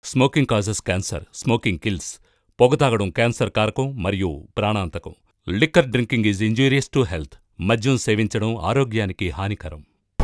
Smoking causes cancer smoking kills పొగ తాగడం cancer కారకం మరియు ప్రాణాంతకం liquor drinking is injurious to health మద్యం సేవించడం ఆరోగ్యానికి హానికరం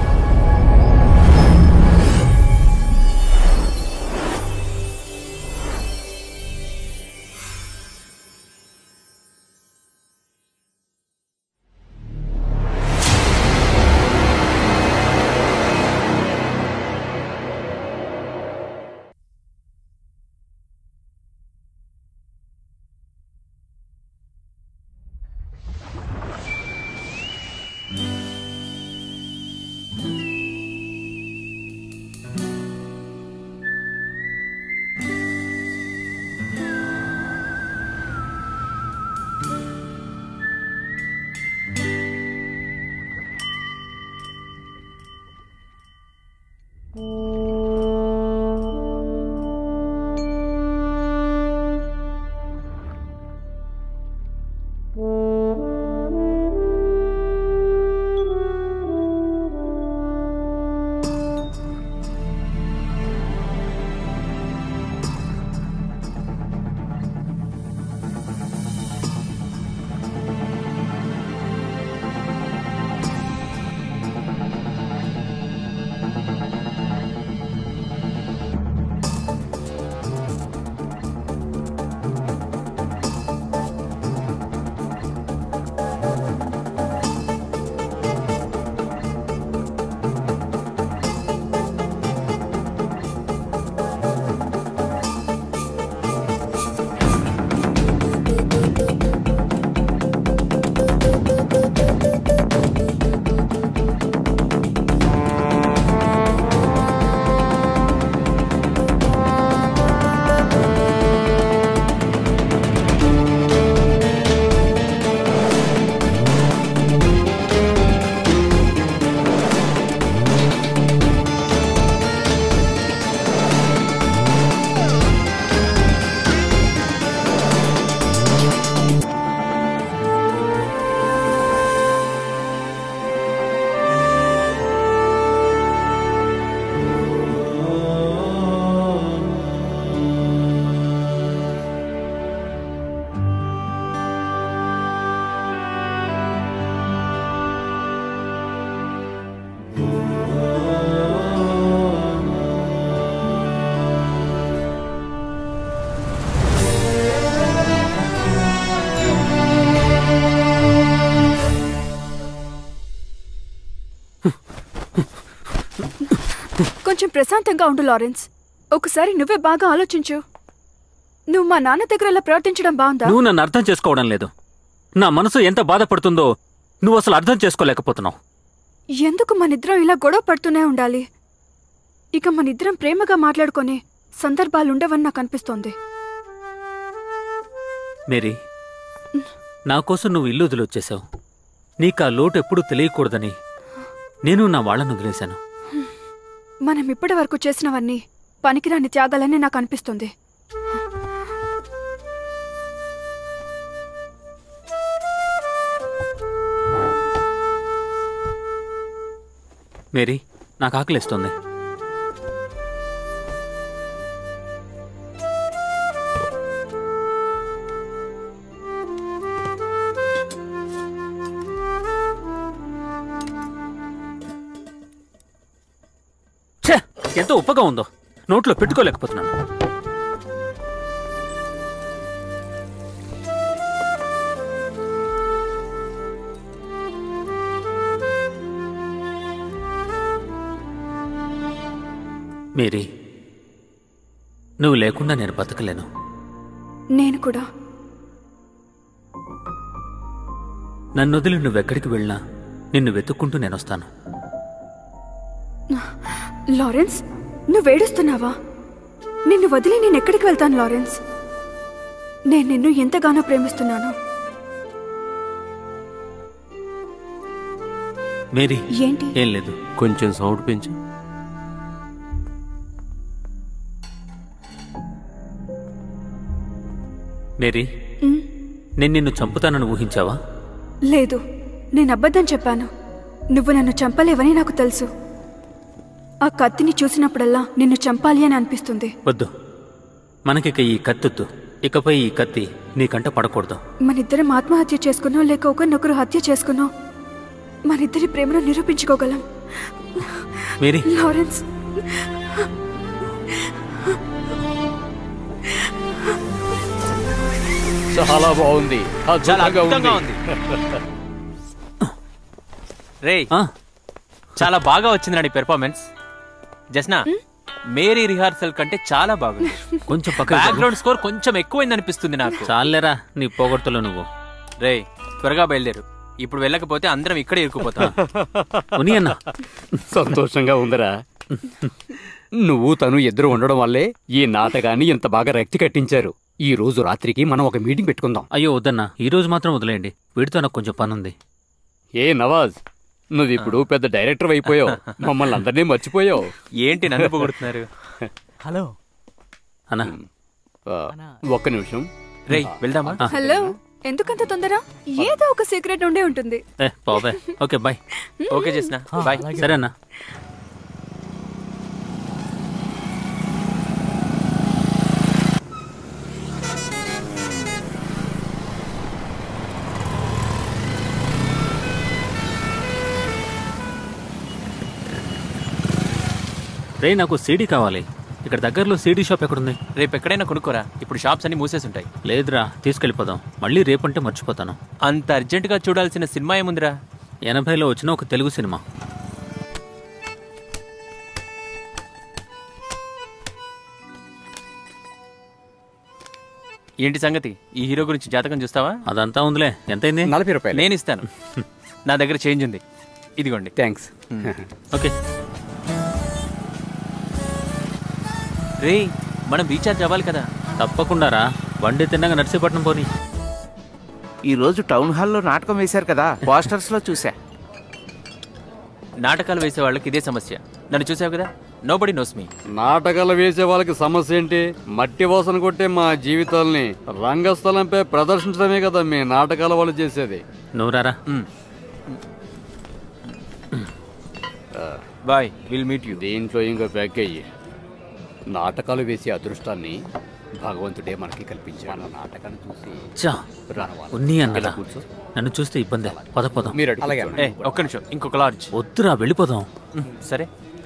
కొంచెం ప్రశాంతంగా ఉండు లారెన్స్ ఒకసారి నువ్వే బాగా ఆలోచించు నువ్వు మా నాన్న దగ్గర అలా ప్రవర్తించడం బాగుందా నువ్వు నన్ను అర్థం చేసుకోవడం లేదు నా మనసు ఎంత బాధపడుతుందో నువ్వు అసలు అర్థం చేసుకోలేకపోతున్నావు ఎందుకు మనిద్దరం ఇలా గొడవ పడుతూనే ఉండాలి ఇక మనిద్దరం ప్రేమగా మాట్లాడుకునే సందర్భాలుండవని నాకు అనిపిస్తోంది మేరీ నా కోసం నువ్వు ఇల్లు వదిలొచ్చేశావు నీకు ఆ లోటు ఎప్పుడూ తెలియకూడదని నేను నా వాళ్ళను వదిలేశాను మనం ఇప్పటి వరకు చేసినవన్నీ పనికిరాని త్యాగాలని నాకు అనిపిస్తుంది మేరీ నాకు ఆకలిస్తుంది ఛే! ఎంత ఉప్పగా ఉందో నోట్లో పెట్టుకోలేకపోతున్నాను మేరీ నువ్వు లేకుండా నేను బతకలేను నేను కూడా నన్ను వదిలి నువ్వెక్కడికి వెళ్ళినా నిన్ను వెతుక్కుంటూ నేనొస్తాను లారెన్స్ నువ్వేడుస్తున్నావా నిన్ను వదిలి నేను ఎక్కడికి వెళ్తాను లారెన్స్ నేను నిన్ను ఎంతగానో ప్రేమిస్తున్నాను మేరీ ఏంటి ఏం లేదు కొంచెం సౌండ్ పెంచు మేరీ ఉమ్, నేను నిన్ను చంపుతానని ఊహించావా లేదు నేను అబద్ధం చెప్పాను నువ్వు నన్ను చంపలేవని నాకు తెలుసు ఆ కత్తిని చూసినప్పుడల్లా నిన్ను చంపాలి అని అనిపిస్తుంది వద్దు మనకిక ఈ కత్తొద్దు ఇకపై ఈ కత్తి నీకంట పడకూడదు మనిద్దరం ఆత్మహత్య చేసుకున్నాం లేక ఒకరినొకరు హత్య చేసుకున్నాం మనిద్దరి ప్రేమను నిరూపించుకోగలం మేరీ లారెన్స్ చాలా బాగుంది చాలా అద్భుతంగా అద్భుతంగా ఉంది ఉంది రే ఆ, చాలా బాగా వచ్చిందండి పెర్ఫార్మెన్స్ జస్నా మేరీ రిహార్సల్ కంటే చాలా బాగుంది కొంచెం పక్కన బ్యాక్గ్రౌండ్ స్కోర్ కొంచెం ఎక్కువైంది అనిపిస్తుంది నాకు చాలేరా నీ పోగొడతలో నువ్వు రే త్వరగా బయలుదేరు ఇప్పుడు వెళ్ళకపోతే అందరం ఇక్కడే ఇరుక్కుపోతాం ఉని అన్న సంతోషంగా ఉందిరా నువ్వు తను ఇద్దరు ఉండడం వల్లే ఈ నాటకాన్ని ఇంత బాగా రక్తి కట్టించారు ఈ రోజు రాత్రికి మనం ఒక మీటింగ్ పెట్టుకుందాం అయ్యో వద్దన్నా ఈ రోజు మాత్రం వదిలేయండి వీడితో నాకు కొంచెం పనుంది ఏ నవాజ్ నువ్వు ఇప్పుడు పెద్ద డైరెక్టర్ అయిపోయావు మమ్మల్ని అందరినీ మర్చిపోయావు ఏంటి నన్ను పొగుడుతున్నారు హలో అన్నా ఆ, ఒక్క నిమిషం రే వెళ్దామా హలో ఎందుకంత తొందర ఏదో ఒక సీక్రెట్ ఉండే ఉంటుంది ఏ బాబాయ్ okay bye okay Jasna bye సరే అన్నా రే నాకు సీడీ కావాలి ఇక్కడ దగ్గరలో సీడీ షాప్ ఎక్కడుంది రేపు ఎక్కడైనా కొనుక్కోరా ఇప్పుడు షాప్స్ అన్ని మూసేసి ఉంటాయి లేదురా తీసుకెళ్ళిపోదాం మళ్ళీ రేపంటే మర్చిపోతాను అంత అర్జెంటుగా చూడాల్సిన సినిమా ఏముందిరా ఎనభైలో వచ్చిన ఒక తెలుగు సినిమా ఏంటి సంగతి ఈ హీరో గురించి జాతకం చూస్తావా అదంతా ఉందిలే ఎంతైంది నలభై రూపాయలు నేను ఇస్తాను నా దగ్గర చేంజ్ ఉంది ఇదిగోండి థ్యాంక్స్ ఓకే రే మనం రీఛార్జ్ అవ్వాలి కదా తప్పకుండా రా వండి తిన్నాక నర్సీపట్నం పోని ఈ రోజు టౌన్ హాల్లో నాటకం వేశారు కదా పోస్టర్స్ లో చూసా నాటకాలు వేసే వాళ్ళకి ఇదే సమస్య నన్ను చూసావు కదా నో బడీ నోస్ మీ నాటకాలు వేసే వాళ్ళకి సమస్య ఏంటి మట్టి వాసన కొట్టే మా జీవితాల్ని రంగస్థలంపై ప్రదర్శించడమే కదా మీ నాటకాల వాళ్ళు చేసేది నువ్వు రారా బాయ్ విల్ మీట్ యూ దీంట్లో ఇంకో ప్యాక్ అయ్యి నాటకాలు వేసే అదృష్టాన్ని భగవంతుడే మనకి కల్పించాడు నాటకాన్ని చూసి చా రావాలి ఉన్ని అన్నదా ఇలా కూర్చో. నన్ను చూస్తే ఇబ్బంది పద పోదాం మీరు అటు అలాగే కూర్చోండి. ఏ ఒక్క నిమిషం ఇంకొక లార్జ్ వద్దురా వెళ్ళిపోదాం సరే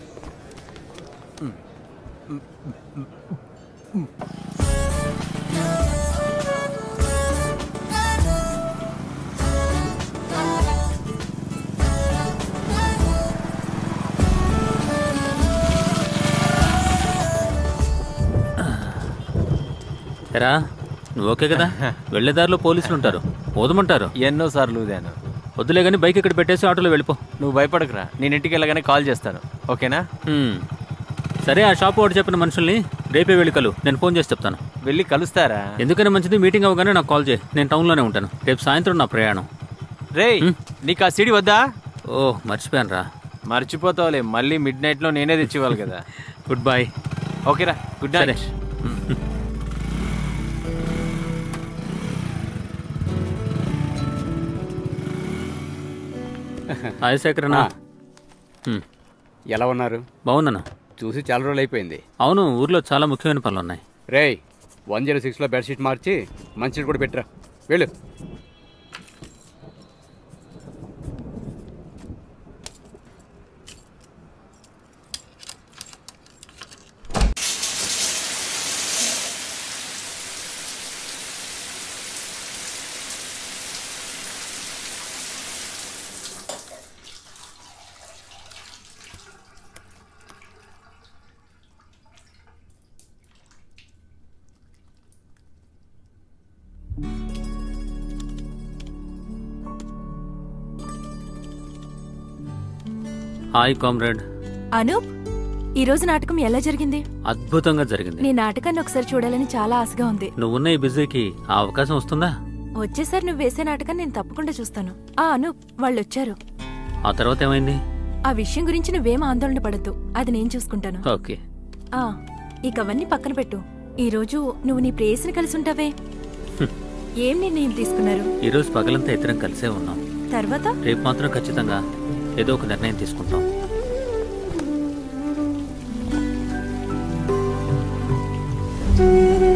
ఎరా నువ్వు ఓకే కదా వెళ్ళేదారిలో పోలీసులు ఉంటారు పోదమంటారు ఎన్నో సార్లు ఊదాను వద్దులే కానీ బైక్ ఇక్కడ పెట్టేసి ఆటోలో వెళ్ళిపో నువ్వు భయపడకురా నేను ఇంటికి వెళ్ళగానే కాల్ చేస్తాను ఓకేనా హ్మ్. సరే ఆ షాప్ వాడు చెప్పిన మనుషుల్ని రేపే వెళ్ళి కలు నేను ఫోన్ చేసి చెప్తాను వెళ్ళి కలుస్తారా ఎందుకని మంచిది మీటింగ్ అవ్వగానే నాకు కాల్ చేయి నేను టౌన్లోనే ఉంటాను రేపు సాయంత్రం నా ప్రయాణం రే నీకు ఆ సిడి వద్దా ఓ మర్చిపోయాను రా మర్చిపోతావులే మళ్ళీ మిడ్ నైట్ లో నేనే తెచ్చివ్వాలి కదా గుడ్ బాయ్ ఓకేరా గుడ్ సరే. నైట్ హాయ్ శేఖరనా ఆ. హ్మ్. ఎలా ఉన్నారు బాగున్నాను చూసి చాలా రోజులు అయిపోయింది అవును ఊర్లో చాలా ముఖ్యమైన పనులు ఉన్నాయి రేయ్ వన్ జీరో సిక్స్లో బెడ్షీట్ మార్చి మంచిది కూడా పెట్టరా వెళ్ళు హాయ్ కామ్రేడ్ అనూప్ ఈ రోజు నాటకం ఎలా జరిగింది అద్భుతంగా జరిగింది నీ నాటకాన్ని ఒకసారి చూడాలని చాలా ఆశగా ఉంది నువ్వున్న ఈ బిజీకి ఆ అవకాశం వస్తుందా వచ్చేసారి నువ్వు వేసే నాటకాన్ని నేను తప్పకుండా చూస్తాను ఆ అనూప్ వాళ్ళు వచ్చారు ఆ తర్వాత ఏమైంది ఆ విషయం గురించి నువ్వేం ఆందోళన పడద్దు అది నేను చూసుకుంటాను ఓకే ఆ ఇక అవన్నీ పక్కన పెట్టు ఈ రోజు నువ్వు నీ ప్రేయసిని కలిసి ఉంటావే ఏం నిర్ణయం తీసుకున్నారు ఈరోజు పగలంతా ఇద్దరం కలిసే ఉన్నాం తర్వాత రేపు మాత్రం ఖచ్చితంగా ఏదో ఒక నిర్ణయం తీసుకుంటాం ఆ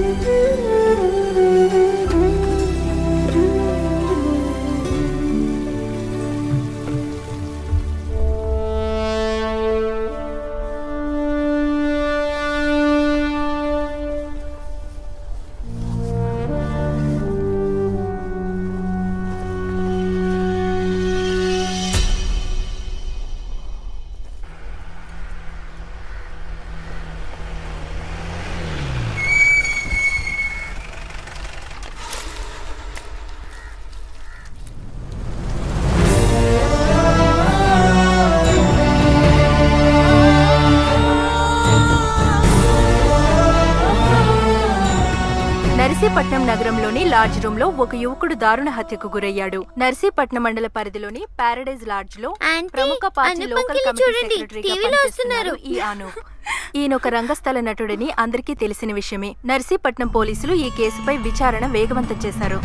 నర్సీపట్నం నగరంలోని లాడ్జ్ రూమ్ లో ఒక యువకుడు దారుణ హత్యకు గురయ్యాడు నర్సీపట్నం మండల పరిధిలోని పారడైజ్ లాడ్జ్ లో ఆంటీ, ప్రముఖ పార్టీ అన్నపంకిని లోకల్ కమిటీ చూడండి, సెక్రటరీగా టీవీలో పనిచేస్తున్నారు వస్తున్నారు. ఈ ఆను ఈయన ఒక రంగస్థల నటుడని అందరికీ తెలిసిన విషయమే నర్సీపట్నం పోలీసులు ఈ కేసుపై విచారణ వేగవంతం చేశారు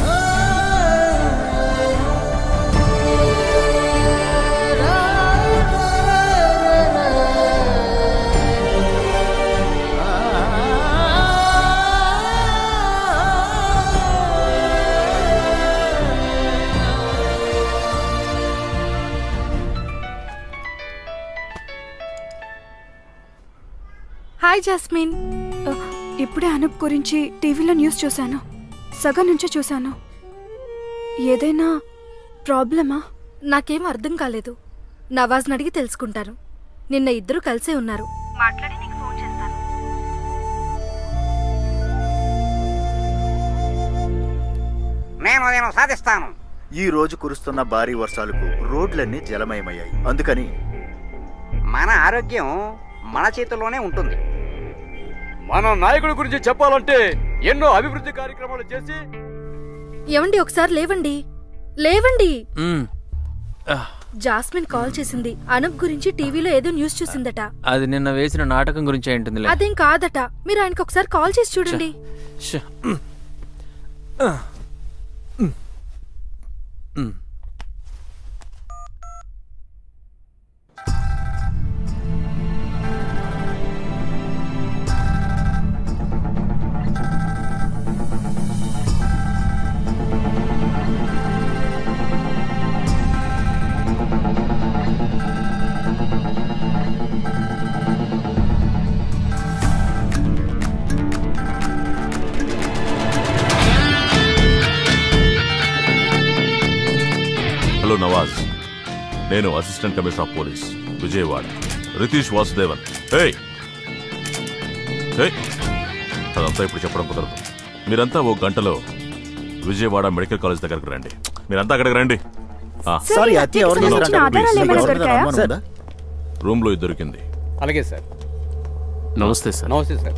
హాయ్ జాస్మిన్ ఆ, ఇప్పుడే అనూప్ గురించి టీవీలో న్యూస్ చూశాను సగం నుంచే చూశాను ఏదైనా ప్రాబ్లమా నాకేం అర్థం కాలేదు నవాజ్ని అడిగి తెలుసుకుంటాను నిన్న ఇద్దరు కలిసే ఉన్నారు మాట్లాడి నీకు ఫోన్ చేస్తాను నేను నేను సాధిస్తాను ఈ రోజు కురుస్తున్న భారీ వర్షాలకు రోడ్లన్నీ జలమయమయ్యాయి అందుకని మన ఆరోగ్యం మన చేతుల్లోనే ఉంటుంది మన నాయకుడి గురించి చెప్పాలంటే ఎన్నో అభివృద్ధి కార్యక్రమాలు చేసి ఏవండి ఒకసారి లేవండి లేవండి మ్మ్. జాస్మిన్ కాల్ చేసింది అనూప్ గురించి టీవీలో ఏదో న్యూస్ చూసిందట అది నిన్న వేసిన నాటకం గురించి ఉంటుందిలే అదేం కాదట మీరు ఆయనకు ఒకసారి కాల్ చేసి చూడండి ష్. మ్మ్. హలో నవాజ్ నేను assistant commissioner of police Vijayawada Ritesh Vasudevan hey hey అదంతా ఇప్పుడు చెప్పడం కుదరదు మీరంతా ఓ గంటలో విజయవాడ మెడికల్ కాలేజ్ దగ్గరకు రండి మీరంతా అక్కడికి రండి ఆ, సార్ ఈ హత్య ఎవరు సంబంధించిన చేశారంటారు? ఆధారాలు మీకు ఏమైనా ఎవరి మీద దొరికాయా? అనుమానం ఉందా? రూమ్ లో ఇది దొరికింది అలాగే సార్ నమస్తే సార్ నమస్తే సార్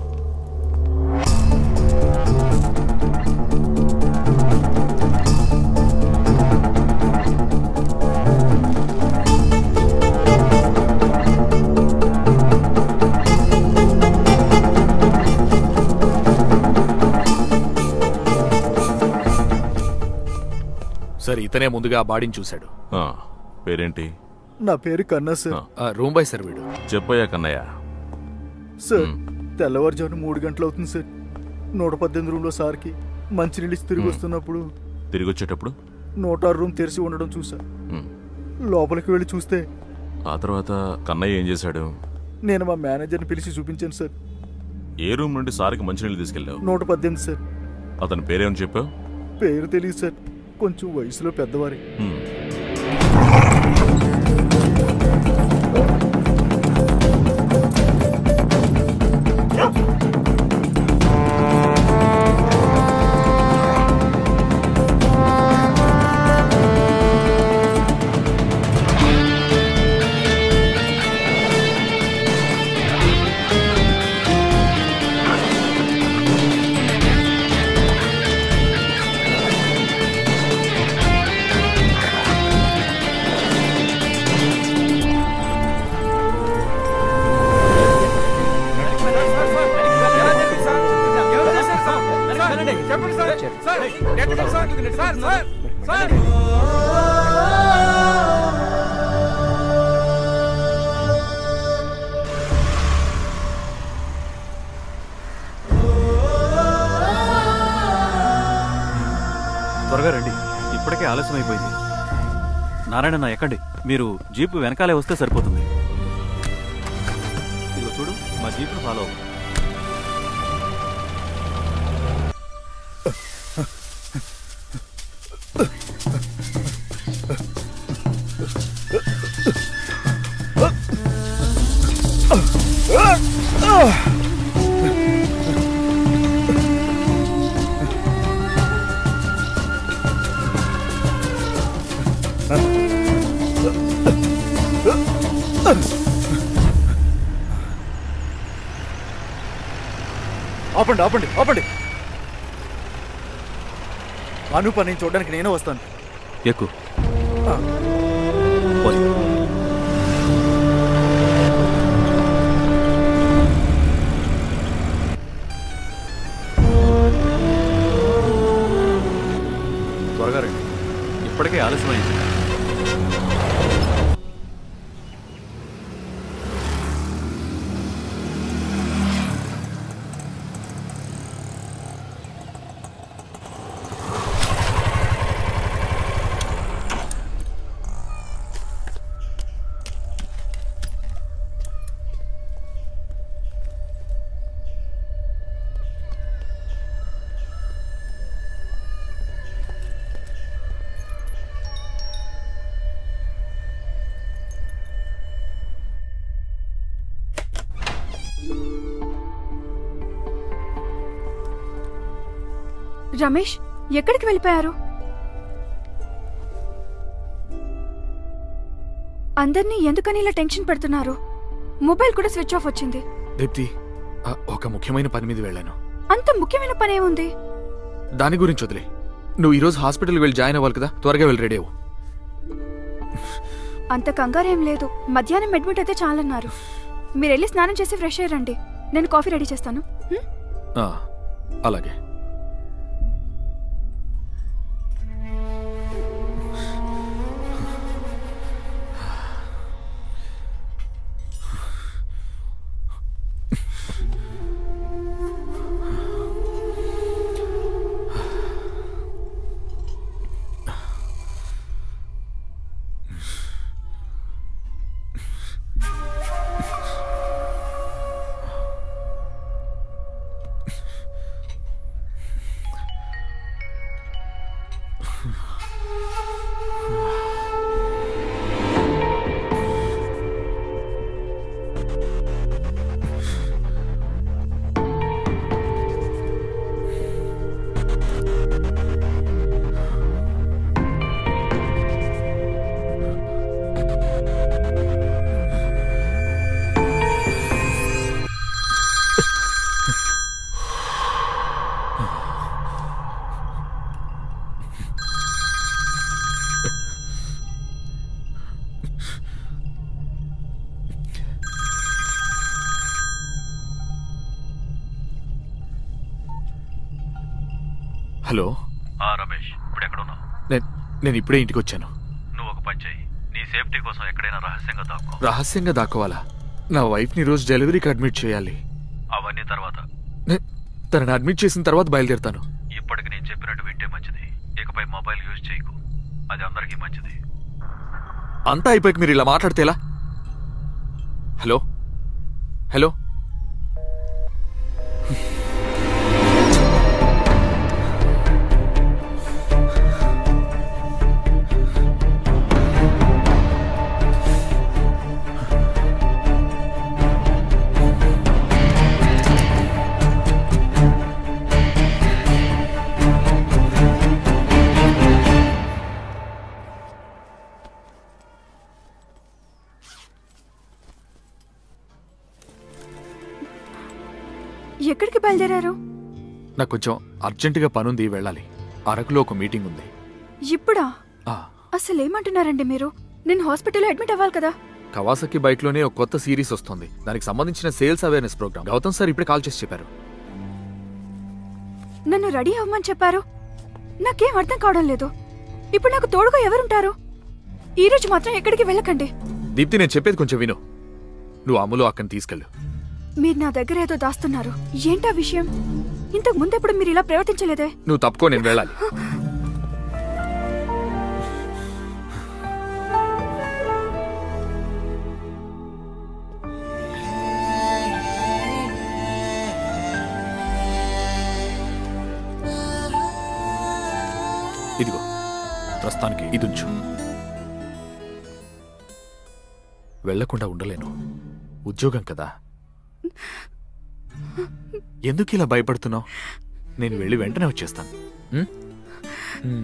సార్ ఇతనే ముందుగా ఆ బాడీని చూశాడు ఆ, పేరేంటి నా పేరు కన్నా సార్ ఆ, రూమ్ బాయ్ సార్ వీడు చెప్పయ్యా కన్నయ్య సార్ తెల్లవారుజామున మూడు గంటలు అవుతుంది సార్ నూట పద్దెనిమిది రూమ్లో సార్కి మంచినీళ్ళు ఇచ్చి తిరిగి వస్తున్నప్పుడు తిరిగి వచ్చేటప్పుడు నూట ఆరు రూమ్ తెరిచి ఉండడం చూసా ఉమ్. లోపలికి వెళ్ళి చూస్తే ఆ తర్వాత కన్నయ్య ఏం చేశాడు నేను మా మేనేజర్ని పిలిచి చూపించాను సార్ ఏ రూమ్ నుండి సార్కి మంచినీళ్ళు తీసుకెళ్ళావు నూట పద్దెనిమిది సార్ అతని పేరేమని చెప్పావు పేరు తెలియదు సార్ కొంచెం వయసులో పెద్దవారి హ్మ్. త్వరగా రండి ఇప్పటికే ఆలస్యం అయిపోయింది నారాయణ ఎక్కండి మీరు జీపు వెనకాలే వస్తే సరిపోతుంది ఇదిగో చూడు మా జీపును ఫాలో అవ్వు ఆపండి ఆపండి ఆపండి అనూప నేను చూడడానికి నేను వస్తాను ఎక్కు ఆ. పోనీ. త్వరగా రండి ఇప్పటికే ఆలస్యమైంది రమేష్ ఎక్కడికి వెళ్ళిపోయారు అందరినీ ఎందుకని ఇలా టెన్షన్ పెడుతున్నారు మొబైల్ కూడా స్విచ్ ఆఫ్ వచ్చింది దీప్తి ఆ, ఒక ముఖ్యమైన పని మీద వెళ్ళాను అంత ముఖ్యమైన పని ఏముంది దాని గురించి వదిలే నువ్వు ఈరోజు హాస్పిటల్కి వెళ్ళి జాయిన్ అవ్వాలి కదా త్వరగా వెళ్ళి రెడీ అవ్వు అంత కంగారేం లేదు మధ్యాహ్నం అడ్మిట్ అయితే చాలన్నారు మీరు వెళ్ళి స్నానం చేసి ఫ్రెష్ అయ్యారండి నేను కాఫీ రెడీ చేస్తాను హ్మ్? ఆ, అలాగే హలో ఆ రమేష్ ఇప్పుడు ఎక్కడున్నావు నేను నేను ఇప్పుడే ఇంటికి వచ్చాను నువ్వు ఒక పని చెయ్యి నీ సేఫ్టీ కోసం ఎక్కడైనా రహస్యంగా దాక్కో రహస్యంగా దాక్కోవాలా నా వైఫ్ని రోజు డెలివరీకి అడ్మిట్ చేయాలి అవన్నీ తర్వాత నే- తనని అడ్మిట్ చేసిన తర్వాత బయలుదేరుతాను ఇప్పటికి నేను చెప్పినట్టు వింటే మంచిది ఇకపై మొబైల్ యూజ్ చేయకు అది అందరికీ మంచిది అంతా అయిపోయాక మీరు ఇలా మాట్లాడితే ఎలా హలో హలో ఎక్కడికి బయలుదేరారు నాకు కొంచెం అర్జెంటుగా పనుంది వెళ్ళాలి అరకులో ఒక మీటింగ్ ఉంది ఇప్పుడా ఆ. అసలు ఏమంటున్నారండి మీరు నేను హాస్పిటల్లో అడ్మిట్ అవ్వాలి కదా కవాసకి బైక్ లోనే ఒక కొత్త సిరీస్ వస్తుంది దానికి సంబంధించిన sales awareness programme Gautam sir ఇప్పుడే కాల్ చేసి చెప్పారు నన్ను రెడీ అవ్వమని చెప్పారు నాకేం అర్థం కావడం లేదు ఇప్పుడు నాకు తోడుగా ఎవరుంటారు ఈ రోజు మాత్రం ఎక్కడికి వెళ్ళకండి దీప్తి నేను చెప్పేది కొంచెం విను నువ్వు అమ్ములు అక్కని తీసుకెళ్ళు మీరు నా దగ్గర ఏదో దాస్తున్నారు ఏంటా విషయం ఇంతకు ముందెప్పుడు మీరు ఇలా ప్రవర్తించలేదే నువ్వు తప్పుకో నేను వెళ్ళాలి ఇదిగో ప్రస్తుతానికి ఇది ఉంచు వెళ్లకుండా ఉండలేను ఉద్యోగం కదా ఎందుకు ఇలా భయపడుతున్నావు నేను వెళ్ళి వెంటనే వచ్చేస్తాను ఉం? ఉం.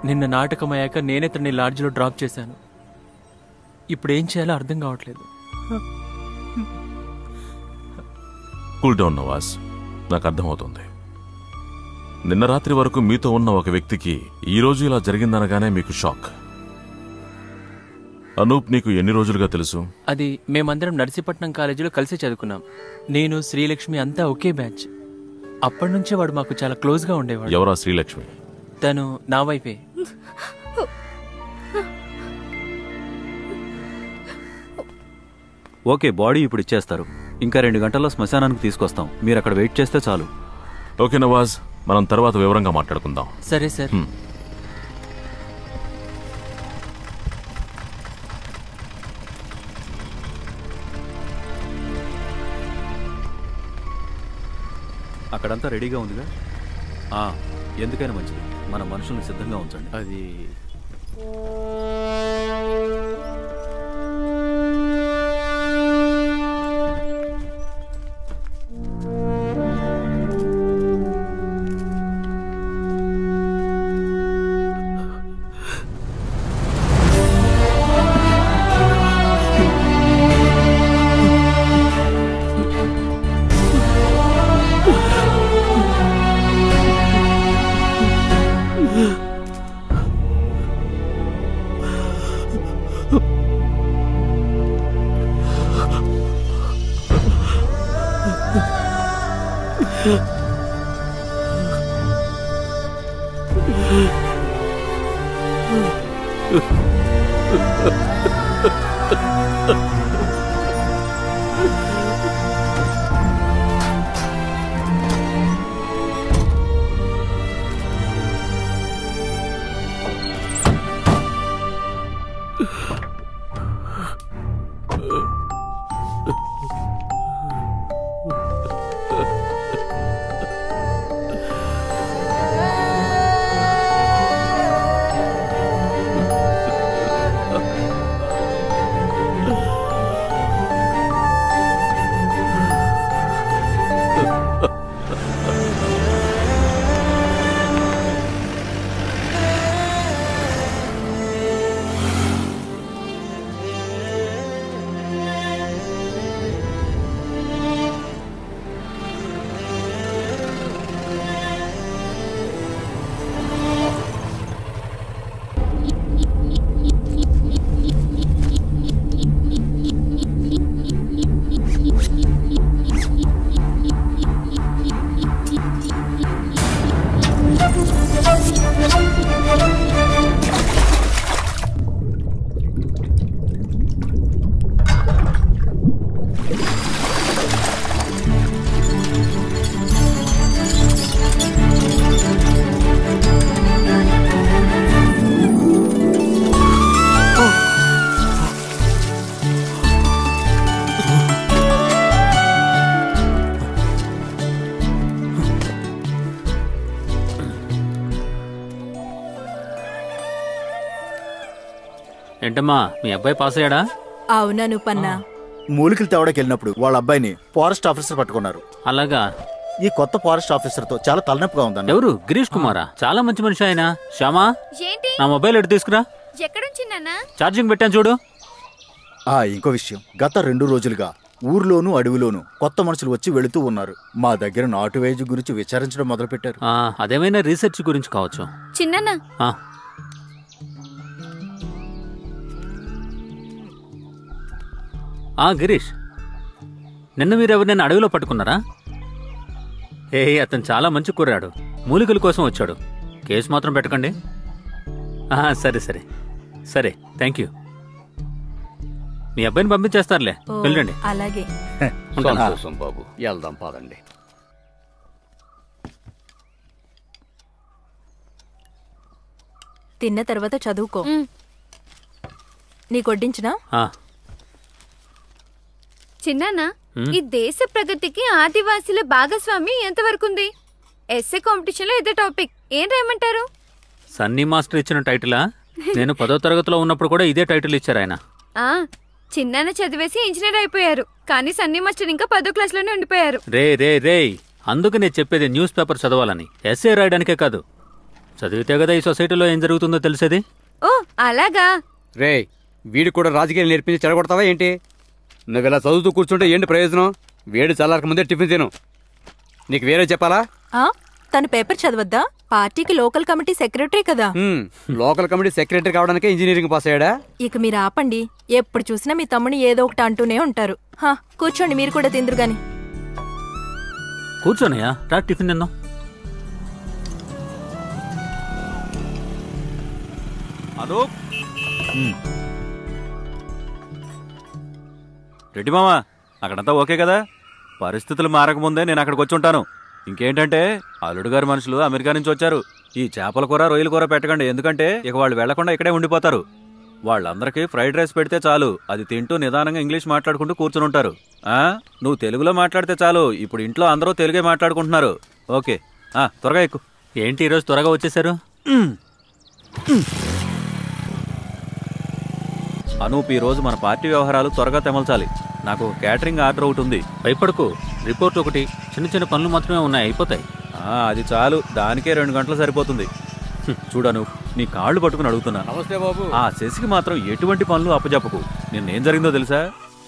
నిన్న నాటకం అయ్యాక నేనే తనని లాడ్జ్లో డ్రాప్ చేశాను ఇప్పుడు ఏం చేయాలో అర్థం కావట్లేదు కూల్ డౌన్ నవాజ్ నాకు అర్థమవుతుంది నిన్న రాత్రి వరకు మీతో ఉన్న ఒక వ్యక్తికి ఈ రోజు ఇలా జరిగిందనగానే మీకు షాక్ అనూప్ నీకు ఎన్ని రోజులుగా తెలుసు అది మేమందరం నర్సీపట్నం కాలేజీలో కలిసి చదువుకున్నాం నేను శ్రీలక్ష్మి అంతా ఒకే బ్యాచ్ అప్పటి నుంచే వాడు మాకు చాలా క్లోజ్గా ఉండేవాడు ఎవరా శ్రీలక్ష్మి తను నా వైఫే ఓకే బాడీ ఇప్పుడు ఇచ్చేస్తారు ఇంకా రెండు గంటల్లో శ్మశానానికి తీసుకొస్తాం మీరు అక్కడ వెయిట్ చేస్తే చాలు ఓకే నవాజ్ మనం తర్వాత వివరంగా మాట్లాడుకుందాం సరే సార్ హ్మ్. అక్కడంతా రెడీగా ఉందిగా ఆ, ఎందుకైనా మంచిది మన మనుషుల్ని సిద్ధంగా ఉంచండి అది ఏంటమ్మా మీ అబ్బాయి పాస్ అయ్యాడా అవునా నువ్వు పన్నా మూలికలు తేవడానికి వెళ్ళినప్పుడు వాళ్ళ అబ్బాయిని ఫారెస్ట్ ఆఫీసర్ పట్టుకున్నారు అలాగా ఈ కొత్త ఫారెస్ట్ ఆఫీసర్ తో చాలా తలనొప్పిగా ఉందన్న ఎవరు గిరీష్ కుమారా చాలా మంచి మనిషి ఆయన శ్యామా ఏంటి నా మొబైల్ ఎటు తీసుకురా ఎక్కడుంచి నాన్న ఛార్జింగ్ పెట్టాను చూడు ఆ ఇంకో విషయం గత రెండు రోజులుగా ఊర్లోనూ అడవిలోనూ కొత్త మనుషులు వచ్చి వెళుతూ ఉన్నారు మా దగ్గర నాటు వైద్యం గురించి విచారించడం మొదలుపెట్టారు ఆ, అదేమైనా రీసెర్చ్ గురించి కావచ్చు చిన్నన్న ఆ, ఆ గిరీష్ నిన్న మీరు ఎవరినైనా అడవిలో పట్టుకున్నారా ఏ అతను చాలా మంచి కుర్రాడు మూలికల కోసం వచ్చాడు కేసు మాత్రం పెట్టకండి ఆ, సరే సరే సరే థ్యాంక్ యూ మీ అబ్బాయిని పంపించేస్తారులే ఓ, వెళ్ళండి అలాగే ఉంటాను. సంతోషం బాబు వెళ్దాం పదండి తిన్న తర్వాత చదువుకో నీకు వడ్డించినా ఆ, చిన్నాన్న హ్మ్? ఈ దేశ ప్రగతికి ఆదివాసీల భాగస్వామ్యం ఎంతవరకు ఉంది ఎస్ఏ కాంపిటీషన్ లో ఇదే టాపిక్ ఏం రాయమంటారు సన్నీ మాస్టర్ ఇచ్చిన టైటిలా నేను పదో తరగతిలో ఉన్నప్పుడు కూడా ఇదే టైటిల్ ఇచ్చారు ఆయన ఆ చిన్నాన్న చదివేసి ఇంజనీర్ అయిపోయారు కానీ సన్నీ మాస్టర్ ఇంకా పదో క్లాస్ లోనే ఉండిపోయారు రే రే రే అందుకు నేను చెప్పేది న్యూస్ పేపర్ చదవాలని ఎస్ఏ రాయడానికే కాదు చదివితే కదా ఈ సొసైటీలో ఏం జరుగుతుందో తెలిసేది ఓ అలాగా రే వీడికి కూడా రాజకీయాలు నేర్పించి చెడగొడతావా ఏంటి నువ్వు ఇలా చదువుతూ కూర్చుంటే ఏంటి ప్రయోజనం వేడి చల్లారక ముందే టిఫిన్ తిను నీకు వేరే చెప్పాలా ఆ తను పేపర్ చదవద్దా పార్టీకి లోకల్ కమిటీ సెక్రటరీ కదా హ్మ్, లోకల్ కమిటీ సెక్రటరీ కావడానికే ఇంజనీరింగ్ పాస్ అయ్యాడా ఇక మీరు ఆపండి ఎప్పుడు చూసినా మీ తమ్ముని ఏదో ఒకటి అంటూనే ఉంటారు హా కూర్చోండి మీరు కూడా తిందురు గాని కూర్చోనయ్యా రా టిఫిన్ తిందాం అనూప్ రెడ్డి మామా అక్కడంతా ఓకే కదా పరిస్థితులు మారకముందే నేను అక్కడికి వచ్చి ఉంటాను ఇంకేంటంటే అల్లుడు గారి మనుషులు అమెరికా నుంచి వచ్చారు ఈ చేపల కూర రొయ్యల కూర పెట్టకండి ఎందుకంటే ఇక వాళ్ళు వెళ్లకుండా ఇక్కడే ఉండిపోతారు వాళ్ళందరికీ ఫ్రైడ్ రైస్ పెడితే చాలు అది తింటూ నిదానంగా ఇంగ్లీష్ మాట్లాడుకుంటూ కూర్చుని ఉంటారు ఆ నువ్వు తెలుగులో మాట్లాడితే చాలు ఇప్పుడు ఇంట్లో అందరూ తెలుగే మాట్లాడుకుంటున్నారు ఓకే ఆ త్వరగా ఎక్కు ఏంటి ఈరోజు త్వరగా వచ్చేసారు అనూప్ ఈ రోజు మన పార్టీ వ్యవహారాలు త్వరగా తెమల్చాలి నాకు క్యాటరింగ్ ఆర్డర్ ఒకటి ఉంది భయపడకు రిపోర్ట్ ఒకటి చిన్న చిన్న పనులు మాత్రమే ఉన్నాయి అయిపోతాయి ఆ, అది చాలు దానికే రెండు గంటలు సరిపోతుంది హ్మ్, చూడను నీ కాళ్ళు పట్టుకుని అడుగుతున్నా నమస్తే బాబు ఆ శశికి మాత్రం ఎటువంటి పనులు అప్పచెప్పకు నిన్నేం జరిగిందో తెలుసా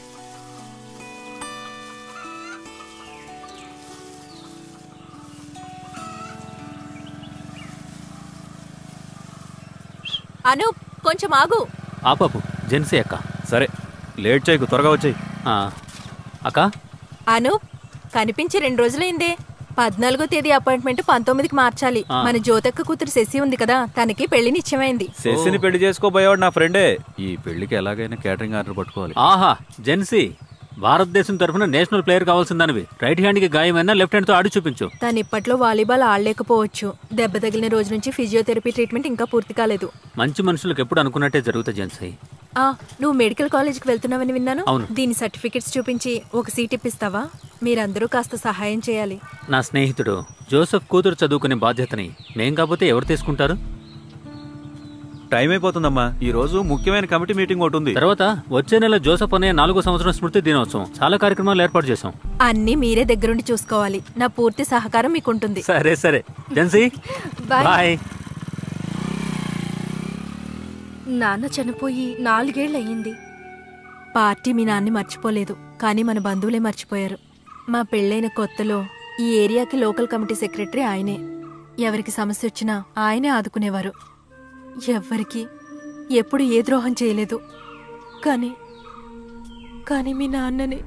అనూప్ కొంచెం ఆగు ఆపాపు జెన్సీ అక్క సరే లేట్ చేయకు త్వరగా వచ్చాయి అక్క అనూప్ కనిపించి రెండు రోజులైందే పద్నాలుగో తేదీ అపాయింట్మెంట్ పంతొమ్మిదికి మార్చాలి ఆ. మన జ్యోతక్క కూతురు శశి ఉంది కదా తనకి పెళ్లి నిశ్చయమైంది శశిని పెళ్లి చేసుకోబోయేవాడు నా ఫ్రెండే ఈ పెళ్లికి ఎలాగైనా క్యాటరింగ్ ఆర్డర్ పట్టుకోవాలి ఆహా జెన్సీ భారతదేశం తరఫున నేషనల్ ప్లేయర్ కావాల్సిందనివి రైట్ హ్యాండ్ కి గాయమైనా లెఫ్ట్ హ్యాండ్ తో ఆడి చూపించు తను ఇప్పట్లో వాలీబాల్ ఆడలేకపోవచ్చు దెబ్బ తగిలిన రోజు నుంచి ఫిజియోథెరపీ ట్రీట్మెంట్ ఇంకా పూర్తి కాలేదు మంచి మనుషులకు ఎప్పుడు అనుకున్నట్టే జరుగుతుంది జెన్సీ ఆ నువ్వు మెడికల్ కాలేజ్కి వెళ్తున్నావని విన్నాను అవును. దీని సర్టిఫికెట్స్ చూపించి ఒక సీట్ ఇప్పిస్తావా మీరందరూ కాస్త సహాయం చేయాలి నా స్నేహితుడు జోసెఫ్ కూతురు చదువుకునే బాధ్యతని మేం కాకపోతే ఎవరు తీసుకుంటారు టైం అయిపోతుందమ్మా ఈ రోజు ముఖ్యమైన కమిటీ మీటింగ్ ఒకటి ఉంది తర్వాత వచ్చే నెల జోసెఫ్ అనే నాలుగో సంవత్సరం స్మృతి దినోత్సవం చాలా కార్యక్రమాలు ఏర్పాటు చేశాం అన్నీ మీరే దగ్గరుండి చూసుకోవాలి నా పూర్తి సహకారం మీకుంటుంది సరే సరే జెన్సీ బాయ్. బాయ్ నాన్న చనిపోయి నాలుగేళ్ళు అయ్యింది పార్టీ మీ నాన్ని మర్చిపోలేదు కానీ మన బంధువులే మర్చిపోయారు మా పెళ్ళైన కొత్తలో ఈ ఏరియాకి లోకల్ కమిటీ సెక్రటరీ ఆయనే ఎవరికి సమస్య వచ్చినా ఆయనే ఆదుకునేవారు ఎవ్వరికి ఎప్పుడు ఏ ద్రోహం చేయలేదు కానీ కానీ మీ నాన్నని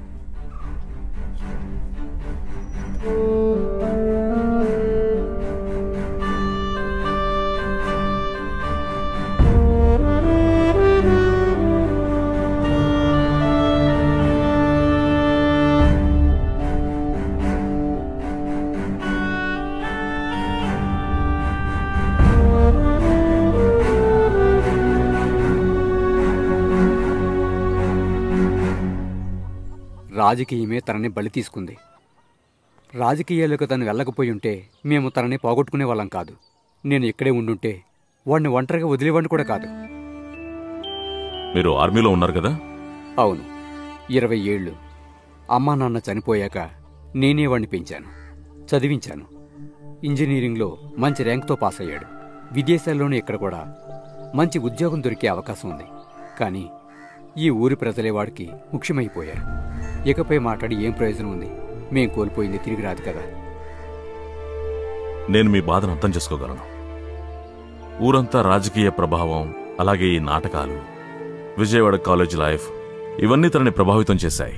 రాజకీయమే తనని బలి తీసుకుంది రాజకీయాలకు తను వెళ్ళకపోయి ఉంటే మేము తనని పోగొట్టుకునే వాళ్ళం కాదు నేను ఇక్కడే ఉండుంటే వాడిని ఒంటరిగా వదిలేవాడిని కూడా కాదు మీరు ఆర్మీలో ఉన్నారు కదా అవును ఇరవై ఏళ్ళు అమ్మా నాన్న చనిపోయాక నేనే వాడిని పెంచాను చదివించాను ఇంజనీరింగ్లో మంచి ర్యాంక్తో పాస్ అయ్యాడు విదేశాల్లోనే ఇక్కడ కూడా మంచి ఉద్యోగం దొరికే అవకాశం ఉంది కానీ ఈ ఊరి ప్రజలే వాడికి ముఖ్యమైపోయారు ఇకపై మాట్లాడి ఏం ప్రయోజనం ఉంది మేం కోల్పోయింది తిరిగి రాదు కదా నేను మీ బాధను అర్థం చేసుకోగలను ఊరంతా రాజకీయ ప్రభావం అలాగే ఈ నాటకాలు విజయవాడ కాలేజ్ లైఫ్ ఇవన్నీ తనని ప్రభావితం చేశాయి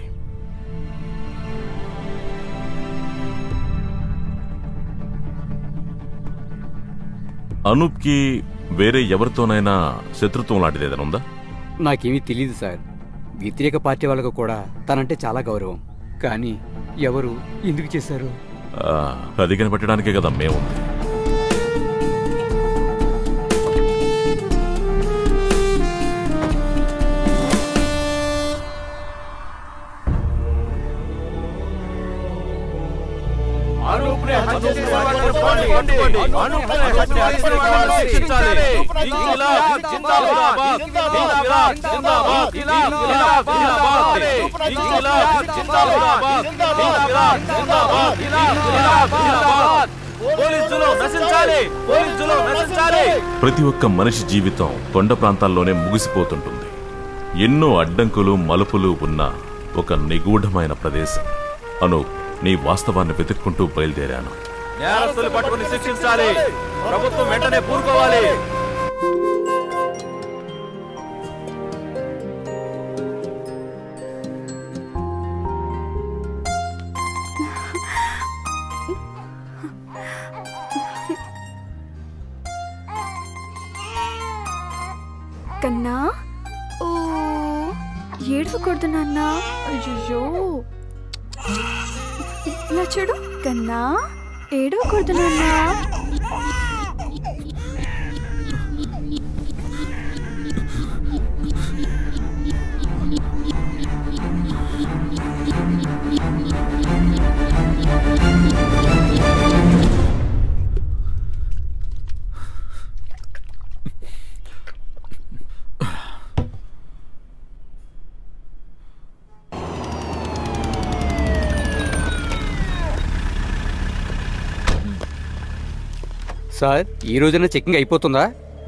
అనూప్కి వేరే ఎవరితోనైనా శత్రుత్వం లాంటిది ఏదైనా ఉందా నాకేమీ తెలియదు సార్ వ్యతిరేక పార్టీ వాళ్ళకు కూడా తనంటే చాలా గౌరవం కానీ ఎవరు ఎందుకు చేశారు ఆ, అది కనిపెట్టడానికే కదా మేము పోలీస్ జులుం నశించాలి పోలీస్ జులుం నశించాలి ప్రతి ఒక్క మనిషి జీవితం కొండ ప్రాంతాల్లోనే ముగిసిపోతుంటుంది ఎన్నో అడ్డంకులు మలుపులు ఉన్న ఒక నిగూఢమైన ప్రదేశం అను నీ వాస్తవాన్ని వెతుక్కుంటూ బయలుదేరాను నేరస్తులు పట్టుకుని శిక్షించాలి ప్రభుత్వం వెంటనే పూనుకోవాలి కన్నా ఓ ఏడవకూడదు నాన్న అయ్యో ఇలా చూడు కన్నా ఏడవకూడదు నాన్న సార్ ఈ రోజున చెకింగ్ అయిపోతుందా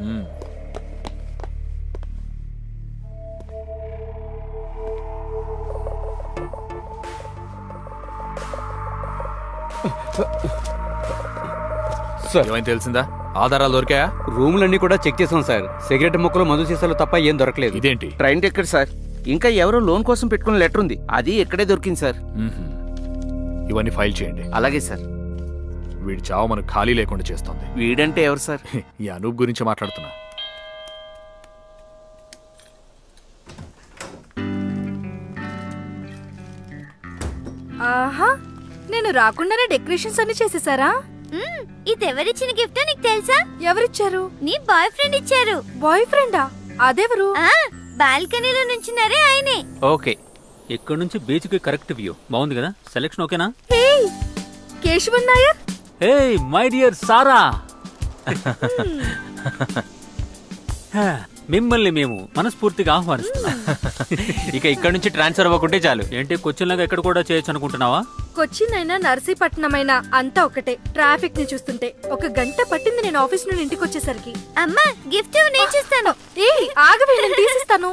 సార్ ఏమైనా తెలిసిందా ఆధారాలు దొరికాయా రూములన్నీ కూడా చెక్ చేసాం సార్ సిగరెట్ ముక్కలు మందు సీసాలు తప్ప ఏం దొరకలేదు ఇదేంటి ట్రైన్ టికెట్ సార్ ఇంకా ఎవరో లోన్ కోసం పెట్టుకున్న లెటర్ ఉంది అది ఇక్కడే దొరికింది సార్ మ్మ్హ్మ్. ఇవన్నీ ఫైల్ చేయండి అలాగే సార్ వీడి చావు మనకు ఖాళీ లేకుండా చేస్తుంది వీడంటే ఎవరు సార్ ఈ అనూప్ గురించి మాట్లాడుతున్నా ఆహా నేను రాకుండానే డెకరేషన్స్ అన్ని చేసేసారా ఇది ఎవరిచ్చిన గిఫ్ట్ నీకు తెలుసా ఎవరిచ్చారు నీ బాయ్ ఫ్రెండ్ ఇచ్చారు బాయ్ ఫ్రెండా అదెవరు బాల్కనీలో నుంచున్నారే ఆయనే ఓకే ఇక్కడ నుంచి బీచ్ కి కరెక్ట్ వ్యూ బాగుంది కదా సెలెక్షన్ ఓకేనా hey Keshavan Nair hey my dear సారా హా, మిమ్మల్ని మేము మనస్ఫూర్తిగా ఆహ్వానిస్తున్నాం ఇక ఇక్కడ నుంచి ట్రాన్స్ఫర్ అవ్వకుంటే చాలు ఏంటి కొచ్చిన్ లాగా ఎక్కడ కూడా చేయొచ్చు అనుకుంటున్నావా కొచ్చిన్ అయినా నర్సీపట్నం అయినా అంతా ఒకటే ట్రాఫిక్ ని చూస్తుంటే ఒక గంట పట్టింది నేను ఆఫీస్ నుండి ఇంటికి వచ్చేసరికి అమ్మా గిఫ్ట్ నేను చూస్తాను ఏ ఆగవే నేను తీసిస్తాను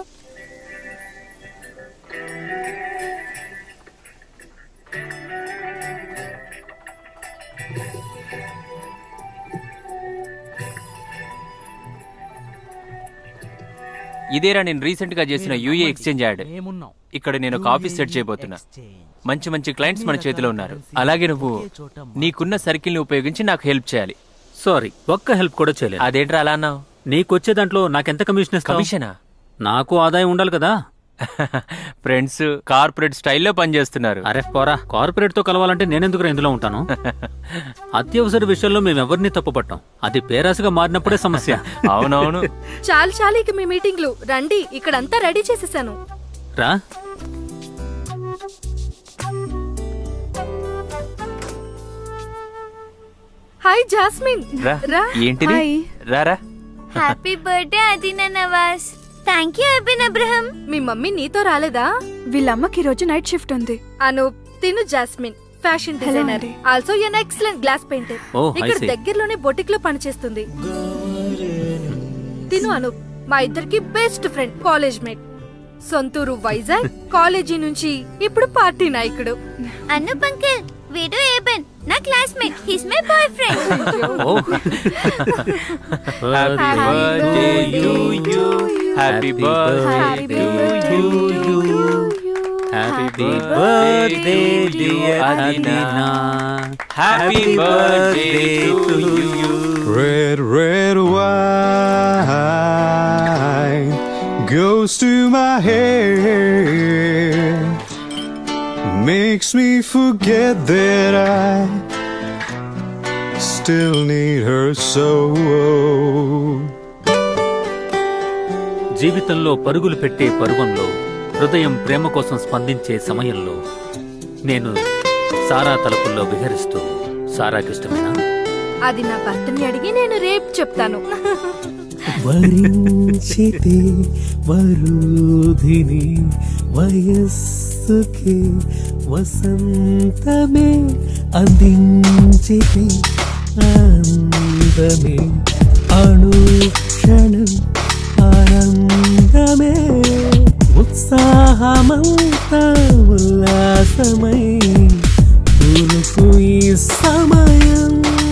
ఇదేరా నేను రీసెంట్ గా చేసిన యూఏ ఎక్స్చేంజ్ యాడ్ ఇక్కడ నేను ఒక ఆఫీస్ సెట్ చేయబోతున్నా మంచి మంచి క్లయింట్స్ మన చేతిలో ఉన్నారు అలాగే నువ్వు నీకున్న సర్కిల్ ని ఉపయోగించి నాకు హెల్ప్ చేయాలి సారీ ఒక్క హెల్ప్ కూడా చేయలేదు అదేంట్రా అలా అన్నావు నీకొచ్చే దాంట్లో నాకెంత కమిషన్ ఇస్తావు కమిషనా నాకు ఆదాయం ఉండాలి కదా ఫ్రెండ్స్ కార్పొరేట్ స్టైల్లో పనిచేస్తున్నారు అరే పోరా కార్పొరేట్ తో కలవాలంటే నేనెందుకు ఇందులో ఉంటాను అత్యవసర విషయంలో మేము ఎవరిని తప్పుపట్టాం అది పేరాసగా మారినప్పుడే సమస్య అవునవును చాలు చాలు ఇక మీ మీటింగ్లు రండి ఇక్కడంతా రెడీ చేసేసాను రా హాయ్ జాస్మిన్ రా రా ఏంటిది హాయ్. రారా happy birthday Adina Nawaz thank you Abin Abraham మీ మమ్మీ నీతో రాలేదా వీళ్ళమ్మకి ఈరోజు నైట్ షిఫ్ట్ ఉంది Anu Tinu Jasmine fashion Hello designer అండి. Also an excellent glass painter Oh, I ఇక్కడ see. దగ్గరలోనే బొటిక్ లో పనిచేస్తుంది తిను అను మా ఇద్దరికి బెస్ట్ ఫ్రెండ్ కాలేజ్ మేట్ సొంతూరు వైజాగ్ కాలేజీ నుంచి ఇప్పుడు పార్టీ నాయకుడు అను పంకల్ వీడు ఏబన్ నా classmate he's my boyfriend happy birthday to you happy birthday to you happy birthday dear Adina happy birthday to you Red, red wine goes to my head, makes me forget that I still need her so. జీవితంలో పరుగులు పెట్టే పరువంలో హృదయం ప్రేమ కోసం స్పందించే సమయంలో నేను సారా తలుపుల్లో విహరిస్తూ సారాకిష్టమేనా అది నా భర్తని అడిగి నేను రేపు చెప్తాను వరించితే వరుధిని వయస్సుకి వసంతమే అందించితే ఆనందమే అనుక్షణం ఆనందమే ఉత్సాహమంతా ఉల్లాసమై పూలుకు ఈ సమయం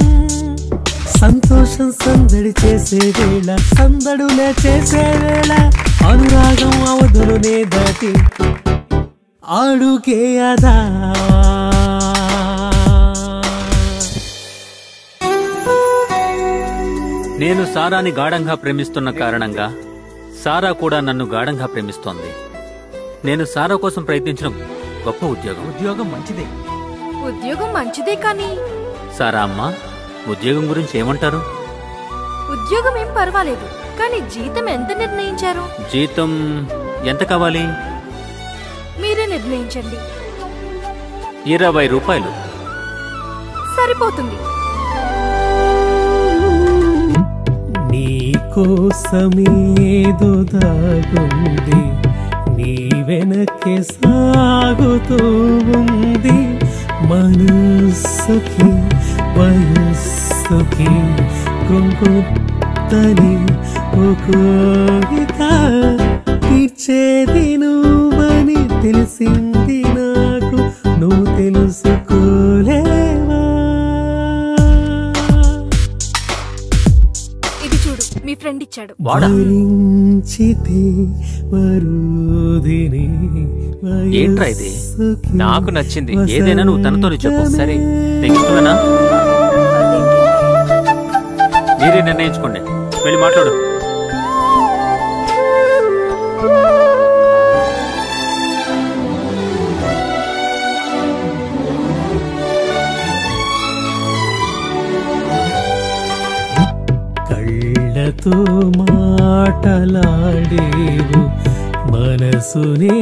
సంతోషం సందడి చేసే వేళ సందడులే చేసే వేళ అనురాగం అవధులునే దాటి అడుగేయదా నేను సారాని గాఢంగా ప్రేమిస్తున్న కారణంగా సారా కూడా నన్ను గాఢంగా ప్రేమిస్తోంది నేను సారా కోసం ప్రయత్నించిన గొప్ప ఉద్యోగం ఉద్యోగం మంచిదే ఉద్యోగం మంచిదే కానీ సారా అమ్మ ఉద్యోగం గురించి ఏమంటారు ఉద్యోగం ఏం పర్వాలేదు కానీ జీతం ఎంత నిర్ణయించారు జీతం ఎంత కావాలి మీరే నిర్ణయించండి ఇరవై రూపాయలు సరిపోతుంది నీ కోసమేదో దాగుంది నీ వెనకే సాగుతూ ఉంది మనస్సుకి వయస్సుకి కొంకొత్తని ఒకోరిక తీర్చేది నువ్వని తెలిసింది నాకు నువ్వు తెలుసుకోలేవా ఇది చూడు మీ ఫ్రెండ్ ఇచ్చాడు వరించితే వరుదిని ఏంట్రా ఇది నాకు నచ్చింది ఏదైనా నువ్వు తనతోనే చెప్పు సరే నీకు ఇష్టమేనా మీరే నిర్ణయించుకోండి వెళ్ళి మాట్లాడు కళ్ళతో మాటలాడేవు మనసునే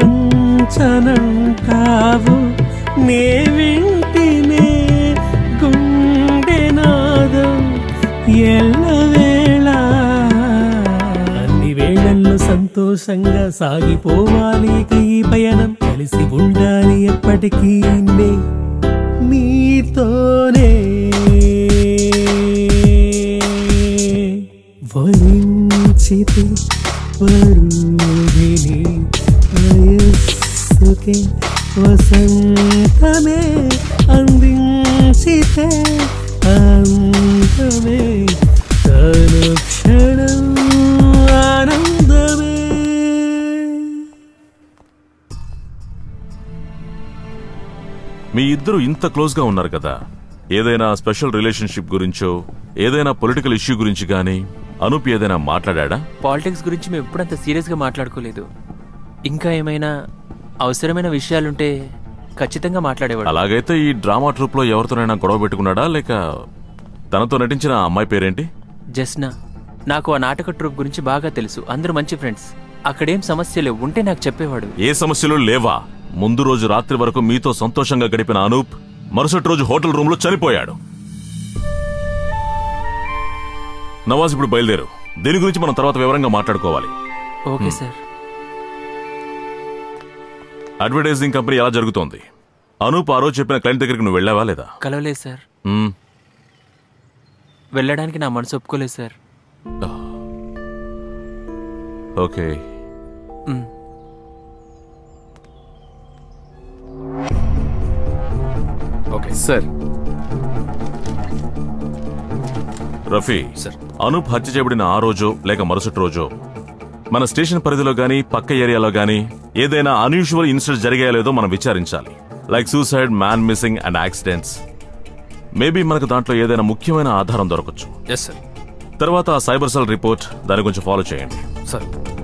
పంచనంటావు నే వింటినే గుండె నాదం ఎల్లవేళ అన్ని వేళల్లో సంతోషంగా సాగిపోవాలి ఇక ఈ పయనం కలిసి ఉండాలి ఎప్పటికీ నే నీతోనే వరించితే వరుదిని వయస్సుకే వసంతమే అందించితే అందమే తను క్షణం ఆనందమే మీ ఇద్దరు ఇంత క్లోజ్ గా ఉన్నారు కదా ఏదైనా స్పెషల్ రిలేషన్షిప్ గురించో ఏదైనా పొలిటికల్ ఇష్యూ గురించి గానీ అనూప్ ఏదైనా మాట్లాడా పాలిటిక్స్ గురించి మేము ఎప్పుడంత సీరియస్గా మాట్లాడుకోలేదు ఇంకా ఏమైనా అవసరమైన విషయాలుంటే ఖచ్చితంగా మాట్లాడేవాడు అలాగైతే ఈ డ్రామా ట్రూప్ లో ఎవరితోనైనా గొడవ పెట్టుకున్నాడా లేక తనతో నటించిన ఆ అమ్మాయి పేరేంటి జస్నా నాకు ఆ నాటక ట్రూప్ గురించి బాగా తెలుసు అందరూ మంచి ఫ్రెండ్స్ అక్కడేం సమస్యలు ఉంటే నాకు చెప్పేవాడు ఏ సమస్యలు లేవా ముందు రోజు రాత్రి వరకు మీతో సంతోషంగా గడిపిన అనూప్ మరుసటి రోజు హోటల్ రూమ్ లో చనిపోయాడు నవాజ్ ఇప్పుడు బయలుదేరు దీని గురించి మనం తర్వాత వివరంగా మాట్లాడుకోవాలి ఓకే సార్ అడ్వర్టైజింగ్ కంపెనీ ఎలా జరుగుతోంది అనూప్ ఆ రోజు చెప్పిన క్లయింట్ దగ్గరికి నువ్వు వెళ్ళావా లేదా కలవలేదు సార్ మ్మ్. వెళ్ళడానికి నా మనసు ఒప్పుకోలేదు సార్ ఓకే మ్. ఓకే సార్ రఫీ అనూప్ హత్య చేయబడిన ఆ రోజు లేక మరుసటి రోజు మన స్టేషన్ పరిధిలో గానీ పక్క ఏరియాలో గానీ ఏదైనా అన్యూజువల్ ఇన్సిడెంట్ జరిగాయో లేదో మనం విచారించాలి like suicide man missing and accidents maybe మనకు దాంట్లో ఏదైనా ముఖ్యమైన ఆధారం దొరకచ్చు ఎస్ సార్ తర్వాత ఆ సైబర్ సెల్ రిపోర్ట్ దాని కొంచెం ఫాలో చేయండి సార్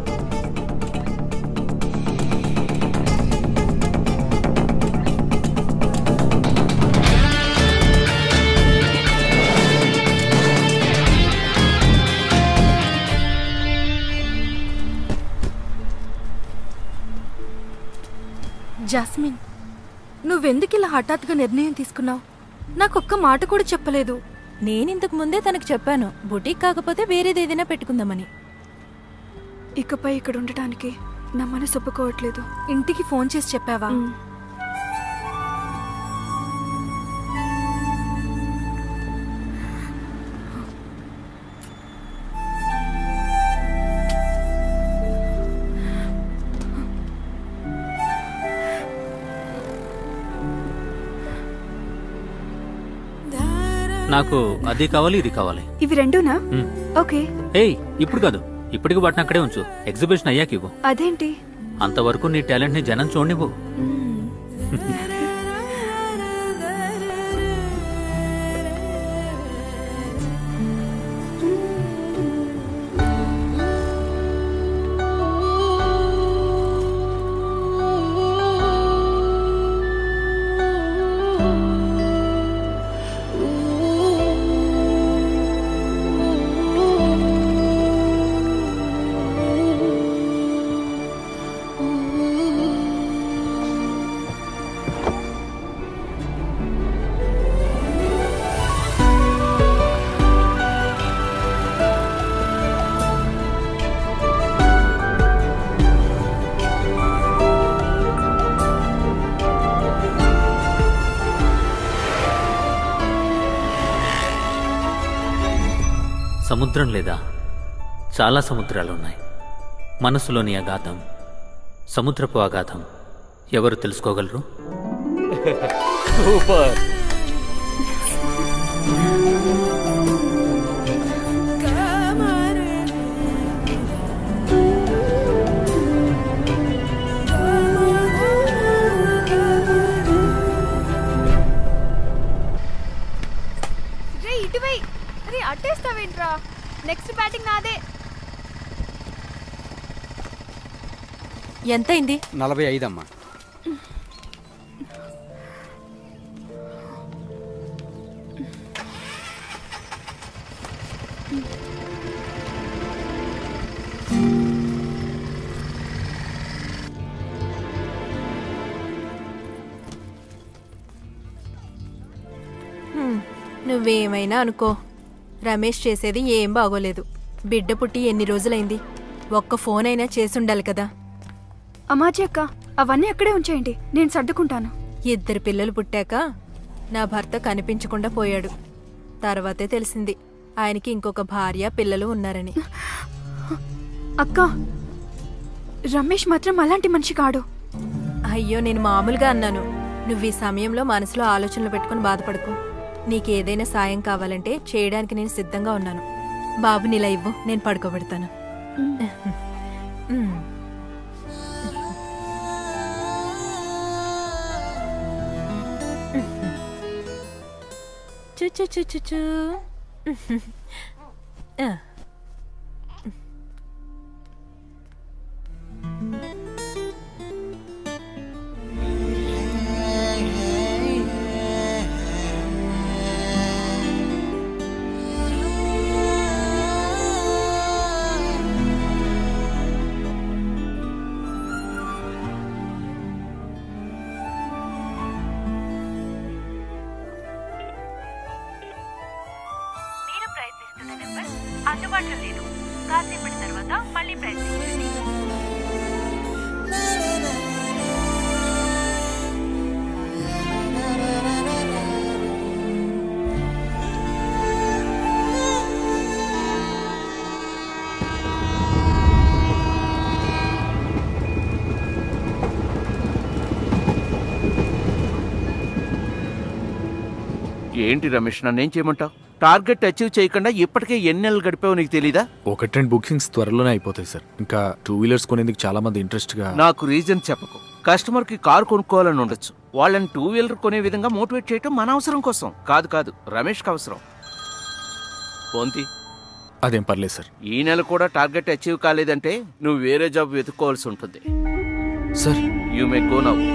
జాస్మిన్ నువ్వెందుకు ఇలా హఠాత్తుగా నిర్ణయం తీసుకున్నావు నాకొక్క మాట కూడా చెప్పలేదు నేనింతకు ముందే తనకు చెప్పాను బుటీక్ కాకపోతే వేరేది ఏదైనా పెట్టుకుందామని ఇకపై ఇక్కడ ఉండటానికి నా మనసు ఒప్పుకోవట్లేదు ఇంటికి ఫోన్ చేసి చెప్పావా నాకు అది కావాలి ఇది కావాలి ఇవి రెండునా మ్. ఓకే ఏయ్ ఇప్పుడు కాదు ఇప్పటికి వాటిని అక్కడే ఉంచు ఎగ్జిబిషన్ అయ్యాక ఇవ్వు అదేంటి అంతవరకు నీ టాలెంట్ ని జనం చూడనివ్వు సముద్రం లేదా చాలా సముద్రాలు ఉన్నాయి మనసులోని అగాధం సముద్రపు అగాధం ఎవరు తెలుసుకోగలరు సూపర్ రే ఇటువై అరే అట్టేస్తావేంట్రా నెక్స్ట్ బ్యాటింగ్ నాదే ఎంతైంది నలభై ఐదమ్మా హ్మ్, నువ్వేమైనా అనుకో రమేష్ చేసేది ఏం బాగోలేదు బిడ్డ పుట్టి ఎన్ని రోజులైంది ఒక్క ఫోన్ అయినా చేసుండాలి కదా అమ్మాజీ అక్క అవన్నీ అక్కడే ఉంచేయండి నేను సర్దుకుంటాను ఇద్దరు పిల్లలు పుట్టాక నా భర్త కనిపించకుండా పోయాడు తర్వాతే తెలిసింది ఆయనకి ఇంకొక భార్య పిల్లలు ఉన్నారని అక్క రమేష్ మాత్రం అలాంటి మనిషి కాడు అయ్యో నేను మామూలుగా అన్నాను నువ్వు ఈ సమయంలో మనసులో ఆలోచనలు పెట్టుకుని బాధపడకు నీకేదైనా సాయం కావాలంటే చేయడానికి నేను సిద్ధంగా ఉన్నాను బాబుని ఇలా ఇవ్వు నేను పడుకోబెడతాను ఉమ్. చూ చూ చూ చూ చూ ఆ. మీరు ప్రయత్నిస్తున్న నెంబర్ అందుబాటులో లేదు కాసేపటి తర్వాత మళ్ళీ ప్రయత్నించండి ఏంటి రమేష్ నన్నేం చేయమంటావు టార్గెట్ అచీవ్ చేయకుండా ఇప్పటికే ఎన్ని నెలలు గడిపావో నీకు తెలీదా ఒకటి రెండు బుకింగ్స్ త్వరలోనే అయిపోతాయి సార్ ఇంకా టూ వీలర్స్ కొనేందుకు చాలా మంది ఇంట్రెస్ట్ గా నాకు రీజన్ చెప్పకు కస్టమర్ కి కారు కొనుక్కోవాలని ఉండొచ్చు వాళ్ళని టూ వీలర్ కొనే విధంగా మోటివేట్ చేయటం మన అవసరం కోసం కాదు కాదు రమేష్కి అవసరం పోంతి అదేం పర్లేదు సార్ ఈ నెల కూడా టార్గెట్ అచీవ్ కాలేదంటే నువ్వు వేరే జాబ్ వెతుక్కోవాల్సి ఉంటుంది sir you may go now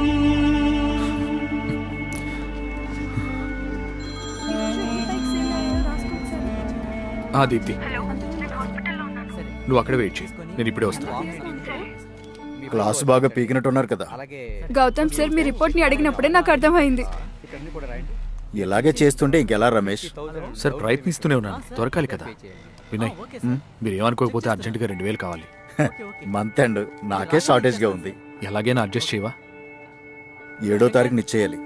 ఆ దీప్తి నువ్వు అక్కడే వెయిట్ చేయి నేను ఇప్పుడే వస్తాను క్లాసు బాగా పీకినట్టున్నారు కదా గౌతమ్ సార్ మీ రిపోర్ట్ ని అడిగినప్పుడే నాకు అర్థమైంది ఇలాగే చేస్తుంటే ఇంకెలా రమేష్ సార్ ప్రయత్నిస్తూనే ఉన్నాను దొరకాలి కదా వినయ్ మీరు ఏమనుకోకపోతే అర్జెంటుగా రెండు వేలు కావాలి మంత్ ఎండ్ నాకే షార్టేజ్ గా ఉంది ఎలాగైనా అడ్జస్ట్ చేయవా ఏడో తారీఖు నిశ్చేయాలి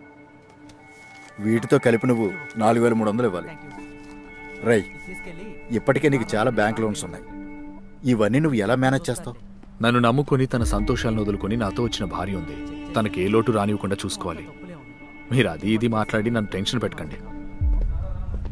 వీటితో కలిపి నువ్వు నాలుగు వేల మూడు వందలు ఇవ్వాలి రై ఇప్పటికే నీకు చాలా బ్యాంక్ లోన్స్ ఉన్నాయి ఇవన్నీ నువ్వు ఎలా మేనేజ్ చేస్తావు నన్ను నమ్ముకొని తన సంతోషాలను వదులుకొని నాతో వచ్చిన భార్య ఉంది తనకి ఏ లోటు రానివ్వకుండా చూసుకోవాలి మీరు అది ఇది మాట్లాడి నన్ను టెన్షన్ పెట్టకండి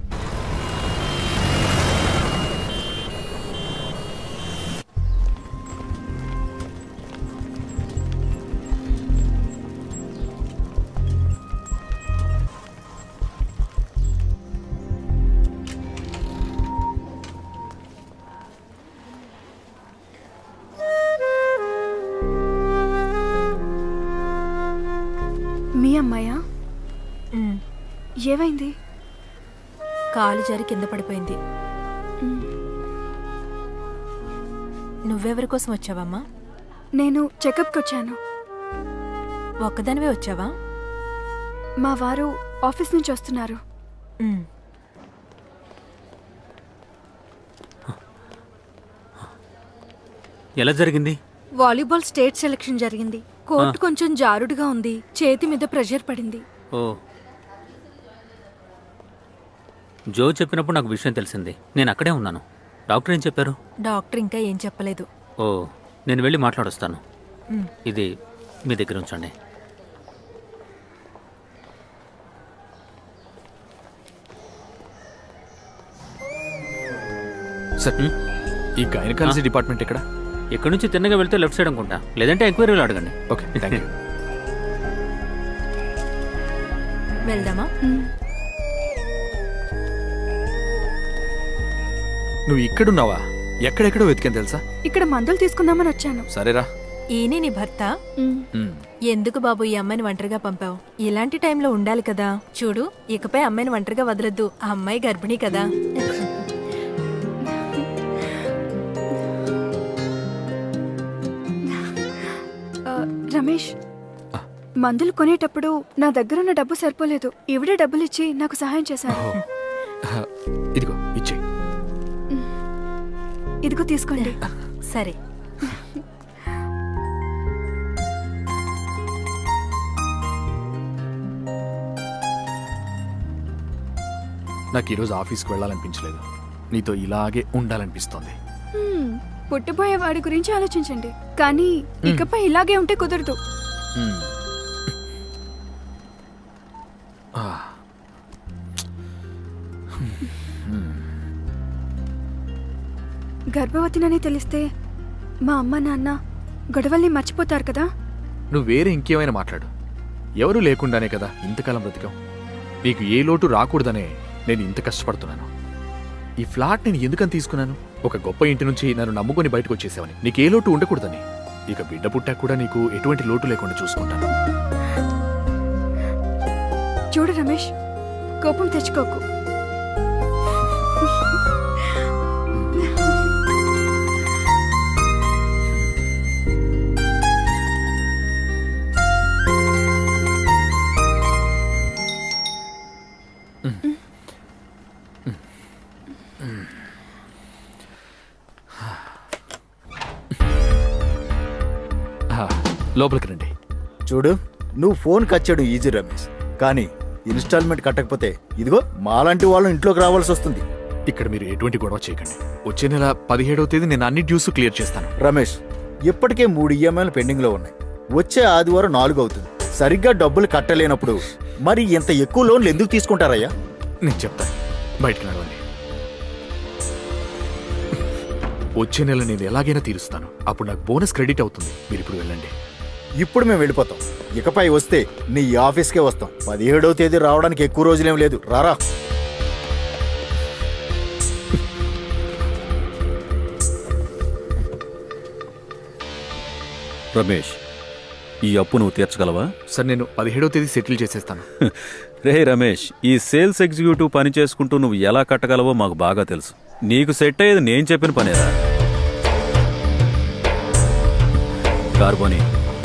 ఏమైంది కాలు జారి కింద పడిపోయింది నువ్వెవరి కోసం వచ్చావమ్మా నేను చెకప్కి వచ్చాను ఒక్కదానివే వచ్చావా మా వారు ఆఫీస్ నుంచి వస్తున్నారు ఉమ్. ఎలా జరిగింది వాలీబాల్ స్టేట్ సెలక్షన్ జరిగింది కోర్టు కొంచెం జారుడుగా ఉంది చేతి మీద ప్రెషర్ పడింది ఓ జో చెప్పినప్పుడు నాకు విషయం తెలిసింది నేను అక్కడే ఉన్నాను డాక్టర్ ఏం చెప్పారు డాక్టర్ ఇంకా ఏం చెప్పలేదు ఓ నేను వెళ్ళి మాట్లాడొస్తాను ఉమ్. ఇది మీ దగ్గర ఉంచండి సార్ ఈ గైనకాలజీ డిపార్ట్మెంట్ ఎక్కడ ఇక్కడ నుంచి తిన్నగా వెళ్తే లెఫ్ట్ సైడ్ అనుకుంటా లేదంటే ఎంక్వైరీలో అడగండి ఓకే థ్యాంక్ యూ వెళ్దామా నువ్వు ఇక్కడున్నావా ఎక్కడెక్కడో వెతికాను తెలుసా ఇక్కడ మందులు తీసుకుందామని వచ్చాను సరేరా ఈయనే నీ భర్త ఎందుకు బాబు ఈ అమ్మాయిని ఒంటరిగా పంపావు ఇలాంటి టైంలో ఉండాలి కదా చూడు ఇకపై అమ్మాయిని ఒంటరిగా వదలొద్దు ఆ అమ్మాయి గర్భిణీ కదా ఆ, రమేష్ మందులు కొనేటప్పుడు నా దగ్గరున్న డబ్బు సరిపోలేదు ఇవిడే డబ్బులు ఇచ్చి నాకు సహాయం చేశారు ఇదిగో ఇచ్చే ఇదిగో తీసుకోండి సరే నాకు ఈరోజు ఆఫీస్కి వెళ్ళాలనిపించలేదు నీతో ఇలాగే ఉండాలనిపిస్తోంది హ్మ్, పుట్టబోయే వాడి గురించి ఆలోచించండి కానీ ఇకపై ఇలాగే ఉంటే కుదరదు మ్మ్. ఆ. గర్భవతినని తెలిస్తే మా అమ్మ నాన్న గొడవల్ని మర్చిపోతారు కదా నువ్వు వేరే ఇంకేమైనా మాట్లాడు ఎవరూ లేకుండానే కదా ఇంతకాలం బ్రతికాం నీకు ఏ లోటు రాకూడదనే నేను ఇంత కష్టపడుతున్నాను ఈ ఫ్లాట్ నేను ఎందుకని తీసుకున్నాను ఒక గొప్ప ఇంటి నుంచి నన్ను నమ్ముకొని బయటకు వచ్చేసావని నీకు ఏ లోటు ఉండకూడదని ఇక బిడ్డ పుట్టాక కూడా నీకు ఎటువంటి లోటు లేకుండా చూసుకుంటాను చూడు రమేష్ కోపం తెచ్చుకోకు ఆ, లోపలికి రండి చూడు నువ్వు ఫోన్ కచ్చాడు ఈజీ రమేష్ కానీ ఇన్స్టాల్మెంట్ కట్టకపోతే ఇదిగో మాలాంటి వాళ్ళు ఇంట్లోకి రావాల్సి వస్తుంది ఇక్కడ మీరు ఎటువంటి గొడవ చేయకండి వచ్చే నెల పదిహేడవ తేదీ నేను అన్ని డ్యూస్ క్లియర్ చేస్తాను రమేష్ ఇప్పటికే మూడు ఈఎంఐలు పెండింగ్లో ఉన్నాయి వచ్చే ఆదివారం నాలుగు అవుతుంది సరిగ్గా డబ్బులు కట్టలేనప్పుడు మరి ఇంత ఎక్కువ లోన్లు ఎందుకు తీసుకుంటారయ్యా నేను చెప్తాను బయటికి నడవండి వచ్చే నెల నేను ఎలాగైనా తీరుస్తాను అప్పుడు నాకు బోనస్ క్రెడిట్ అవుతుంది మీరు ఇప్పుడు వెళ్ళండి ఇప్పుడు మేము వెళ్ళిపోతాం ఇకపై వస్తే నీ ఆఫీస్కే వస్తాం పదిహేడవ తేదీ రావడానికి ఎక్కువ రోజులేం లేదు రారా రమేష్ ఈ అప్పు నువ్వు తీర్చగలవా సార్ నేను పదిహేడవ తేదీ సెటిల్ చేసేస్తాను రే రమేష్ ఈ సేల్స్ ఎగ్జిక్యూటివ్ పని చేసుకుంటూ నువ్వు ఎలా కట్టగలవో మాకు బాగా తెలుసు నీకు సెట్ అయ్యేది నేను చెప్పిన పనేరా కార్బోని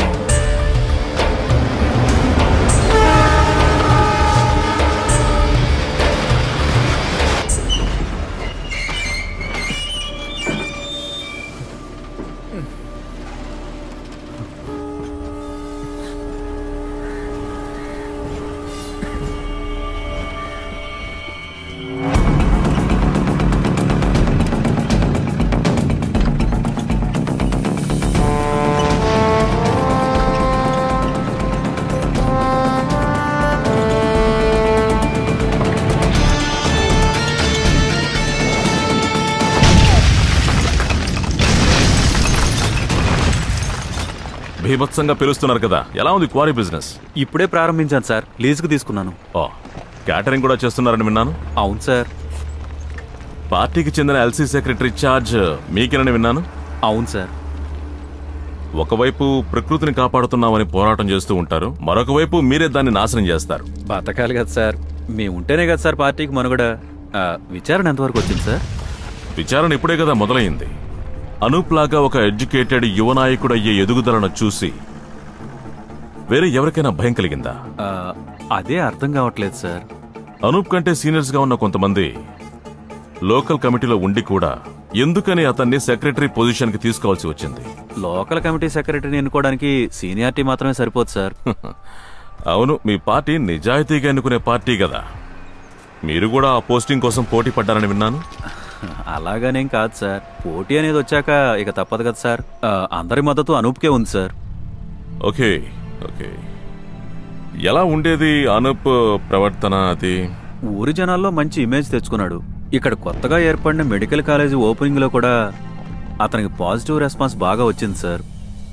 భీభత్సంగా పిలుస్తున్నారు కదా ఎలా ఉంది క్వారీ బిజినెస్ ఇప్పుడే ప్రారంభించాను సార్ లీజుకు తీసుకున్నాను ఓ క్యాటరింగ్ కూడా చేస్తున్నారని విన్నాను అవును సార్ పార్టీకి చెందిన ఎల్సీ సెక్రటరీ చార్జ్ మీకేనని విన్నాను అవును సార్ ఒకవైపు ప్రకృతిని కాపాడుతున్నామని పోరాటం చేస్తూ ఉంటారు మరొక వైపు మీరే దాన్ని నాశనం చేస్తారు బతకాలి కదా సార్ మేము ఉంటేనే కదా సార్ పార్టీకి మనుగడ ఆ, విచారణ ఎంతవరకు వచ్చింది సార్ విచారణ ఇప్పుడే కదా మొదలైంది అనూప్ లాగా ఒక ఎడ్యుకేటెడ్ యువ నాయకుడు అయ్యే ఎదుగుదలను చూసి వేరే ఎవరికైనా భయం కలిగిందా ఆ, అదే అర్థం కావట్లేదు సార్ అనూప్ కంటే సీనియర్స్ గా ఉన్న కొంతమంది లోకల్ కమిటీలో ఉండి కూడా ఎందుకని అతన్ని సెక్రటరీ పొజిషన్ కి తీసుకోవాల్సి వచ్చింది లోకల్ కమిటీ సెక్రటరీని ఎన్నుకోవడానికి సీనియారిటీ మాత్రమే సరిపోదు సార్ అవును మీ పార్టీ నిజాయితీగా ఎన్నుకునే పార్టీ కదా మీరు కూడా ఆ పోస్టింగ్ కోసం పోటీ పడ్డారని విన్నాను అలాగనేం కాదు సార్ పోటీ అనేది వచ్చాక ఇక తప్పదు కదా సార్ ఆ, అందరి మద్దతు అనూప్కే ఉంది సార్ ఓకే ఓకే ఎలా ఉండేది అనూప్ ప్రవర్తన అది ఊరి జనాల్లో మంచి ఇమేజ్ తెచ్చుకున్నాడు ఇక్కడ కొత్తగా ఏర్పడిన మెడికల్ కాలేజీ ఓపెనింగ్ లో కూడా అతనికి పాజిటివ్ రెస్పాన్స్ బాగా వచ్చింది sir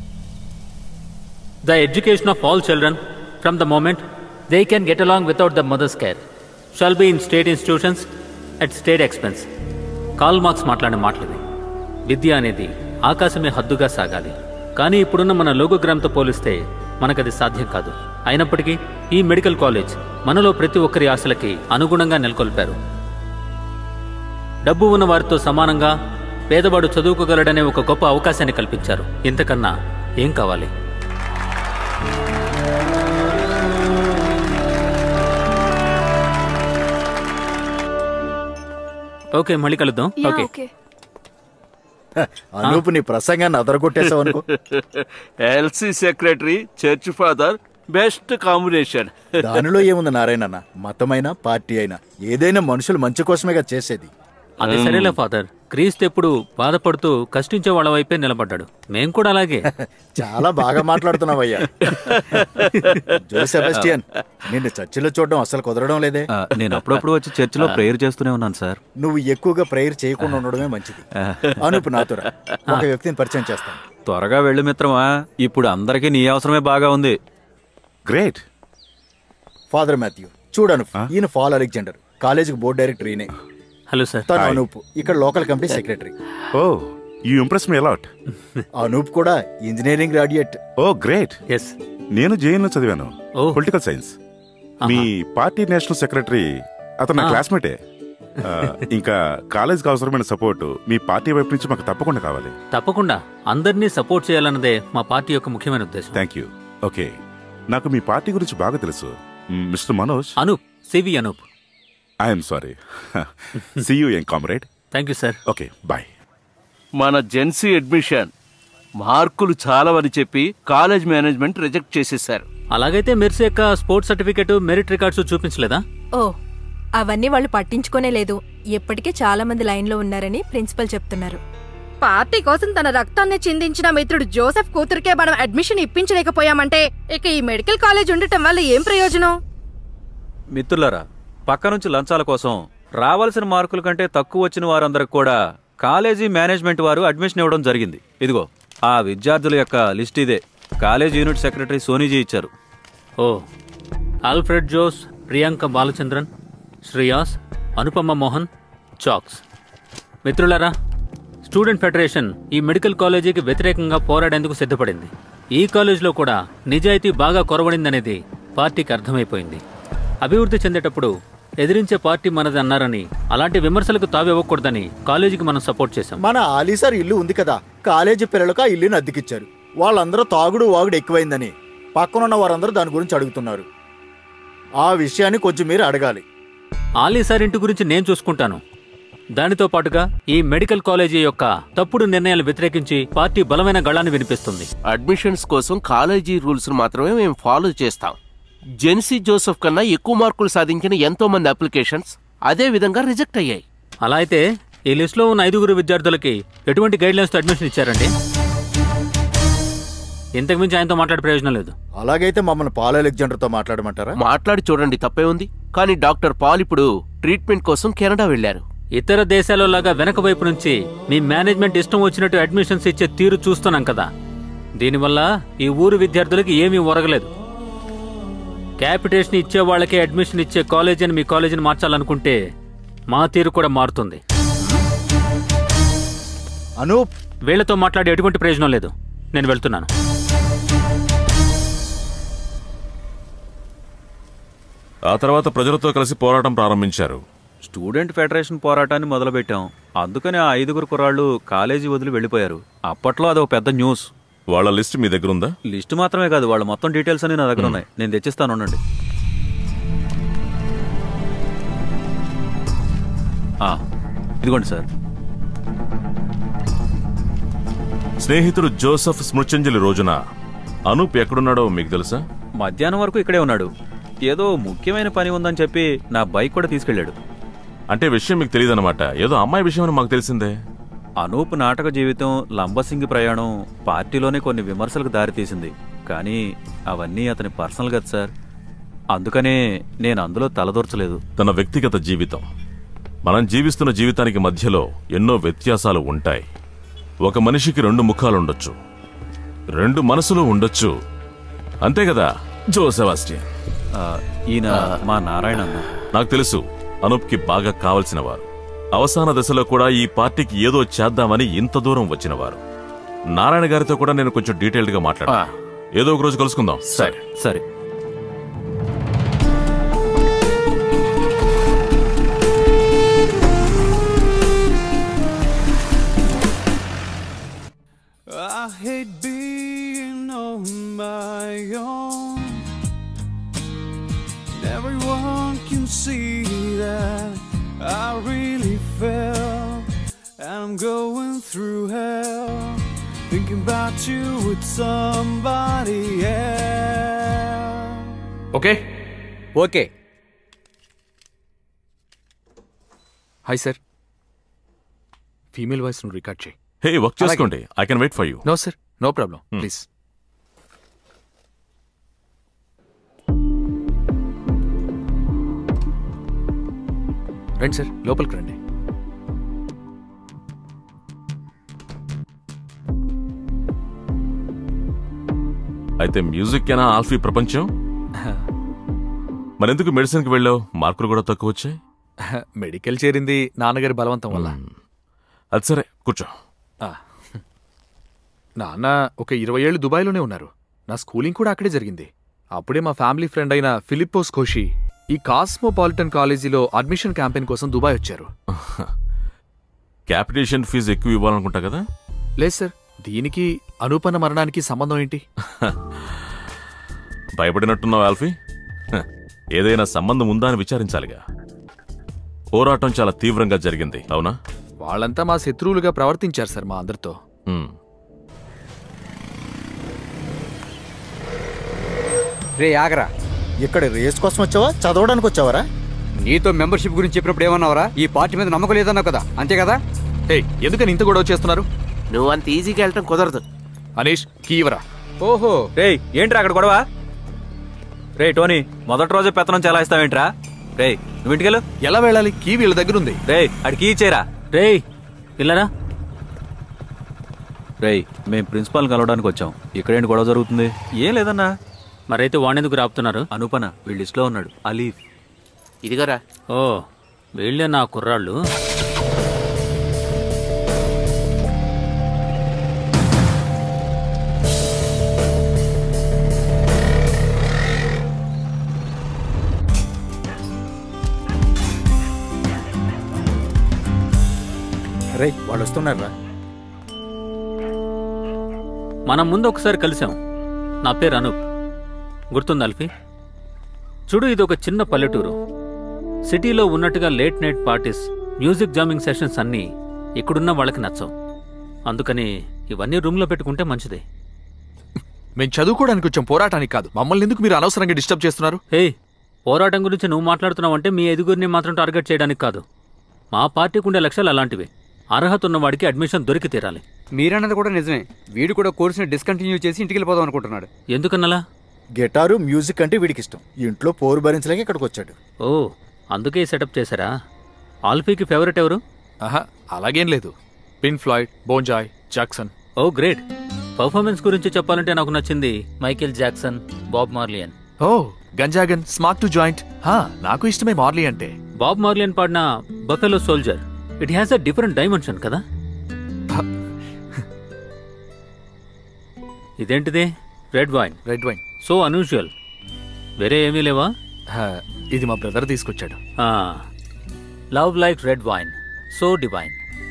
The education of all children, from the moment they can get along without the mother's care, shall be in state institutions at state expense. Karl Marx మాట్లాడిన మాటలివి విద్య అనేది ఆకాశమే హద్దుగా సాగాలి కానీ ఇప్పుడున్న మన లోగోగ్రామ్తో పోలిస్తే మనకది సాధ్యం కాదు అయినప్పటికీ ఈ మెడికల్ కాలేజ్ మనలో ప్రతి ఒక్కరి ఆశలకి అనుగుణంగా నెలకొల్పారు డబ్బు ఉన్న వారితో సమానంగా పేదవాడు చదువుకోగలడనే ఒక గొప్ప అవకాశాన్ని కల్పించారు ఇంతకన్నా ఏం కావాలి ఓకే మళ్ళీ కలుద్దాం ఓకే అనూప్ నీ ప్రసంగాన్ని అదరగొట్టేసావు అనుకో LC secretary church father best combination దానిలో ఏముంది నారాయణన్న మతమైనా పార్టీ అయినా ఏదైనా మనుషులు మంచి కోసమేగా చేసేది అది సరేలే ఫాదర్ క్రీస్తు ఎప్పుడు బాధపడుతూ కష్టించే వాళ్ళ వైపే నిలబడ్డాడు మేం కూడా అలాగే చాలా బాగా మాట్లాడుతున్నావయ్యా జో సెబాస్టియన్ నిన్ను చర్చిలో చూడడం అసలు కుదరడం లేదే ఆ, నేను అప్పుడప్పుడు వచ్చి చర్చిలో ప్రేయర్ చేస్తూనే ఉన్నాను సార్ నువ్వు ఎక్కువగా ప్రేయర్ చేయకుండా ఉండడమే మంచిది అనూప్ నాతురా ఒక వ్యక్తిని పరిచయం చేస్తాను త్వరగా వెళ్ళు మిత్రమా ఇప్పుడు అందరికీ నీ అవసరమే బాగా ఉంది గ్రేట్ ఫాదర్ మాథ్యూ చూడను ఈయన ఫాల్ అలెగ్జాండర్ కాలేజీకి బోర్డు డైరెక్టర్ ఈయనే హలో సార్ తను అనూప్ ఇక్కడ local committee secretary oh you impress me a lot Anoop కూడా engineering graduate oh great yes నేను జైన్లో చదివాను పొలిటికల్ సైన్స్ మీ పార్టీ నేషనల్ సెక్రటరీ అతను నా ఆ. క్లాస్మేటే ఆ, ఇంకా కాలేజ్కి అవసరమైన సపోర్ట్ మీ పార్టీ వైపు నుంచి మాకు తప్పకుండా కావాలి తప్పకుండా అందరినీ సపోర్ట్ చేయాలన్నదే మా పార్టీ యొక్క ముఖ్యమైన ఉద్దేశం థ్యాంక్ యూ ఓకే నాకు మీ పార్టీ గురించి బాగా తెలుసు Mr Manoj Anoop CV Anoop I'm sorry see you young comrade thank you sir okay bye మన జెన్సీ అడ్మిషన్ మార్కులు చాలవని చెప్పి కాలేజ్ మేనేజ్మెంట్ రిజెక్ట్ చేసేశారు అలాగైతే మెర్సీ యొక్క స్పోర్ట్స్ సర్టిఫికెట్ మెరిట్ రికార్డ్స్ చూపించలేదా ఓ అవన్నీ వాళ్ళు పట్టించుకోనే లేదు ఇప్పటికే చాలా మంది లైన్లో ఉన్నారని ప్రిన్సిపల్ చెప్తున్నారు పార్టీ కోసం తన రక్తాన్ని చిందించిన మిత్రుడు జోసెఫ్ కూతురికే మనం అడ్మిషన్ ఇప్పించలేకపోయామంటే ఇక ఈ మెడికల్ కాలేజ్ ఉండటం వల్ల ఏం ప్రయోజనం మిత్రులారా పక్క నుంచి లంచాల కోసం రావాల్సిన మార్కుల కంటే తక్కువ వచ్చిన వారందరికి కూడా కాలేజీ మేనేజ్మెంట్ వారు అడ్మిషన్ ఇవ్వడం జరిగింది ఇదిగో ఆ విద్యార్థుల యొక్క లిస్ట్ ఇదే కాలేజ్ యూనిట్ సెక్రటరీ సోనీజీ ఇచ్చారు ఓ ఆల్ఫ్రెడ్ జోస్ ప్రియాంక బాలచంద్రన్ శ్రేయాస్ అనుపమ మోహన్ చాక్స్ మిత్రులారా స్టూడెంట్ ఫెడరేషన్ ఈ మెడికల్ కాలేజీకి వ్యతిరేకంగా పోరాడేందుకు సిద్ధపడింది ఈ కాలేజీలో కూడా నిజాయితీ బాగా కొరవడిందనేది పార్టీకి అర్థమైపోయింది అభివృద్ధి చెందేటప్పుడు ఎదిరించే పార్టీ మనది అన్నారని అలాంటి విమర్శలకు తావివ్వకూడదని కాలేజీకి మనం సపోర్ట్ చేశాం మన ఆలీసార్ ఇల్లు ఉంది కదా కాలేజీ పిల్లలకు ఆ ఇల్లుని అద్దెకిచ్చారు వాళ్ళందరూ తాగుడు వాగుడు ఎక్కువైందని పక్కనున్న వారందరూ దాని గురించి అడుగుతున్నారు ఆ విషయాన్ని కొంచెం మీరు అడగాలి ఆలీ సార్ ఇంటి గురించి నేను చూసుకుంటాను దానితో పాటుగా ఈ మెడికల్ కాలేజీ యొక్క తప్పుడు నిర్ణయాలు వ్యతిరేకించి పార్టీ బలమైన గళాన్ని వినిపిస్తుంది అడ్మిషన్స్ కోసం కాలేజీ రూల్స్ మాత్రమే మేము ఫాలో చేస్తాం జెన్సీ జోసెఫ్ కన్నా ఎక్కువ మార్కులు సాధించిన ఎంతో మంది అప్లికేషన్స్ అదే విధంగా రిజెక్ట్ అయ్యాయి అలా అయితే ఈ లిస్టులో ఉన్న ఐదుగురు విద్యార్థులకి ఎటువంటి గైడ్ లైన్స్ తో అడ్మిషన్ ఇచ్చారండి ఇంతకు మించి ఆయనతో మాట్లాడే ప్రయోజనం లేదు అలాగైతే మమ్మల్ని పాల్ అలెగ్జాండర్తో మాట్లాడమంటారా మాట్లాడి చూడండి తప్పే ఉంది కానీ డాక్టర్ పాల్ ఇప్పుడు ట్రీట్మెంట్ కోసం కెనడా వెళ్లారు ఇతర దేశాల్లో లాగా వెనక వైపు నుంచి మీ మేనేజ్మెంట్ ఇష్టం వచ్చినట్టు అడ్మిషన్స్ ఇచ్చే తీరు చూస్తున్నాం కదా దీనివల్ల ఈ ఊరు విద్యార్థులకి ఏమీ ఒరగలేదు క్యాపిటేషన్ ఇచ్చే వాళ్ళకే అడ్మిషన్ ఇచ్చే కాలేజ్ అని మీ కాలేజీని మార్చాలనుకుంటే మా తీరు కూడా మారుతుంది అనూప్ వీళ్లతో మాట్లాడే ఎటువంటి ప్రయోజనం లేదు నేను వెళ్తున్నాను ఆ తర్వాత ప్రజలతో కలిసి పోరాటం ప్రారంభించారు స్టూడెంట్ ఫెడరేషన్ పోరాటాన్ని మొదలుపెట్టాం అందుకని ఆ ఐదుగురు కుర్రాళ్ళు కాలేజీ వదిలి వెళ్ళిపోయారు అప్పట్లో అదొక పెద్ద న్యూస్ వాళ్ళ లిస్ట్ మీ దగ్గర ఉందా లిస్ట్ మాత్రమే కాదు వాళ్ళ మొత్తం డీటెయిల్స్ అన్ని నా దగ్గర ఉన్నాయి నేను తెచ్చిస్తాను ఉండండి ఆ, ఇదిగోండి సార్ స్నేహితుడు జోసఫ్ స్మృత్యంజలి రోజున అనూప్ ఎక్కడున్నాడో మీకు తెలుసా మధ్యాహ్నం వరకు ఇక్కడే ఉన్నాడు ఏదో ముఖ్యమైన పని ఉందని చెప్పి నా బైక్ కూడా తీసుకెళ్ళాడు అంటే విషయం మీకు తెలియదన్నమాట ఏదో అమ్మాయి విషయం అని మాకు తెలిసిందే అనూప్ నాటక జీవితం లంబసింగి ప్రయాణం పార్టీలోనే కొన్ని విమర్శలకు దారితీసింది కానీ అవన్నీ అతని పర్సనల్ కదా సార్ అందుకనే నేను అందులో తలదూర్చలేదు తన వ్యక్తిగత జీవితం మనం జీవిస్తున్న జీవితానికి మధ్యలో ఎన్నో వ్యత్యాసాలు ఉంటాయి ఒక మనిషికి రెండు ముఖాలు ఉండొచ్చు రెండు మనసులు ఉండొచ్చు అంతే కదా జో సెబాస్టియన్ ఆ, ఈయన మా నారాయణ అన్న నాకు తెలుసు అనూప్కి బాగా కావలసిన వారు అవసాన దశలో కూడా ఈ పార్టీకి ఏదో చేద్దామని ఇంత దూరం వచ్చిన వారు నారాయణ గారితో కూడా నేను కొంచెం డీటెయిల్డ్ గా మాట్లాడా ఏదో ఒక రోజు కలుసుకుందాం సరే సరే I hate being on my own. Everyone can see that I really fell. And I'm going through hell. Thinking about you with somebody else. Okay okay hi sir female voice నువ్వు record చేయి hey work చేసుకోండి I can wait for you no sir no problem please రండి sir లోపలికి రండి అయితే music ఏనా Alfie ప్రపంచం మరెందుకు మెడిసిన్ కి వెళ్ళావు మార్కులు కూడా తక్కువ వచ్చాయి మెడికల్ చేరింది నాన్నగారి బలవంతం వల్ల అది సరే కూర్చో ఆ. నాన్న ఒక ఇరవై ఏళ్ళు దుబాయ్లోనే ఉన్నారు నా స్కూలింగ్ కూడా అక్కడే జరిగింది అప్పుడే మా ఫ్యామిలీ ఫ్రెండ్ అయిన ఫిలిప్పోస్ కోషి ఈ కాస్మోపాలిటన్ కాలేజీలో అడ్మిషన్ క్యాంపెయిన్ కోసం దుబాయ్ వచ్చారు క్యాపిటేషన్ ఫీజు ఎక్కువ ఇవ్వాలనుకుంటా కదా లేదు సార్ దీనికి అనూపన్న మరణానికి సంబంధం ఏంటి భయపడినట్టున్నావు ఆల్ఫీ హ, ఏదైనా సంబంధం ఉందా అని విచారించాలిగా పోరాటం చాలా తీవ్రంగా జరిగింది అవునా వాళ్ళంతా మా శత్రువులుగా ప్రవర్తించారు సార్ మా అందరితో హ్మ్. రే ఆగరా ఇక్కడ రేస్ కోసం వచ్చావా చదవడానికి వచ్చావరా నీతో మెంబర్షిప్ గురించి చెప్పినప్పుడు ఏమన్నావరా ఈ పార్టీ మీద నమ్మకం లేదన్నావు కదా అంతే కదా హే ఎందుకని ఇంత గొడవ చేస్తున్నారు నువ్వు అంత ఈజీగా వెళ్ళటం కుదరదు అనీష్ కీవరా ఓహో రే ఏంట్రా అక్కడ గొడవ రే టోనీ మొదటి రోజే పెత్తనం చెలాయిస్తావేంట్రా రే నువ్వు ఇంటికెళ్ళు ఎలా వెళ్ళాలి కీ వీళ్ళ దగ్గర ఉంది రే అడికి ఇచ్చేరా రే పిల్లరా రేయ్ మేం ప్రిన్సిపాల్ కలవడానికి వచ్చాం ఇక్కడేంటి గొడవ జరుగుతుంది ఏం లేదన్నా మరైతే వాణెందుకు రాపుతున్నారు అనుపన వీళ్ళ లిస్ట్లో ఉన్నాడు అలీఫ్ ఇదిగోరా ఓ వీళ్ళే నా కుర్రాళ్ళు రే వాళ్ళు వస్తున్నారా మనం ముందు ఒకసారి కలిసాం నా పేరు అనూప్ గుర్తుంది అల్ఫీ చూడు ఇది ఒక చిన్న పల్లెటూరు సిటీలో ఉన్నట్టుగా late night parties music jamming sessions అన్నీ ఇక్కడున్న వాళ్ళకి నచ్చవు అందుకని ఇవన్నీ రూమ్లో పెట్టుకుంటే మంచిది మేము చదువుకోవడానికి వచ్చాం పోరాటానికి కాదు మమ్మల్ని ఎందుకు మీరు అనవసరంగా డిస్టర్బ్ చేస్తున్నారు హే పోరాటం గురించి నువ్వు మాట్లాడుతున్నావంటే మీ ఎదుగురిని మాత్రం టార్గెట్ చేయడానికి కాదు మా పార్టీకి ఉండే లక్ష్యాలు అలాంటివి అర్హత ఉన్నవాడికి అడ్మిషన్ దొరికి తీరాలి మీరన్నది కూడా నిజమే వీడు కూడా కోర్సుని డిస్కంటిన్యూ చేసి ఇంటికి వెళ్ళిపోదాం అనుకుంటున్నాడు ఎందుకన్నలా గిటారు మ్యూజిక్ అంటే వీడికి ఇష్టం ఇంట్లో పోరు భరించలేక ఇక్కడికి వచ్చాడు ఓ అందుకే ఈ సెటప్ చేశారా ఆల్ఫీకి ఫేవరెట్ ఎవరు ఆహా అలాగేం లేదు పిన్ ఫ్లాయిడ్ బోంజాయ్ జాక్సన్ ఓ గ్రేట్ పర్ఫార్మెన్స్ గురించి చెప్పాలంటే నాకు నచ్చింది మైకేల్ జాక్సన్ బాబ్ మార్లియన్ ఓ గంజాగన్ స్మార్ట్ టు జాయింట్ హా నాకు ఇష్టమే మార్లీ అంటే బాబ్ మార్లియన్ పాడిన Buffalo Soldier it has a different dimension కదా ఇదేంటిది red wine red wine so unusual వేరే ఏమీ లేవా ఇది మా బ్రదర్ తీసుకొచ్చాడు love like red wine so divine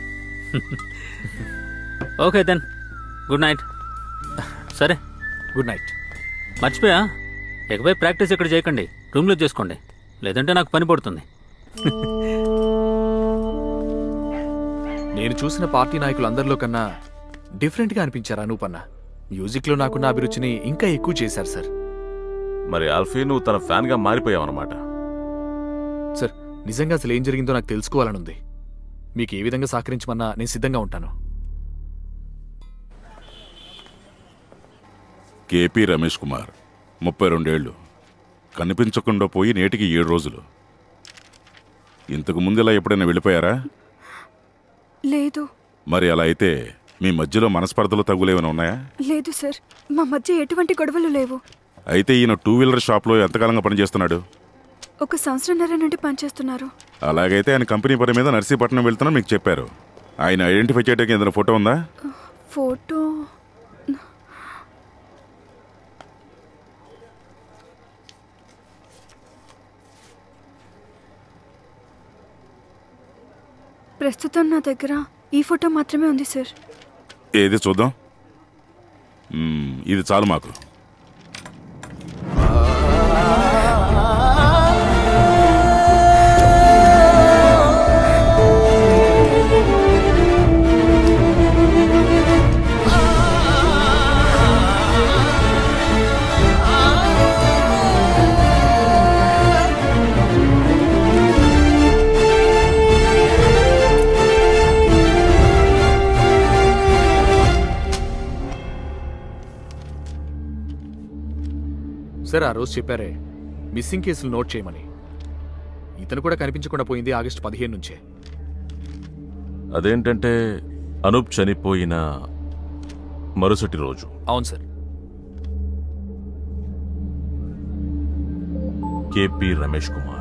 okay then good night సరే గుడ్ నైట్ మర్చిపోయా ఎగపై ప్రాక్టీస్ ఇక్కడ చేయకండి రూమ్లో చేసుకోండి లేదంటే నాకు పని పడుతుంది నేను చూసిన పార్టీ నాయకులందరిలో కన్నా డిఫరెంట్గా అనిపించారు అనూపన్న మ్యూజిక్లో నాకున్న అభిరుచిని ఇంకా ఎక్కువ చేశారు సార్ మరి ఆల్ఫీ నువ్వు తన ఫ్యాన్గా మారిపోయావన్నమాట సార్ నిజంగా అసలు ఏం జరిగిందో నాకు తెలుసుకోవాలనుంది మీకు ఏ విధంగా సహకరించమన్నా నేను సిద్ధంగా ఉంటాను కేపీ రమేష్ కుమార్ ముప్పై రెండేళ్లు కనిపించకుండా పోయి నేటికి ఏడు రోజులు ఇంతకు ముందు ఇలా ఎప్పుడైనా వెళ్ళిపోయారా లేదు మరి అలా అయితే మీ మధ్యలో మనస్పర్ధలు తగులేమైనా ఉన్నాయా లేదు సార్ మా మధ్య ఎటువంటి గొడవలు లేవు అయితే ఈయన టూ వీలర్ షాప్లో ఎంతకాలంగా పనిచేస్తున్నాడు ఒక సంవత్సరంన్నర నుండి పనిచేస్తున్నారు అలాగైతే ఆయన కంపెనీ పని మీద నర్సీపట్నం వెళ్తున్నా మీకు చెప్పారు ఆయన ఐడెంటిఫై చేయడానికి ఏదైనా ఫోటో ఉందా ఫోటో ప్రస్తుతం నా దగ్గర ఈ ఫోటో మాత్రమే ఉంది సార్ ఏది చూద్దాం మ్మ్, ఇది చాలు మాకు సార్ ఆ రోజు చెప్పారే మిస్సింగ్ కేసులు నోట్ చేయమని ఇతను కూడా కనిపించకుండా పోయింది ఆగస్టు పదిహేను నుంచే అదేంటంటే అనూప్ చనిపోయిన మరుసటి రోజు అవును సార్ కేపీ రమేష్ కుమార్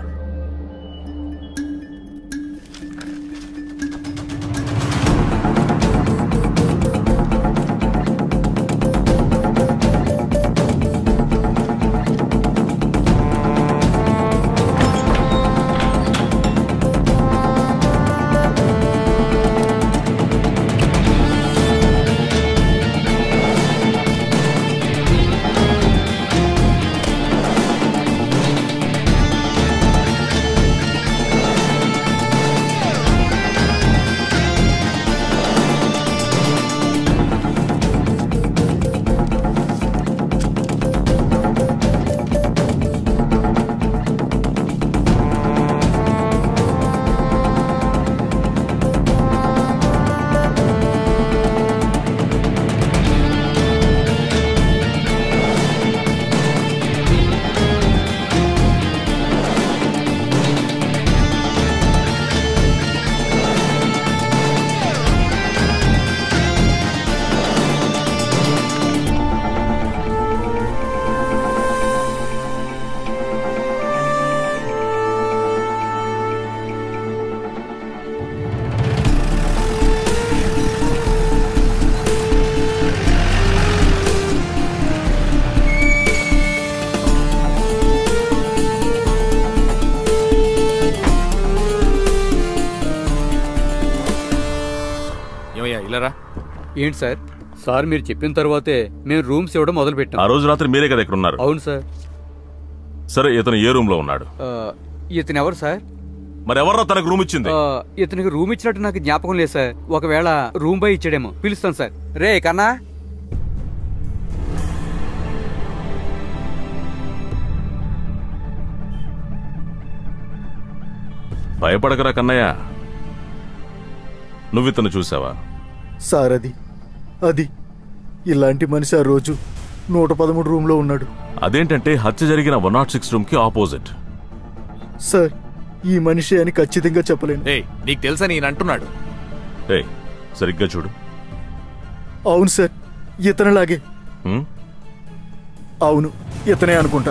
ఏమయ్యా ఇల్లరా ఏంటి సార్ సార్ మీరు చెప్పిన తర్వాతే మేము రూమ్స్ ఇవ్వడం మొదలు పెట్టాం ఆ రోజు రాత్రి మీరే కదా ఇక్కడ ఉన్నారు అవును సార్ సరే ఇతను ఏ రూమ్ లో ఉన్నాడు ఆ, ఇతను ఎవరు సార్ మరి ఎవర్రా తనకు రూమ్ ఇచ్చింది ఆ, ఇతనికి రూమ్ ఇచ్చినట్టు నాకు జ్ఞాపకం లేదు సార్ ఒకవేళ రూమ్ బై ఇచ్చాడేమో పిలుస్తాను సార్ రే కన్నా భయపడకరా కన్నయ్య నువ్వు ఇతను చూసావా సార్ అది అది ఇలాంటి మనిషి ఆ రోజు నూట పదమూడు రూమ్లో ఉన్నాడు అదేంటంటే హత్య జరిగిన వన్ నాట్ సిక్స్ రూమ్ కి ఆపోజిట్ సార్ ఈ మనిషి అని ఖచ్చితంగా చెప్పలేను ఏయ్ నీకు తెలుసని ఈయన అంటున్నాడు ఏ సరిగ్గా చూడు అవును సార్ ఇతనిలాగే హ్మ్? అవును ఇతనే అనుకుంటా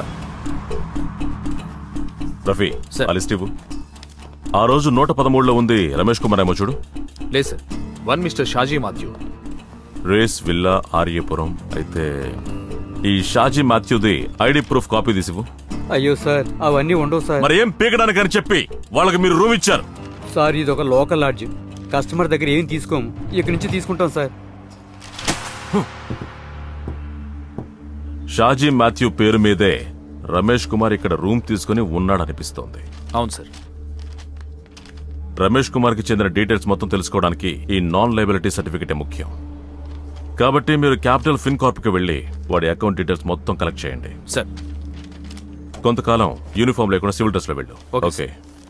రఫీ ఆ లిస్ట్ ఇవ్వు ఆ రోజు నూట పదమూడులో ఉంది రమేష్ కుమార్ ఏమో చూడు లేదు sir one Mr Shaji Mathew race villa Aryapuram అయితే ఈ షాజీ మాథ్యూది ఐడి ప్రూఫ్ కాపీ తీసివు అయ్యో సార్ అవన్నీ ఉండవు సార్ మరి ఏం పీకడానికని చెప్పి వాళ్ళకి మీరు రూమ్ ఇచ్చారు సార్ ఇది ఒక లోకల్ లాడ్జ్ కస్టమర్ దగ్గర ఏం తీసుకోము ఇక్కడి నుంచి తీసుకుంటాం సార్ షాజీ మాథ్యూ పేరు మీదే రమేష్ కుమార్ ఇక్కడ రూమ్ తీసుకుని ఉన్నాడనిపిస్తోంది అవును సార్ రమేష్ కుమార్ కి చెందిన డీటెయిల్స్ మొత్తం తెలుసుకోవడానికి ఈ నాన్ లైబిలిటీ సర్టిఫికేటే ముఖ్యం కాబట్టి మీరు క్యాపిటల్ ఫిన్ కార్ప్ కి వెళ్ళి వాడి అకౌంట్ డీటెయిల్స్ మొత్తం కలెక్ట్ చేయండి సార్ కొంతకాలం యూనిఫామ్ లేకుండా సివిల్ డ్రెస్ లో వెళ్ళు okay, okay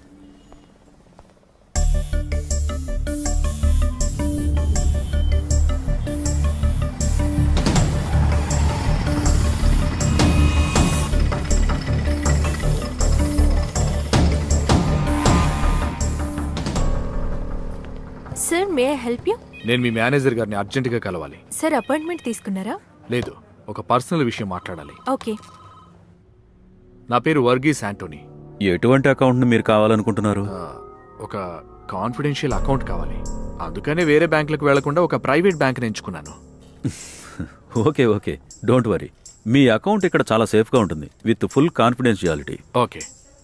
sir may I help you నేను మీ మేనేజర్ గారిని అర్జెంటుగా కలవాలి సార్ అపాయింట్మెంట్ తీసుకున్నారా లేదు ఒక పర్సనల్ విషయం మాట్లాడాలి ఓకే నా పేరు వర్గీస్ యాంటోనీ ఎటువంటి అకౌంట్ని మీరు కావాలనుకుంటున్నారు ఒక కాన్ఫిడెన్షియల్ అకౌంట్ కావాలి అందుకనే వేరే బ్యాంకులకు వెళ్లకుండా ఒక ప్రైవేట్ బ్యాంక్ ఎంచుకున్నాను ఓకే ఓకే డోంట్ వరీ మీ అకౌంట్ ఇక్కడ చాలా సేఫ్గా ఉంటుంది విత్ ఫుల్ కాన్ఫిడెన్షియాలిటీ ఓకే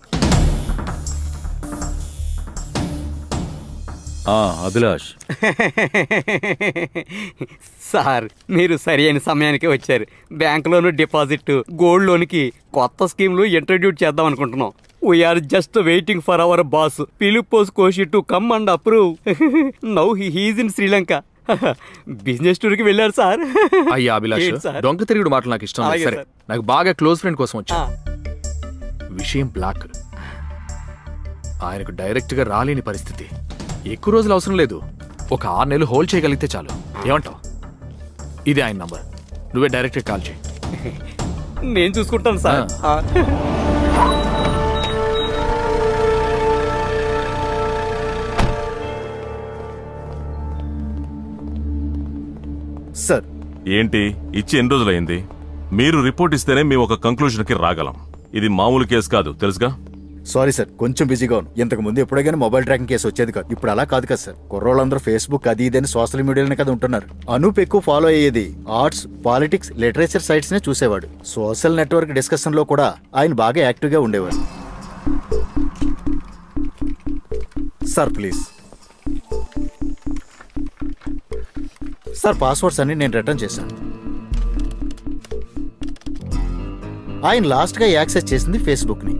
ఆ, అభిలాష్ సార్ మీరు సరి అయిన సమయానికి వచ్చారు బ్యాంకులోను డిపాజిట్ గోల్డ్ లోన్కి కొత్త స్కీమ్లు ఇంట్రడ్యూస్ చేద్దాం అనుకుంటున్నాం we're just waiting for our boss Philipose Koshy to come and approve now he's in Sri Lanka business tour కి వెళ్ళారు సార్ అయ్యా అభిలాష్ ఏంటి సార్? దొంగ తిరుగుడు మాటలు నాకు ఇష్టం లేదు అలాగే సరే సార్. నాకు బాగా క్లోజ్ ఫ్రెండ్ కోసం వచ్చా విషయం బ్లాక్ ఆయనకు డైరెక్ట్ గా రాలేని పరిస్థితి ఎక్కువ రోజులు అవసరం లేదు ఒక ఆరు నెలలు హోల్డ్ చేయగలిగితే చాలు ఏమంటావు ఇది ఆయన నంబర్ నువ్వే డైరెక్ట్ కాల్ చేయి నేను చూసుకుంటాను సార్ ఆ. సార్ ఏంటి ఇచ్చి ఎన్ని రోజులైంది మీరు రిపోర్ట్ ఇస్తేనే మేము ఒక కంక్లూజన్కి రాగలం ఇది మామూలు కేసు కాదు తెలుసుగా సారీ సార్ కొంచెం బిజీగా ఉన్నాను ఇంతకు ముందు ఎప్పుడే కానీ మొబైల్ ట్రాకింగ్ కేసు వచ్చేది కాదు ఇప్పుడు అలా కాదు కదా సార్ కుర్రోళ్ళందరూ ఫేస్బుక్ అది ఇదని సోషల్ మీడియాలోనే కదా ఉంటున్నారు అనూప్ ఎక్కువ ఫాలో అయ్యేది ఆర్ట్స్ పాలిటిక్స్ లిటరేచర్ సైట్స్ నే చూసేవాడు సోషల్ నెట్వర్క్ డిస్కషన్ లో కూడా ఆయన బాగా యాక్టివ్ గా ఉండేవారు సార్ ప్లీజ్ సార్ పాస్వర్డ్స్ అన్ని నేను రిటర్న్ చేశాను ఆయన లాస్ట్గా యాక్సెస్ చేసింది ఫేస్బుక్ని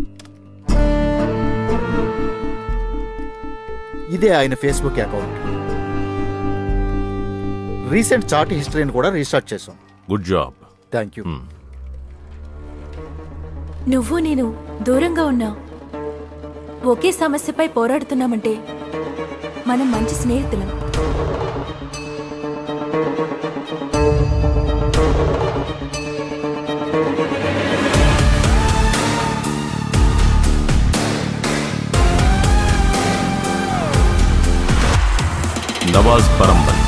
ఇదే ఆయన ఫేస్బుక్ అకౌంట్ రీసెంట్ చార్ట్ హిస్టరీని కూడా రీస్టార్ట్ చేశాం గుడ్ జాబ్ థ్యాంక్ యూ నువ్వు నేను దూరంగా ఉన్నా ఒకే సమస్యపై పోరాడుతున్నామంటే మనం మంచి స్నేహితులం నవాజ్ పరంబల్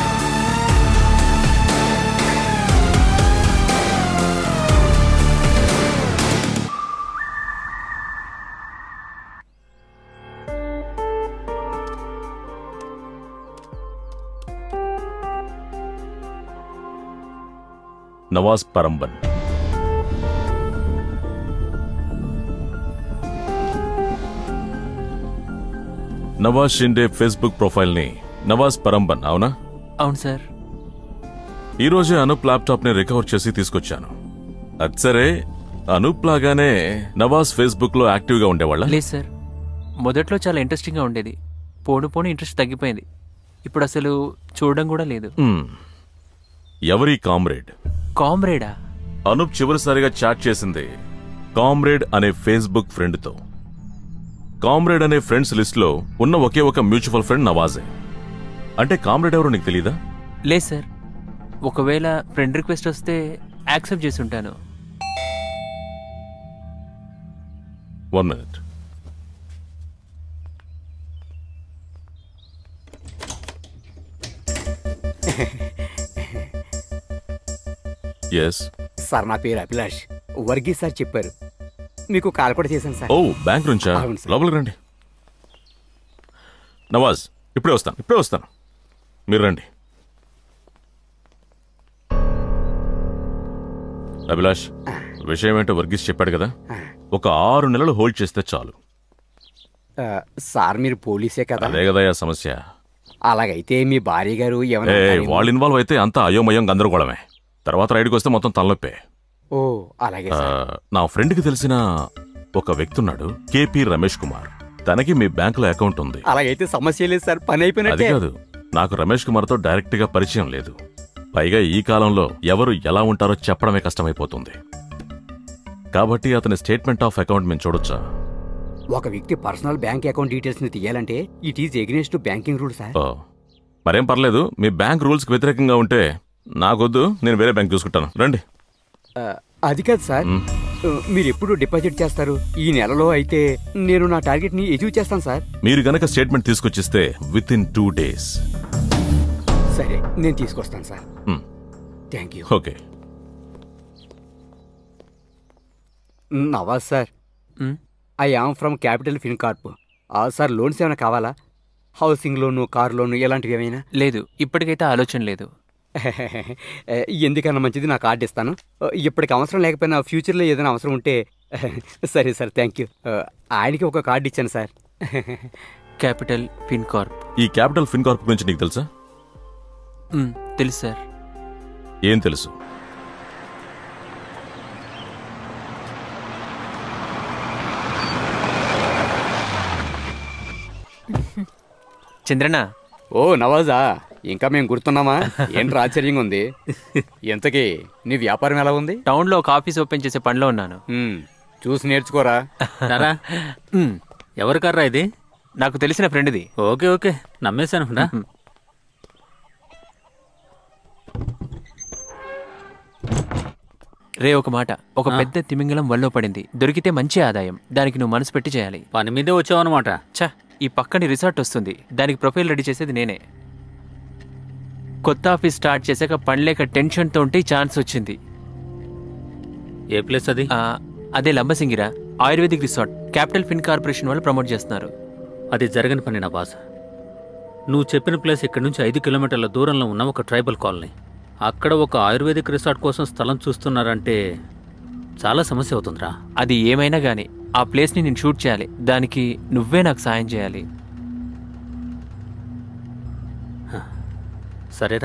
నవాజ్ పరంబన్ నవాజ్ షిండే ఫేస్బుక్ ప్రొఫైల్ ని నవాజ్ పరంబన్ అవునా అవును సార్ ఈ రోజే అనూప్ ల్యాప్టాప్ ని రికవర్ చేసి తీసుకొచ్చాను అది సరే అనూప్ లాగానే నవాజ్ ఫేస్బుక్ లో యాక్టివ్ గా ఉండేవాళ్ళ లేదు సార్ మొదట్లో చాలా ఇంట్రెస్టింగ్ గా ఉండేది పోను పోను ఇంట్రెస్ట్ తగ్గిపోయింది ఇప్పుడు అసలు చూడడం కూడా లేదు హ్మ్. ఎవరి కామ్రేడ్ కామ్రేడా అనూప్ చివరిసారిగా చాట్ చేసింది కామ్రేడ్ అనే ఫేస్బుక్ ఫ్రెండ్ తో కామ్రేడ్ అనే ఫ్రెండ్స్ లిస్ట్ లో ఉన్న ఒకే ఒక మ్యూచువల్ ఫ్రెండ్ నవాజే అంటే కామ్రేడ్ ఎవరో నీకు తెలీదా లేదు సార్ ఒకవేళ ఫ్రెండ్ రిక్వెస్ట్ వస్తే యాక్సెప్ట్ చేసి ఉంటాను వన్ మినిట్ ఎస్ సార్ నా పేరు అభిలాష్ వర్గీస్ సార్ చెప్పారు మీకు కాల్ కూడా చేశాను సార్ ఓ బ్యాంక్ నుంచా అవును సార్. లోపలికి రండి నవాజ్ ఇప్పుడే వస్తాను ఇప్పుడే వస్తాను మీరు రండి అభిలాష్ విషయం ఏంటో వర్గీస్ చెప్పాడు కదా ఒక ఆరు నెలలు హోల్డ్ చేస్తే చాలు ఆ, సార్ మీరు పోలీసే కదా అదే కదా ఆ సమస్య అలాగైతే మీ భార్య గారు ఏ ఏమన్నా వాళ్ళు ఇన్వాల్వ్ అయితే అంతా అయోమయం గందరగోళమే తర్వాత రైడ్కి వస్తే మొత్తం తలనొప్పే ఓ అలాగే ఆ, సార్ నా ఫ్రెండ్కి తెలిసిన ఒక వ్యక్తి ఉన్నాడు కేపీ రమేష్ కుమార్ తనకి మీ బ్యాంకులో అకౌంట్ ఉంది అలాగైతే సమస్య లేదు సార్ పని అది అయిపోయినట్టే కాదు నాకు రమేష్ కుమార్తో డైరెక్ట్ గా పరిచయం లేదు పైగా ఈ కాలంలో ఎవరు ఎలా ఉంటారో చెప్పడమే కష్టమైపోతుంది కాబట్టి అతని స్టేట్మెంట్ ఆఫ్ అకౌంట్ మేము చూడొచ్చా ఒక వ్యక్తి పర్సనల్ బ్యాంక్ అకౌంట్ డీటెయిల్స్ ని తీయాలంటే it is against banking rule sir ఓ మరేం పర్లేదు మీ బ్యాంక్ రూల్స్కి వ్యతిరేకంగా ఉంటే నాకొద్దు నేను వేరే బ్యాంక్ చూసుకుంటాను రండి ఆ, అది కాదు సార్ మ్. ఆ, మీరు ఎప్పుడు డిపాజిట్ చేస్తారు ఈ నెలలో అయితే నేను నా టార్గెట్ ని అచీవ్ చేస్తాను సార్ మీరు గనక స్టేట్మెంట్ తీసుకొచ్చిస్తే విత్ ఇన్ టూ డేస్ సరే నేను తీసుకొస్తాను సార్ మ్. Thank you okay Nawaz sir I am from capital fin corp sir loans ఏమైనా కావాలా హౌసింగ్ లోను కార్ లోను ఇలాంటివి ఏమైనా లేదు ఇప్పటికైతే ఆలోచన లేదు ఎందుకన్నా మంచిది నా కార్డు ఇస్తాను ఇప్పటికి అవసరం లేకపోయినా ఫ్యూచర్లో ఏదైనా అవసరం ఉంటే సరే సార్ థ్యాంక్ యూ ఆయనకి ఒక కార్డు ఇచ్చాను సార్ క్యాపిటల్ పిన్ కార్ప్ ఈ క్యాపిటల్ ఫిన్ కార్ప్ గురించి నీకు తెలుసా మ్, తెలుసు సార్ ఏం తెలుసు చంద్రన్న ఓ నవాజా ఇంకా మేము గుర్తున్నామా ఏంట్రా ఆశ్చర్యంగా ఉంది ఎంతకీ నీ వ్యాపారం ఎలా ఉంది టౌన్లో ఒక ఆఫీస్ ఓపెన్ చేసే పనిలో ఉన్నాను చూసి నేర్చుకోరా రారా ఎవరి కార్రా ఇది నాకు తెలిసిన ఫ్రెండ్ది ఓకే ఓకే నమ్మేశాను రా రే ఒక మాట ఒక ఆ. పెద్ద తిమింగలం వల్లో పడింది దొరికితే మంచి ఆదాయం దానికి నువ్వు మనసు పెట్టి చేయాలి పని మీదే వచ్చావన్నమాట ఛ ఈ పక్కని రిసార్ట్ వస్తుంది దానికి ప్రొఫైల్ రెడీ చేసేది నేనే కొత్త ఆఫీస్ స్టార్ట్ చేశాక పనిలేక టెన్షన్తో ఉంటే ఈ ఛాన్స్ వచ్చింది ఏ ప్లేస్ అది ఆ, అదే లంబసింగిరా ayurvedic resort Capital Fin Corporation వాళ్ళు ప్రమోట్ చేస్తున్నారు అది జరగని పని నా బాస్ నువ్వు చెప్పిన ప్లేస్ ఇక్కడి నుంచి ఐదు కిలోమీటర్ల దూరంలో ఉన్న ఒక ట్రైబల్ కాలనీ అక్కడ ఒక ఆయుర్వేదిక్ రిసార్ట్ కోసం స్థలం చూస్తున్నారంటే చాలా సమస్య అవుతుందిరా అది ఏమైనా గానీ ఆ ప్లేస్ని నేను షూట్ చేయాలి దానికి నువ్వే నాకు సాయం చేయాలి సరేరా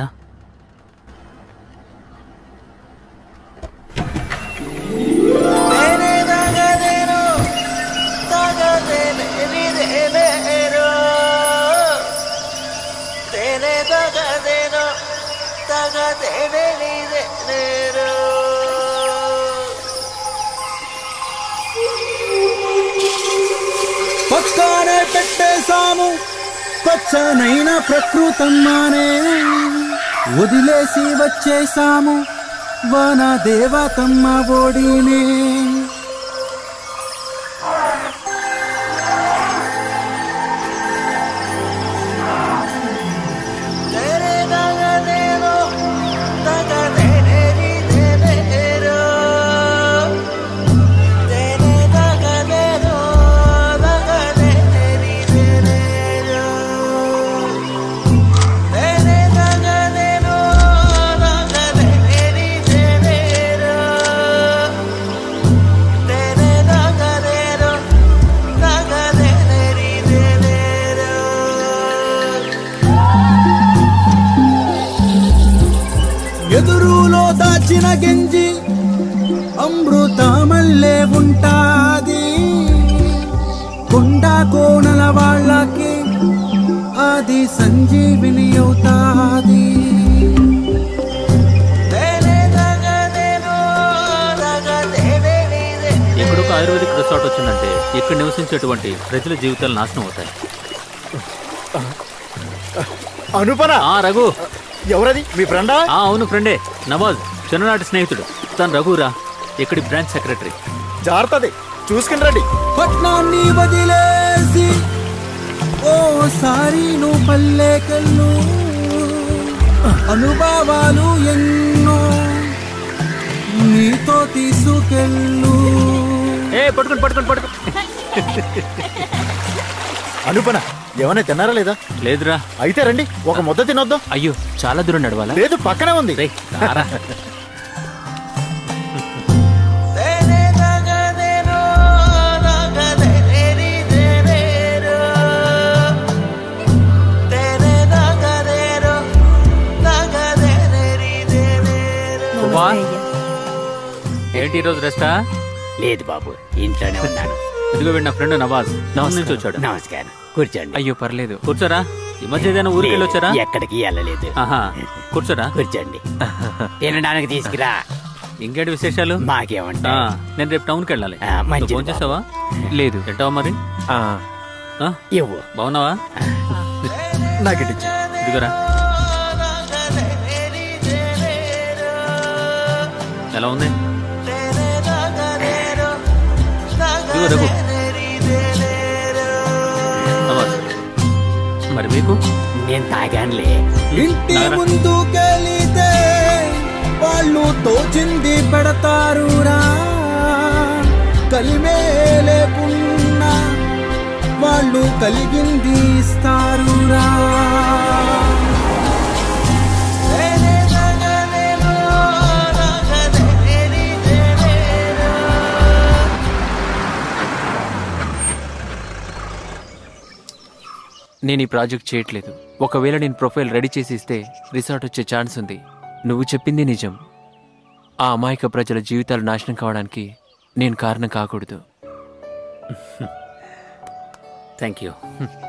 పక్కనే పెట్టేశాము పచ్చనైన ప్రకృతమ్మానే వదిలేసి వచ్చేశాము వన దేవతమ్మ ఒడినే ఎదురులో దాచిన గెంజి అమృతమల్లే ఉంటాది కొండ కోణల వాళ్ళకి అది సంజీవిని అవుతాది ఇక్కడ ఒక ఆయుర్వేదిక్ రిసార్ట్ వచ్చిందంటే ఇక్కడ నివసించేటువంటి ప్రజల జీవితాలు నాశనం అవుతాయి అనుపన ఆ రఘు ఎవరది మీ ఫ్రెండా ఆ అవును ఫ్రెండే నవాజ్ చిన్ననాటి స్నేహితుడు తను రఘురా ఇక్కడి బ్రాంచ్ సెక్రటరీ జాగ్రత్తది చూసుకుని రండి పట్నాన్ని వదిలేసి ఓసారి నువ్వు పల్లెకెళ్ళు అనుభవాలు ఎన్నో నీతో తీసుకెళ్ళు ఏ పట్టుకుని పట్టుకుని పట్టుకుని అనుపన ఏమైనా తిన్నారా లేదా లేదురా అయితే రండి ఒక ముద్ద తినొద్దాం అయ్యో చాలా దూరం నడవాలా లేదు పక్కనే ఉంది రారా. తే బావా ఏంటి ఈరోజు రెస్టా లేదు బాబు ఇంట్లోనే ఉన్నాను ఇదిగో వీడు నా ఫ్రెండ్ నవాజ్ నవాజ్ నుంచి వచ్చాడు నమస్కారం కూర్చోండి అయ్యో పర్లేదు కూర్చోరా ఈ మధ్య ఏదైనా ఊరికి వెళ్ళి వచ్చారా ఎక్కడికి వెళ్ళలేదు ఆహా కూర్చోరా కూర్చోండి తినడానికి తీసుకురా ఇంకేంటి విశేషాలు మాకేమంటా ఆ, నేను రేపు టౌన్కి వెళ్ళాలి మంచిది ఫోన్ చేసావా లేదు తింటావా మరి ఆ? ఇవ్వు బాగున్నావా నాకు ఇదిగోరా ఎలా ఉంది ఇదిగో రఘు నవాజ్. మరి మీకు నేను తాగానులే ఇంటి ముందుకెళితే వాళ్ళు తోచింది పెడతారురా కలిమే లేకున్నా వాళ్ళు కలిగింది ఇస్తారురా నేను ఈ ప్రాజెక్ట్ చేయట్లేదు ఒకవేళ నేను ప్రొఫైల్ రెడీ చేసి ఇస్తే రిసార్ట్ వచ్చే ఛాన్స్ ఉంది నువ్వు చెప్పింది నిజం ఆ అమాయక ప్రజల జీవితాలు నాశనం కావడానికి నేను కారణం కాకూడదు థ్యాంక్ యూ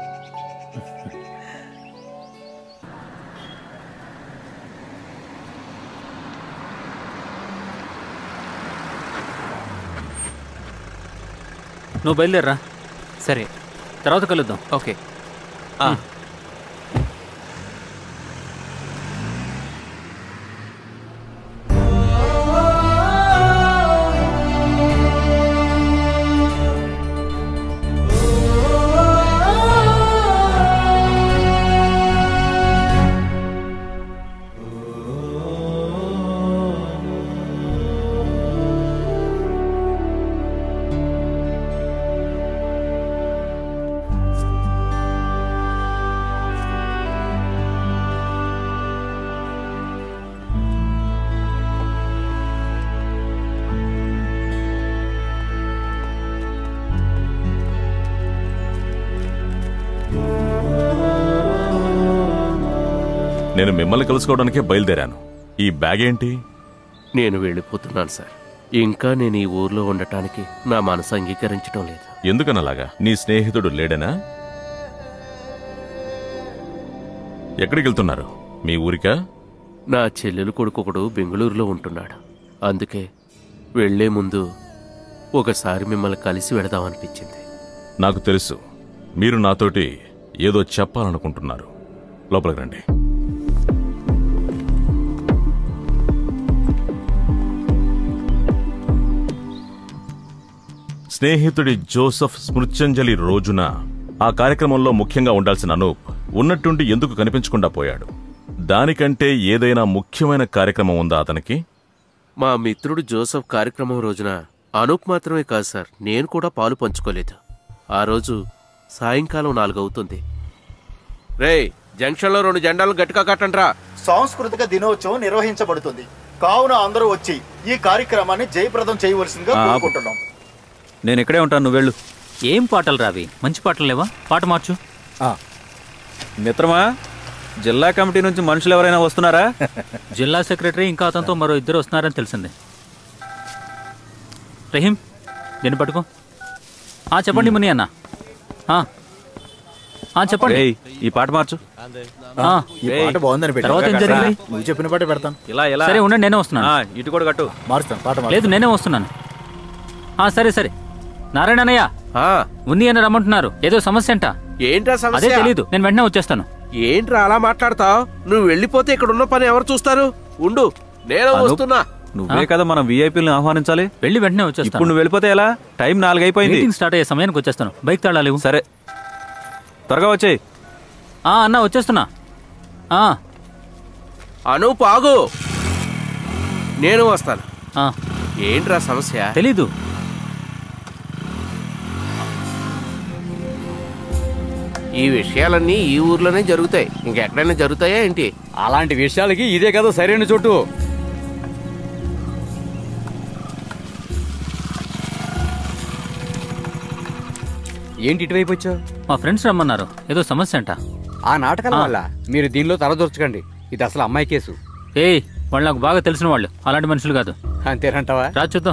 నువ్వు బయలుదేరరా సరే తర్వాత కలుద్దాం ఓకే నేను మిమ్మల్ని కలుసుకోవడానికే బయలుదేరాను ఈ బ్యాగ్ ఏంటి నేను వెళ్ళిపోతున్నాను సార్ ఇంకా నేను ఈ ఊర్లో ఉండటానికి నా మనసు అంగీకరించడం లేదు ఎందుకనలాగా నీ స్నేహితుడు లేడనా ఎక్కడికి వెళ్తున్నారు మీ ఊరికా నా చెల్లెలు కొడుకొకడు బెంగళూరులో ఉంటున్నాడు అందుకే వెళ్లే ముందు ఒకసారి మిమ్మల్ని కలిసి వెడదామనిపించింది నాకు తెలుసు మీరు నాతోటి ఏదో చెప్పాలనుకుంటున్నారు లోపలికి రండి స్నేహితుడి జోసఫ్ స్మృత్యంజలి రోజున ఆ కార్యక్రమంలో ముఖ్యంగా ఉండాల్సిన అనూప్ ఉన్నట్టుండి ఎందుకు కనిపించకుండా పోయాడు దానికంటే ఏదైనా ముఖ్యమైన కార్యక్రమం ఉందా అతనికి మా మిత్రుడు జోసఫ్ కార్యక్రమం రోజున అనూప్ మాత్రమే కాదు సార్ నేను కూడా పాలు పంచుకోలేదు ఆ రోజు సాయంకాలం నాలుగవుతుంది రేయ్ జంక్షన్లో రెండు జెండాలు గట్టిగా కట్టండ్రా సాంస్కృతిక దినోత్సవం నిర్వహించబడుతుంది కావున అందరూ వచ్చి ఈ కార్యక్రమాన్ని జయప్రదం చేయవలసిందిగా ఆ, ఆపు. కోరుకుంటున్నాం నేను ఇక్కడే ఉంటాను నువ్వు వెళ్ళు ఏం పాటలు రావి మంచి పాటలు లేవా పాట మార్చు మిత్రమా జిల్లా కమిటీ నుంచి మనుషులు ఎవరైనా వస్తున్నారా జిల్లా సెక్రటరీ ఇంకా అతనితో మరో ఇద్దరు వస్తున్నారని తెలిసింది రహీం దీన్ని పట్టుకో ఆ చెప్పండి ముని అన్న ఆ. ఆ, చెప్పండి ఏయ్, ఈ పాట మార్చు ఆ. ఈ పాట బాగుందని పెట్టు. తర్వాత ఏం జరిగింది నువ్వు చెప్పిన పాట పెడతాను ఇలా ఇలా సరే ఉండండి నేనే వస్తున్నాను ఆ, ఇటు కూడా కట్టు మారుస్తాను పాట మారుస్తాను. లేదు నేనే వస్తున్నాను ఆ సరే సరే నారాయణ అన్నయ్య ఉంది అని రమ్మంటున్నారు ఏదో సమస్య అంట ఏంట్రా అదే సమస్య తెలీదు నేను వెంటనే వచ్చేస్తాను ఏంట్రా అలా మాట్లాడతావు నువ్వు వెళ్ళిపోతే ఇక్కడ ఉన్న పని ఎవరు చూస్తారు ఉండు నేను అనూప్, వస్తున్నా నువ్వే కదా మనం వీఐపీలను ఆహ్వానించాలి వెళ్ళి వెంటనే వచ్చేస్తాను ఇప్పుడు నువ్వు వెళ్ళిపోతే ఎలా టైం నాలుగైపోయింది మీటింగ్ స్టార్ట్ అయ్యే సమయానికి వచ్చేస్తాను బైక్ తాళాలి సరే త్వరగా వచ్చేయ్ ఆ అన్న వచ్చేస్తున్నా ఆ అనూప్ ఆగు నేను వస్తాను ఆ. ఏంట్రా సమస్య తెలీదు ఈ విషయాలన్నీ ఈ ఊర్లోనే జరుగుతాయి ఇంకెక్కడైనా జరుగుతాయా ఏంటి అలాంటి విషయాలకి ఇదే కదా సరైన చోటు ఏంటి ఇటువైపు వచ్చావు మా ఫ్రెండ్స్ రమ్మన్నారు ఏదో సమస్య అంట ఆ నాటకాల ఆ. వల్ల మీరు దీనిలో తలదొరచకండి ఇది అసలు అమ్మాయి కేసు ఏయ్ వాళ్ళు నాకు బాగా తెలిసిన వాళ్ళు అలాంటి మనుషులు కాదు అంతేనంటావా రా చూద్దాం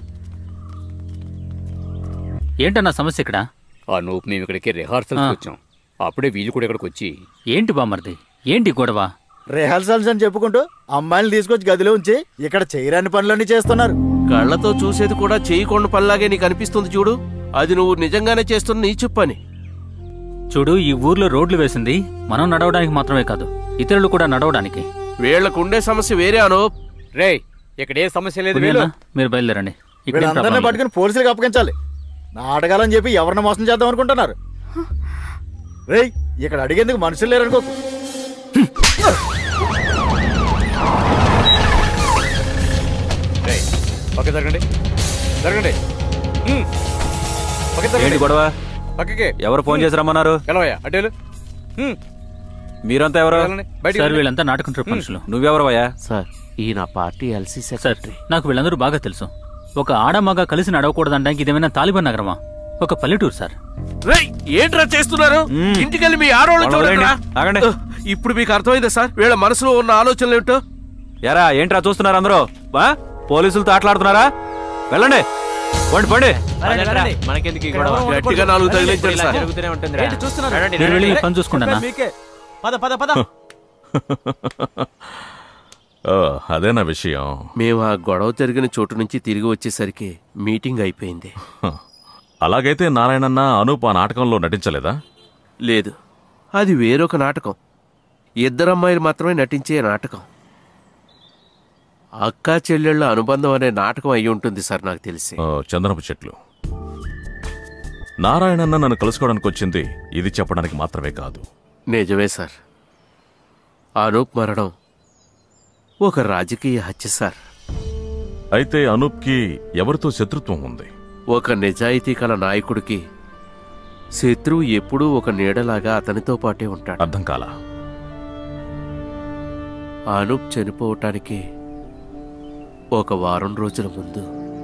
ఏంటన్నా సమస్య ఇక్కడ అనూప్ మేము ఇక్కడికి రిహార్సల్స్ ఆ. వచ్చాం అప్పుడే వీళ్ళు కూడా ఇక్కడికి వచ్చి ఏంటి బామర్ది ఏంటి గొడవ రిహార్సల్స్ అని చెప్పుకుంటూ అమ్మాయిలు తీసుకొచ్చి గదిలో ఉంచి ఇక్కడ చేయరాని పనులన్నీ చేస్తున్నారు కళ్ళతో చూసేది కూడా చేయకుండా పనిలాగే నీకు అనిపిస్తుంది చూడు అది నువ్వు నిజంగానే చేస్తున్న నీ పని చూడు ఈ ఊర్లో రోడ్లు వేసింది మనం నడవడానికి మాత్రమే కాదు ఇతరులు కూడా నడవడానికి వీళ్ళకుండే సమస్య వేరే అను రే ఇక్కడ ఏ సమస్య లేదు ఉదయన్నా, మీరు బయలుదేరండి ఇక్కడ ఏం వీళ్ళందరినీ ప్రాబ్లం లేదు. పట్టుకుని పోలీసులకు అప్పగించాలి నాటకాలని చెప్పి ఎవరిని మోసం చేద్దాం అనుకుంటున్నారు రేయ్ ఇక్కడ అడిగేందుకు మనుషులు లేరనుకో రేయ్, పక్క జరగండి జరగండి హ్మ్. పక్క ఏంటి జరగండి గొడవ పక్కకి ఎవరు ఫోన్ చేసి రమ్మన్నారు ఎలవయ్యా అడ్డేలు మీరంతా ఎవరు సార్ వీళ్ళంతా నాటకం ట్రిప్ మనుషులు నువ్వెవరవయ్యా సార్ ఈ నా పార్టీ ఎల్సీ సార్ నాకు వీళ్ళందరూ బాగా తెలుసు ఒక ఆడమగ కలిసి నడవకూడదంటానికి ఇదేమైనా తాలిబాన్ నగరమా ఒక పల్లెటూరు సార్ రేయ్ ఏంట్రా చేస్తున్నారు ఇంటికెళ్ళి మీ ఆడవాళ్ళు వాళ్ళని చూడండిరా. వదిలేయండి. ఆగండి. ఉహ్, ఇప్పుడు మీకు అర్థమైందా సార్ వీళ్ళ మనసులో ఉన్న ఆలోచనలు ఏమిటో ఎరా ఏంట్రా చూస్తున్నారు అందరూ బా పోలీసులతో ఆటలాడుతున్నారా వెళ్ళండి పండి పండి మనకెందుకు ఈ గొడవ గట్టిగా నాలుగు తగిలించండి ఇలా సార్ జరుగుతూనే ఉంటుంది ఏంటి చూస్తున్నారు? మీరు వెళ్ళి మీ పని చూసుకోండి అన్న. పద పద పద ఓ, అదేనా విషయం మేము ఆ గొడవ జరిగిన చోటు నుంచి తిరిగి వచ్చేసరికి మీటింగ్ అయిపోయింది హ. అలాగైతే నారాయణన్న అనూప్ ఆ నాటకంలో నటించలేదా లేదు అది వేరొక నాటకం ఇద్దరు అమ్మాయిలు మాత్రమే నటించే నాటకం అక్కా చెల్లెళ్ళ అనుబంధం అనే నాటకం అయి ఉంటుంది సార్ నాకు తెలిసి ఓ, చందనపు చెట్లు నారాయణన్న నన్ను కలుసుకోవడానికి వచ్చింది ఇది చెప్పడానికి మాత్రమే కాదు నిజమే సార్ అనూప్ మరణం ఒక రాజకీయ హత్య సార్ అయితే అనూప్కి ఎవరితో శత్రుత్వం ఉంది ఒక నిజాయితీ కల నాయకుడికి శత్రువు ఎప్పుడూ ఒక నీడలాగా అతనితో పాటే ఉంటాడు అర్థం కాలా అనూప్ చనిపోవటానికి ఒక వారం రోజుల ముందు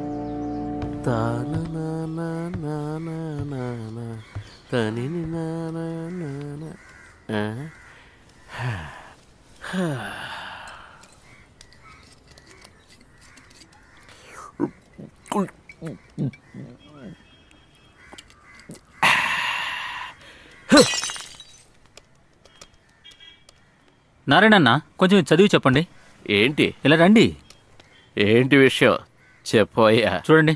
నారాయణన్న కొంచెం ఇది చదివి చెప్పండి ఏంటి ఇలా రండి ఏంటి విషయం చెప్పోయ్యా చూడండి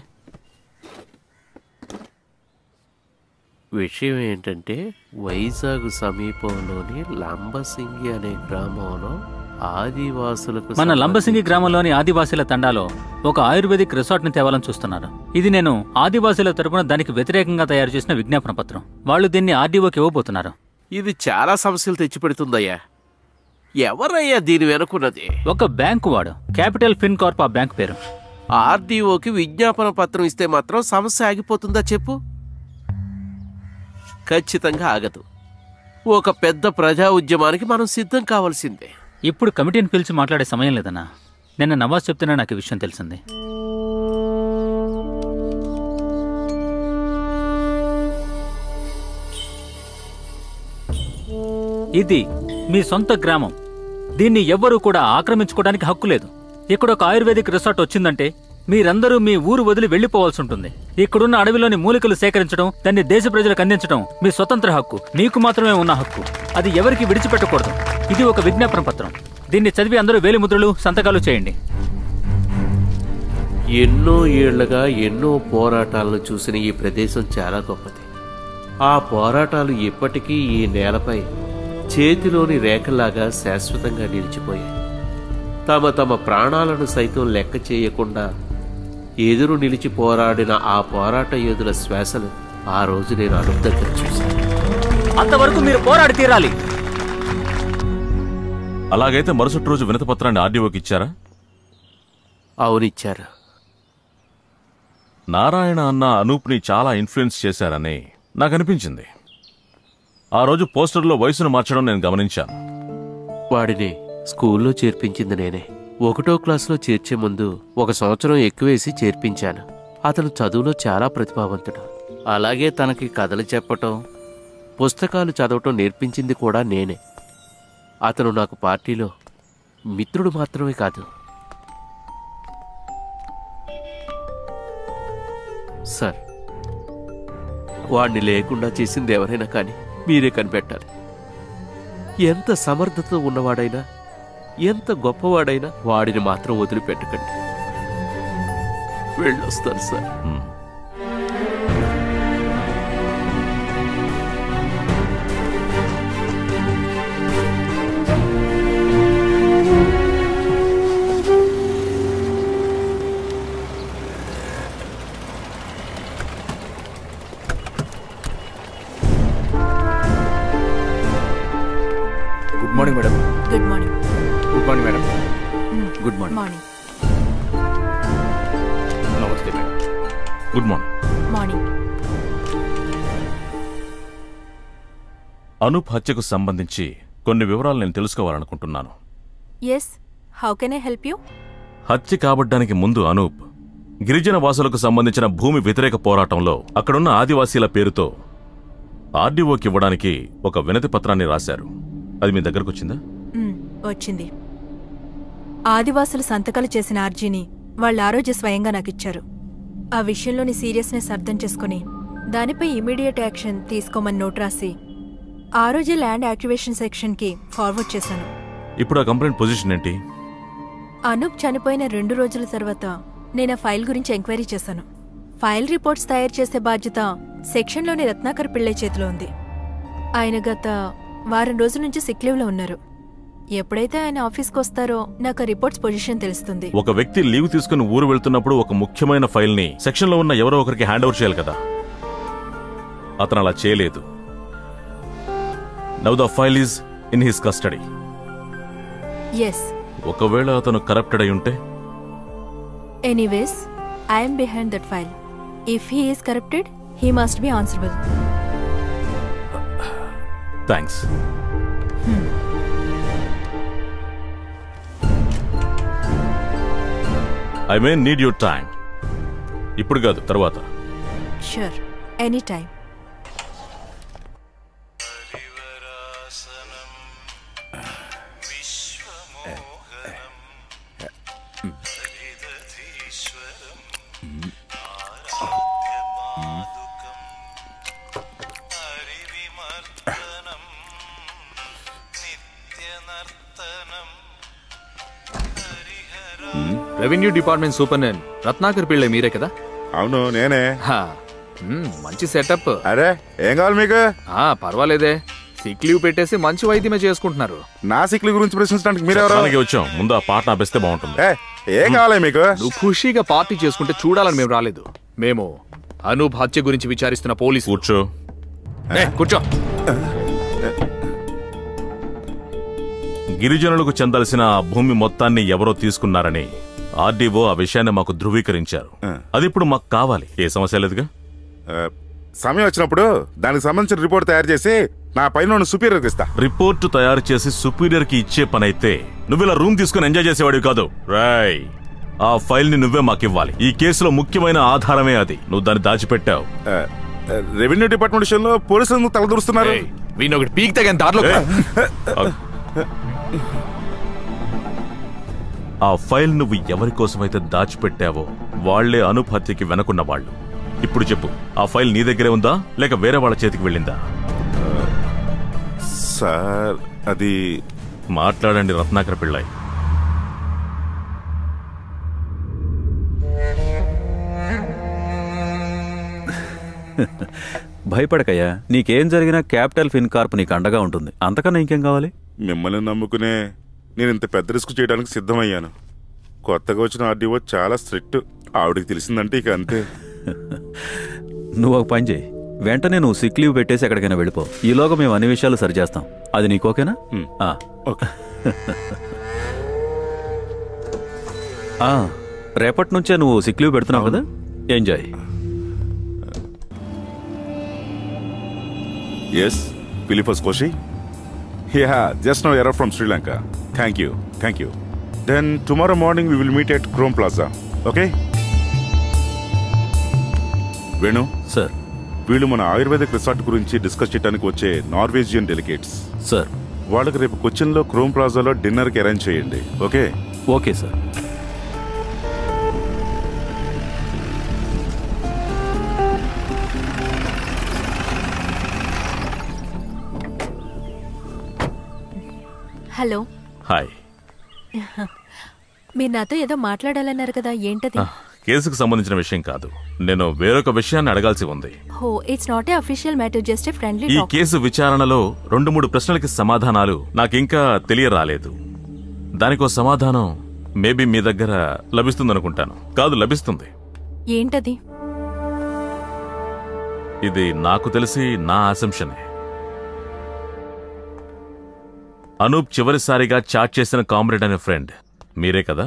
విషయం ఏంటంటే వైజాగ్ సమీపంలోని లంబసింగి అనే గ్రామంలో ఆదివాసులకు మన లంబసింగి గ్రామంలోని ఆదివాసీల తండాలో ఒక ఆయుర్వేదిక్ రిసార్ట్ ని తేవాలని చూస్తున్నారు ఇది నేను ఆదివాసీల తరపున దానికి వ్యతిరేకంగా తయారు చేసిన విజ్ఞాపన పత్రం వాళ్ళు దీన్ని ఆర్డీఓకి ఇవ్వబోతున్నారు ఇది చాలా సమస్యలు తెచ్చిపెడుతుందయ్యా ఎవరయ్యా దీని వెనుకున్నది ఒక బ్యాంకు వాడు క్యాపిటల్ ఫిన్ కార్ప్ ఆ బ్యాంక్ పేరు ఆర్డీఓకి విజ్ఞాపన పత్రం ఇస్తే మాత్రం సమస్య ఆగిపోతుందా చెప్పు ఖచ్చితంగా ఆగదు ఒక పెద్ద ప్రజా ఉద్యమానికి మనం సిద్ధం కావాల్సిందే ఇప్పుడు కమిటీని పిలిచి మాట్లాడే సమయం లేదన్నా నిన్న నవాజ్ చెప్తున్నా నాకు ఈ విషయం తెలిసింది ఇది మీ సొంత గ్రామం దీన్ని ఎవ్వరూ కూడా ఆక్రమించుకోవడానికి హక్కు లేదు ఇక్కడ ఒక ఆయుర్వేదిక్ రిసార్ట్ వచ్చిందంటే మీరందరూ మీ ఊరు వదిలి వెళ్లిపోవాల్సి ఉంటుంది ఇక్కడున్న అడవిలోని మూలికలు సేకరించడం దాన్ని దేశ ప్రజలకు అందించడం మీ స్వతంత్ర హక్కు మీకు మాత్రమే ఉన్న హక్కు అది ఎవరికి విడిచిపెట్టకూడదు ఇది ఒక విజ్ఞాపన పత్రం దీన్ని చదివి అందరూ వేలిముద్రలు సంతకాలు చేయండి ఎన్నో ఏళ్లుగా ఎన్నో పోరాటాలను చూసిన ఈ ప్రదేశం చాలా గొప్పది ఆ పోరాటాలు ఇప్పటికీ ఈ నేలపై చేతిలోని రేఖలాగా శాశ్వతంగా నిలిచిపోయాయి తమ తమ ప్రాణాలను సైతం లెక్క చేయకుండా ఎదురు నిలిచి పోరాడిన ఆ పోరాట యోధుల శ్వాసలు ఆ రోజు నేను అనుప్ దగ్గర చూశాను అంతవరకు మీరు పోరాడి తీరాలి అలాగైతే మరుసటి రోజు వినతపత్రాన్ని ఆర్డీఓకి ఇచ్చారా అవునిచ్చారు నారాయణ అన్న అనూప్ని చాలా ఇన్ఫ్లుయెన్స్ చేశారని నాకు అనిపించింది ఆ రోజు పోస్టర్లో వయసును మార్చడం నేను గమనించాను వాడిని స్కూల్లో చేర్పించింది నేనే ఒకటో క్లాసులో చేర్చే ముందు ఒక సంవత్సరం ఎక్కువేసి చేర్పించాను అతను చదువులో చాలా ప్రతిభావంతుడు అలాగే తనకి కథలు చెప్పటం పుస్తకాలు చదవటం నేర్పించింది కూడా నేనే అతను నాకు పార్టీలో మిత్రుడు మాత్రమే కాదు సార్ వాడిని లేకుండా చేసింది ఎవరైనా కానీ మీరే కనిపెట్టాలి ఎంత సమర్థత ఉన్నవాడైనా ఎంత గొప్పవాడైనా వాడిని మాత్రం వదిలిపెట్టకండి వెళ్ళొస్తాను sir good morning madam good morning good morning madam good morning morning నమస్తే madam good morning morning Anoop హత్యకు సంబంధించి కొన్ని వివరాలు నేను తెలుసుకోవాలనుకుంటున్నాను yes how can I help you హత్య కాబడ్డానికి ముందు అనూప్ గిరిజన వాసులకు సంబంధించిన భూమి వ్యతిరేక పోరాటంలో అక్కడున్న ఆదివాసీల పేరుతో ఆర్డీఓకి ఇవ్వడానికి ఒక వినతి పత్రాన్ని రాశారు అది మీ దగ్గరకు వచ్చిందా వచ్చింది ఆదివాసులు సంతకాలు చేసిన ఆర్జీని వాళ్ళ ఆరోగ్య స్వయంగా నాకిచ్చారు ఆ విషయంలోని సీరియస్నెస్ అర్థం చేసుకుని దానిపై ఇమీడియట్ యాక్షన్ తీసుకోమని నోట్ రాసి ఆ రోజే ల్యాండ్ యాక్టివేషన్ సెక్షన్కి ఫార్వర్డ్ చేశాను ఇప్పుడు ఆ కంప్లైంట్ పొజిషన్ ఏంటి అనూప్ చనిపోయిన రెండు రోజుల తర్వాత నేను ఆ ఫైల్ గురించి ఎంక్వైరీ చేశాను ఫైల్ రిపోర్ట్స్ తయారు చేసే బాధ్యత సెక్షన్లోని రత్నాకర్ పిళ్ళై చేతిలో ఉంది ఆయన గత వారం రోజుల నుంచి సిక్ లీవ్లో ఉన్నారు ఎప్పుడైతే ఆయన ఆఫీస్కి వస్తారో నాకు ఆ రిపోర్ట్స్ పొజిషన్ తెలుస్తుంది ఒక వ్యక్తి లీవ్ తీసుకుని ఊరు వెళ్తున్నప్పుడు ఒక ముఖ్యమైన ఫైల్ని సెక్షన్లో ఉన్న ఎవరో ఒకరికి హ్యాండ్ ఓవర్ చేయాలి కదా అతను అలా చేయలేదు now the file is in his custody yes ఒకవేళ అతను కరప్టెడ్ అయి ఉంటే anyways I'm behind that file if he is corrupted he must be answerable thanks I may need your time ఇప్పుడు కాదు తర్వాత sure any time revenue department superintendent Ratnakar Pillai మీరే కదా అవును నేనే హా, మ్మ్, మంచి సెటప్ అరే ఏం కావాలి మీకు ఆ పర్వాలేదే సిక్ లీవ్ పెట్టేసి మంచి వైద్యమే చేసుకుంటున్నారు నా సిక్ల గురించి ప్రశ్నించడానికి మీరెవరు చెప్పడానికి వచ్చాం ముందు ఆ పాట ఆపేస్తే బాగుంటుంది ఏ, ఏం కావాలి మీకు నువ్వు ఖుషీగా పార్టీ చేసుకుంటే చూడాలని మేము రాలేదు మేము అనూప్ హత్య గురించి విచారిస్తున్న పోలీసు కూర్చో కూర్చో గిరిజనులకు చెందాల్సిన ఆ భూమి మొత్తాన్ని ఎవరో తీసుకున్నారని ఆర్డీఓ ఆ విషయాన్ని మాకు ధృవీకరించారు అది ఇప్పుడు మాకు కావాలి ఏ సమస్య లేదుగా సమయం వచ్చినప్పుడు దానికి సంబంధించిన రిపోర్ట్ తయారు చేసి నా పైన సుపీరియర్ ఇస్తా రిపోర్టు తయారు చేసి సుపీరియర్ కి ఇచ్చే పనైతే నువ్వు ఇలా రూమ్ తీసుకుని ఎంజాయ్ చేసేవాడివి కాదు రాయ్ ఆ ఫైల్ ని నువ్వే మాకివ్వాలి ఈ కేసులో ముఖ్యమైన ఆధారమే అది నువ్వు దాన్ని దాచిపెట్టావు రెవెన్యూ డిపార్ట్మెంట్ విషయంలో పోలీసులు తలదూరుస్తున్నారు వీణ్ ఒకటి పీక్ తగిన దారిలో ఆ ఫైల్ నువ్వు ఎవరి కోసమైతే దాచిపెట్టావో వాళ్లే అనూప్ హత్యకి వెనకున్న వాళ్ళు ఇప్పుడు చెప్పు ఆ ఫైల్ నీ దగ్గరే ఉందా లేక వేరే వాళ్ళ చేతికి వెళ్ళిందా సార్ అది మాట్లాడండి రత్నాకర పిళ్ళాయ్ భయపడకయ్యా నీకేం జరిగినా క్యాపిటల్ ఫిన్ కార్ప్ నీకు అండగా ఉంటుంది అంతకన్నా ఇంకేం కావాలి మిమ్మల్ని నమ్ముకునే నేను ఇంత పెద్ద రిస్క్ చేయడానికి సిద్ధమయ్యాను కొత్తగా వచ్చిన ఆర్డీఓ చాలా స్ట్రిక్ట్ ఆవిడకి తెలిసిందంటే ఇక అంతే నువ్వు ఒక పని చేయి వెంటనే నువ్వు సిక్ లీవ్ పెట్టేసి ఎక్కడికైనా వెళ్ళిపో ఈలోగా మేము అన్ని విషయాలు సరిచేస్తాం అది నీకు ఓకేనా ఆ. ఆ, రేపటి నుంచే నువ్వు సిక్ లీవ్ పెడుతున్నావు కదా enjoy yes Philipose Koshy yeah just no error from Sri Lanka thank you thank you then tomorrow morning we will meet at Chrome Plaza okay Venu sir వీళ్ళు మన ఆయుర్వేదిక్ రిసార్ట్ గురించి డిస్కస్ చేయడానికి వచ్చే నార్వేజియన్ డెలిగేట్స్ సార్ వాళ్ళకి రేపు కొచ్చిన్లో క్రోమ్ ప్లాజాలో డిన్నర్కి అరేంజ్ చేయండి okay okay sir hello hi మీరు నాతో ఏదో మాట్లాడాలన్నారు కదా ఏంటది కేసుకు సంబంధించిన విషయం కాదు నేను వేరొక విషయాన్ని అడగాల్సి ఉంది oh it's not a official matter just a friendly ఈ టాక్ కేసు విచారణలో రెండు మూడు ప్రశ్నలకి సమాధానాలు నాకింకా తెలియరాలేదు దానికో సమాధానం మేబీ మీ దగ్గర లభిస్తుందనుకుంటాను కాదు లభిస్తుంది ఏంటది ఇది నాకు తెలిసి నా అసంప్షనే అనూప్ చివరిసారిగా చాట్ చేసిన కామ్రేడ్ అనే ఫ్రెండ్ మీరే కదా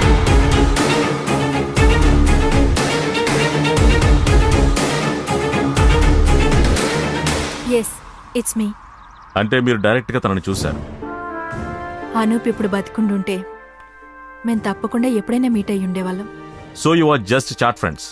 ఎస్ ఇట్స్ మీ అంటే మీరు డైరెక్ట్గా తనని చూశారు అనూప్ ఇప్పుడు బతికుండుంటే మేము తప్పకుండా ఎప్పుడైనా మీట్ అయ్యి ఉండేవాళ్ళం so you are just chat friends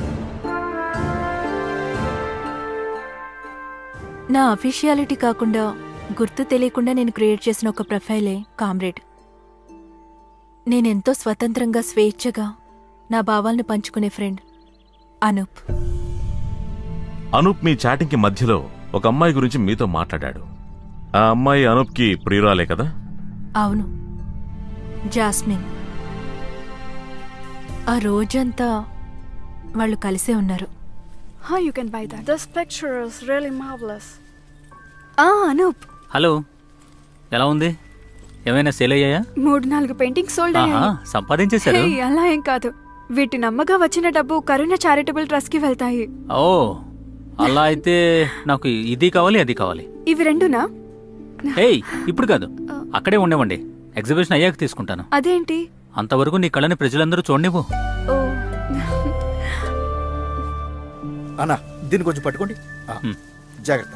నా అఫీషియాలిటీ కాకుండా గుర్తు తెలియకుండా నేను క్రియేట్ చేసిన ఒక ప్రొఫైలే కామ్రేడ్ నేనెంతో స్వతంత్రంగా స్వేచ్ఛగా నా భావాలను పంచుకునే ఫ్రెండ్ అనూప్ అనూప్ మీ చాటింగ్ కి మధ్యలో ఒక అమ్మాయి గురించి మీతో మాట్లాడాడు ఆ అమ్మాయి అనూప్ కి ప్రియురాలే కదా అవును జాస్మిన్ ఆ రోజంతా వాళ్ళు కలిసే ఉన్నారు How you can buy that? This picture is really marvelous. ఆ అనూప్ హలో ఎలా ఉంది ఏమైనా సేల్ అయ్యాయా మూడు నాలుగు పెయింటింగ్స్ సోల్డ్ ఆహా అయ్యాయి సంపాదించేశారు హే, అలా ఏం కాదు వీటి నమ్మగా వచ్చిన డబ్బు కరుణ చారిటబుల్ ట్రస్ట్ కి వెళ్తాయి ఓ అలా అయితే నాకు ఇది కావాలి అది కావాలి ఇవి రెండునా ఏయ్ ఇప్పుడు కాదు అక్కడే ఉండేవండి ఎగ్జిబిషన్ అయ్యాక తీసుకుంటాను అదేంటి అంతవరకు నీ కళని ప్రజలందరూ చూడనివ్వు ఓ అన్నా దీన్ని కొంచెం పట్టుకోండి ఆ, జాగ్రత్త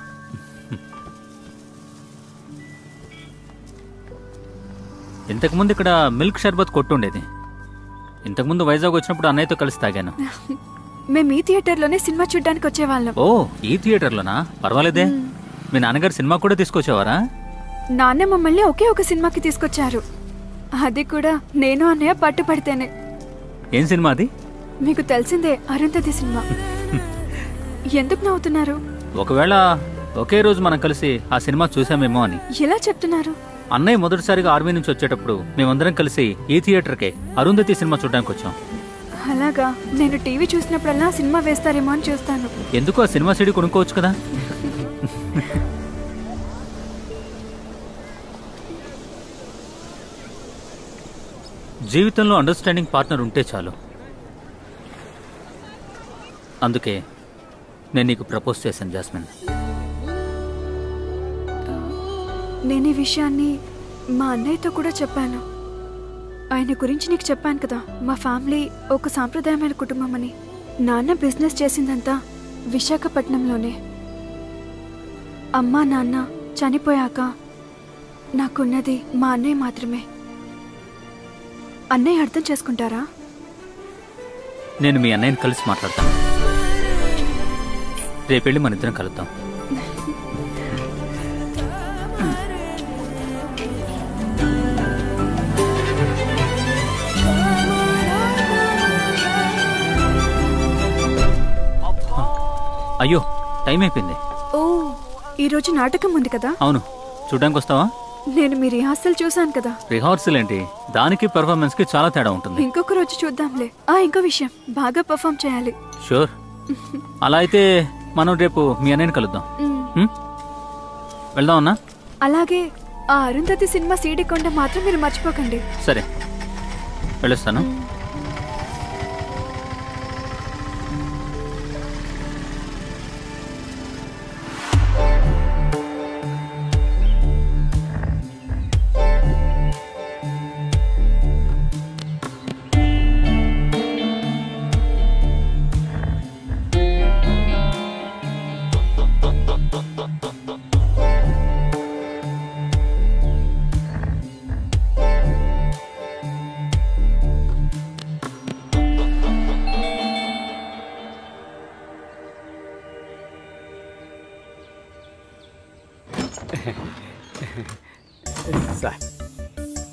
ఇంతకుముందు ఇక్కడ మిల్క్ షర్బత్ కొట్టు ఉండేది ఇంతకుముందు వైజాగ్ వచ్చినప్పుడు అన్నయ్యతో కలిసి తాగాను మేము ఈ థియేటర్లోనే సినిమా చూడడానికి వచ్చేవాళ్ళం ఓ ఈ థియేటర్లోనా పర్వాలేదే మీ నాన్నగారు సినిమా కూడా తీసుకొచ్చేవారా నాన్న మమ్మల్ని ఒకే ఒక సినిమాకి తీసుకొచ్చారు అది కూడా నేను అన్నయ్య పట్టుపడితేనే ఏం సినిమా అది మీకు తెలిసిందే అరుంధతి సినిమా ఎందుకు నవ్వుతున్నారు ఒకవేళ ఒకే రోజు మనం కలిసి ఆ సినిమా చూసామేమో అని ఎలా చెప్తున్నారు అన్నయ్య మొదటిసారిగా ఆర్మీ నుంచి వచ్చేటప్పుడు మేమందరం కలిసి ఈ థియేటర్కే అరుంధతి సినిమా చూడడానికి వచ్చాం అలాగా నేను టీవీ చూసినప్పుడల్లా సినిమా వేస్తారేమో అని చూస్తాను ఎందుకు ఆ సినిమా సీడీ కొనుక్కోవచ్చు కదా జీవితంలో అండర్స్టాండింగ్ పార్ట్నర్ ఉంటే చాలు అందుకే నేను నీకు ప్రపోజ్ చేశాను జాస్మిన్ నేను ఈ విషయాన్ని మా అన్నయ్యతో కూడా చెప్పాను ఆయన గురించి నీకు చెప్పాను కదా మా ఫ్యామిలీ ఒక సాంప్రదాయమైన కుటుంబం అని నాన్న బిజినెస్ చేసిందంతా విశాఖపట్నంలోనే అమ్మా నాన్న చనిపోయాక నాకున్నది మా అన్నయ్య మాత్రమే అన్నయ్య అర్థం చేసుకుంటారా నేను మీ అన్నయ్యని కలిసి మాట్లాడతాను రేపెళ్ళి మన ఇద్దరం కలుద్దాం అయ్యో టైం అయిపోయింది ఓ ఈరోజు నాటకం ఉంది కదా అవును చూడడానికి వస్తావా నేను మీ రిహార్సల్ చూశాను కదా రిహార్సల్ ఏంటి దానికి పెర్ఫార్మెన్స్ కి చాలా తేడా ఉంటుంది ఇంకొక రోజు చూద్దాంలే ఆ ఇంకో విషయం బాగా పర్ఫామ్ చేయాలి షూర్ అలా అయితే మనం రేపు మీ అన్నయ్యని కలుద్దాం మ్. హ్మ్? వెళ్దాం అన్నా అలాగే ఆ అరుంధతి సినిమా సీడీ కొండ మాత్రం మీరు మర్చిపోకండి సరే వెళ్ళొస్తాను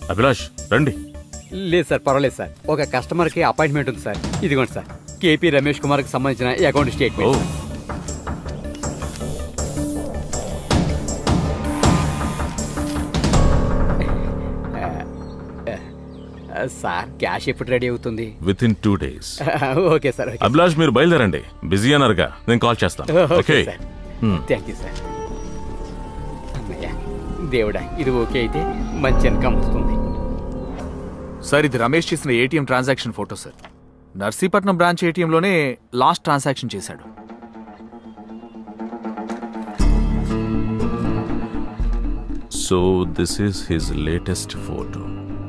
అభిలాష్ రండి లేదు సార్ పర్వాలేదు సార్ ఒక కస్టమర్కి అపాయింట్మెంట్ ఉంది సార్ ఇదిగోండి సార్ కేపీ రమేష్ కుమార్కి సంబంధించిన ఈ అకౌంట్ స్టేట్మెంట్ ఆ, సార్ క్యాష్ ఎప్పుడు రెడీ అవుతుంది with in two days okay sir okay Abhilash మీరు బయలుదేరండి బిజీ అన్నారుగా నేను కాల్ చేస్తాను okay sir thank you sir అమ్మయ్య దేవుడా ఇది ఓకే అయితే మంచి ఇన్కమ్ వస్తుంది సార్ ఇది రమేష్ చేసిన ATM transaction photo sir Narsipatnam branch ఏటీఎంలోనే లాస్ట్ ట్రాన్సాక్షన్ చేశాడు so this is his latest photo